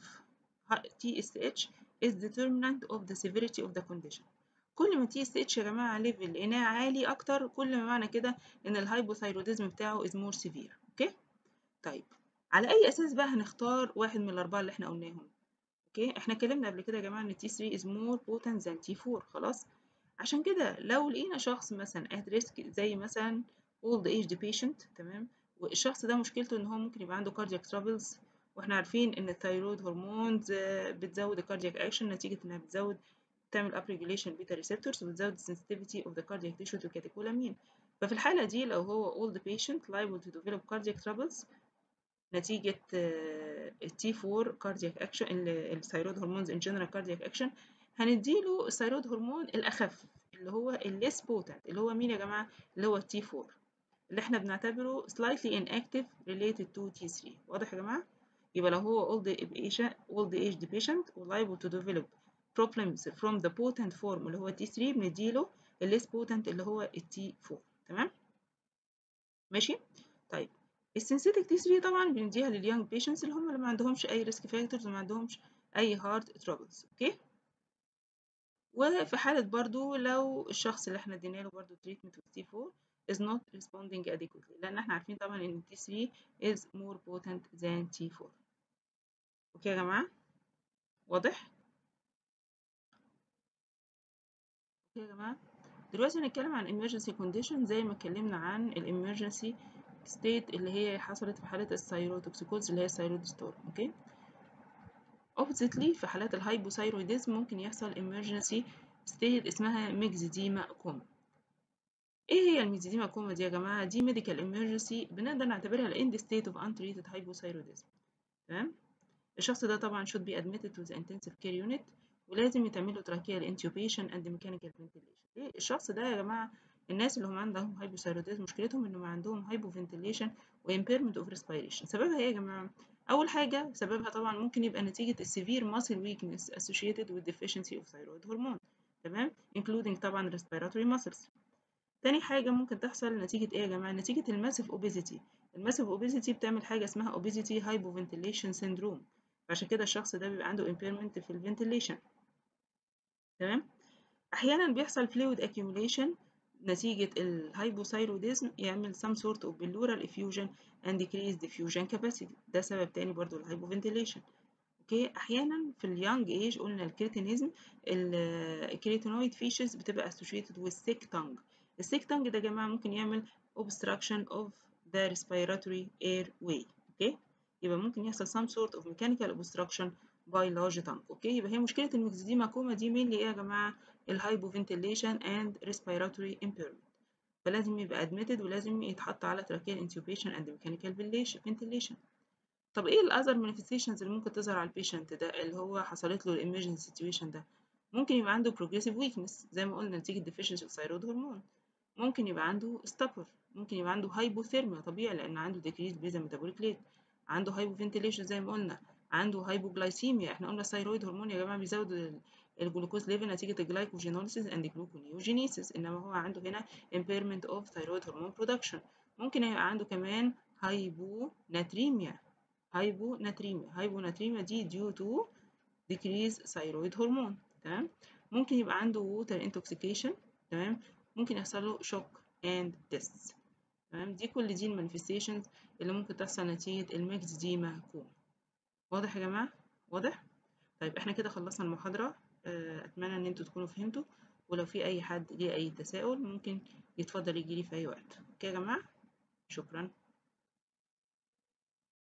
TSH is determinant of the severity of the condition كل ما TSH يا جماعه ليفل لقيناه عالي اكتر كل ما معنى كده ان الهايبوثايروديزم بتاعه is more severe اوكي طيب على اي اساس بقى هنختار واحد من الاربعه اللي احنا قلناهم اوكي احنا اتكلمنا قبل كده يا جماعه ان T3 is more potent than T4 خلاص عشان كده لو لقينا شخص مثلا at risk زي مثلا old age patient تمام والشخص ده مشكلته ان هو ممكن يبقى عنده cardiac troubles واحنا عارفين ان الثايرويد هرمونز بتزود الكاردياك اكشن نتيجه انها بتزود تعمل up regulation beta receptors وبتزود sensitivity of the cardiac tissue to catecholamine ففي الحالة دي لو هو old patient liable to develop cardiac troubles نتيجة التي 4 كاردياك اكشن الثيرويد هرمونز ان جنرال كاردياك اكشن هنديله الثيرويد هرمون الاخف اللي هو الليس بوتنت اللي هو مين يا جماعة اللي هو التي 4 اللي احنا بنعتبره slightly inactive related to T3 واضح يا جماعة يبقى لو هو old age old age patient liable to develop problems from the potent form اللي هو T3 بنديله الليس potent اللي هو التي 4 تمام ماشي طيب السنسيتك تي 3 طبعا بنديها لليونج بيشنتس اللي هم اللي ما عندهمش اي ريسك فاكتورز وما عندهمش اي هارت ترابلز اوكي وفي حالة برضو لو الشخص اللي احنا ادينا له برضو تريتمنت with T4 is not responding adequately لأن احنا عارفين طبعا ان T3 is more potent than T4 اوكي يا جماعة واضح؟ اوكي يا جماعة دلوقتي هنتكلم عن emergency condition زي ما اتكلمنا عن ال emergency state اللي هي حصلت في حالة الثيروتوكسيكوز اللي هي الثيرويد ستورم اوكي oppositely في حالات الهايبوثايرويدزم ممكن يحصل emergency state اسمها ميكزيديما كوما ايه هي الميكزيديما كوما دي يا جماعة دي medical emergency بنقدر نعتبرها ال end state of untreated hypothyroidism تمام الشخص ده طبعا should be admitted to the intensive care unit ولازم يتعمل له tracheal intubation and mechanical ventilation ليه الشخص ده يا جماعة الناس اللي هم عندهم هايبوثايروديزم مشكلتهم انهم عندهم هايبوفنتيليشن وامبيرمنت اوف ريسبيريشن سببها ايه يا جماعه اول حاجه سببها طبعا ممكن يبقى نتيجه السيفير ماسل ويكنس associated with deficiency of thyroid hormone تمام including طبعا respiratory muscles تاني حاجة ممكن تحصل نتيجة ايه يا جماعة؟ نتيجة الماسيف اوبيزيتي الماسيف اوبيزيتي بتعمل حاجة اسمها اوبيزيتي هايبوفنتيليشن سيندروم عشان كده الشخص ده بيبقى عنده impairment في الفنتيليشن تمام احيانا بيحصل fluid accumulation نتيجة الهايبوثايروديزم يعمل some sort of pleural effusion and decrease diffusion capacity ده سبب تاني برضو الهايبوفنتيليشن اوكي احيانا في اليونج ايج قلنا الكريتينيزم الكريتينويد فيشز بتبقى associated with thick tongue الثيك tongue ده يا جماعة ممكن يعمل obstruction of the respiratory airway اوكي يبقى ممكن يحصل some sort of mechanical obstruction by large tongue اوكي يبقى هي مشكلة الميكزيديما كوما دي مين ايه يا جماعة الهايبوفنتيليشن and respiratory impairment فلازم يبقى admitted ولازم يتحط على tracheal intubation and mechanical ventilation طب ايه الاذر manifestations اللي ممكن تظهر على البيشنت ده اللي هو حصلت له emergency situation ده ممكن يبقى عنده progressive weakness زي ما قلنا نتيجة deficiency of thyroid hormone ممكن يبقى عنده stupor ممكن يبقى عنده hypothermia طبيعي لأن عنده decreased basal metabolic rate عنده hypoventilation زي ما قلنا عنده هايبوجلايسيميا احنا قلنا الثيرويد هرمون يا جماعه بيزود الجلوكوز ليفل نتيجه الجلايكوجينوليسيس اند جلوكونيوجينيسيس انما هو عنده هنا impairment of thyroid hormone production ممكن يبقى عنده كمان هايبوناتريميا هايبوناتريميا هايبوناتريميا دي due to decrease thyroid hormone تمام ممكن يبقى عنده water intoxication تمام ممكن يحصل له shock and death تمام دي كل دي المانيفستيشنز اللي ممكن تحصل نتيجة الميكزيديما كوما واضح يا جماعة واضح طيب احنا كده خلصنا المحاضرة اتمنى ان انتوا تكونوا فهمتوا ولو في اي حد ليه اي تساؤل ممكن يتفضل يجيلي في اي وقت اوكي يا جماعة شكرا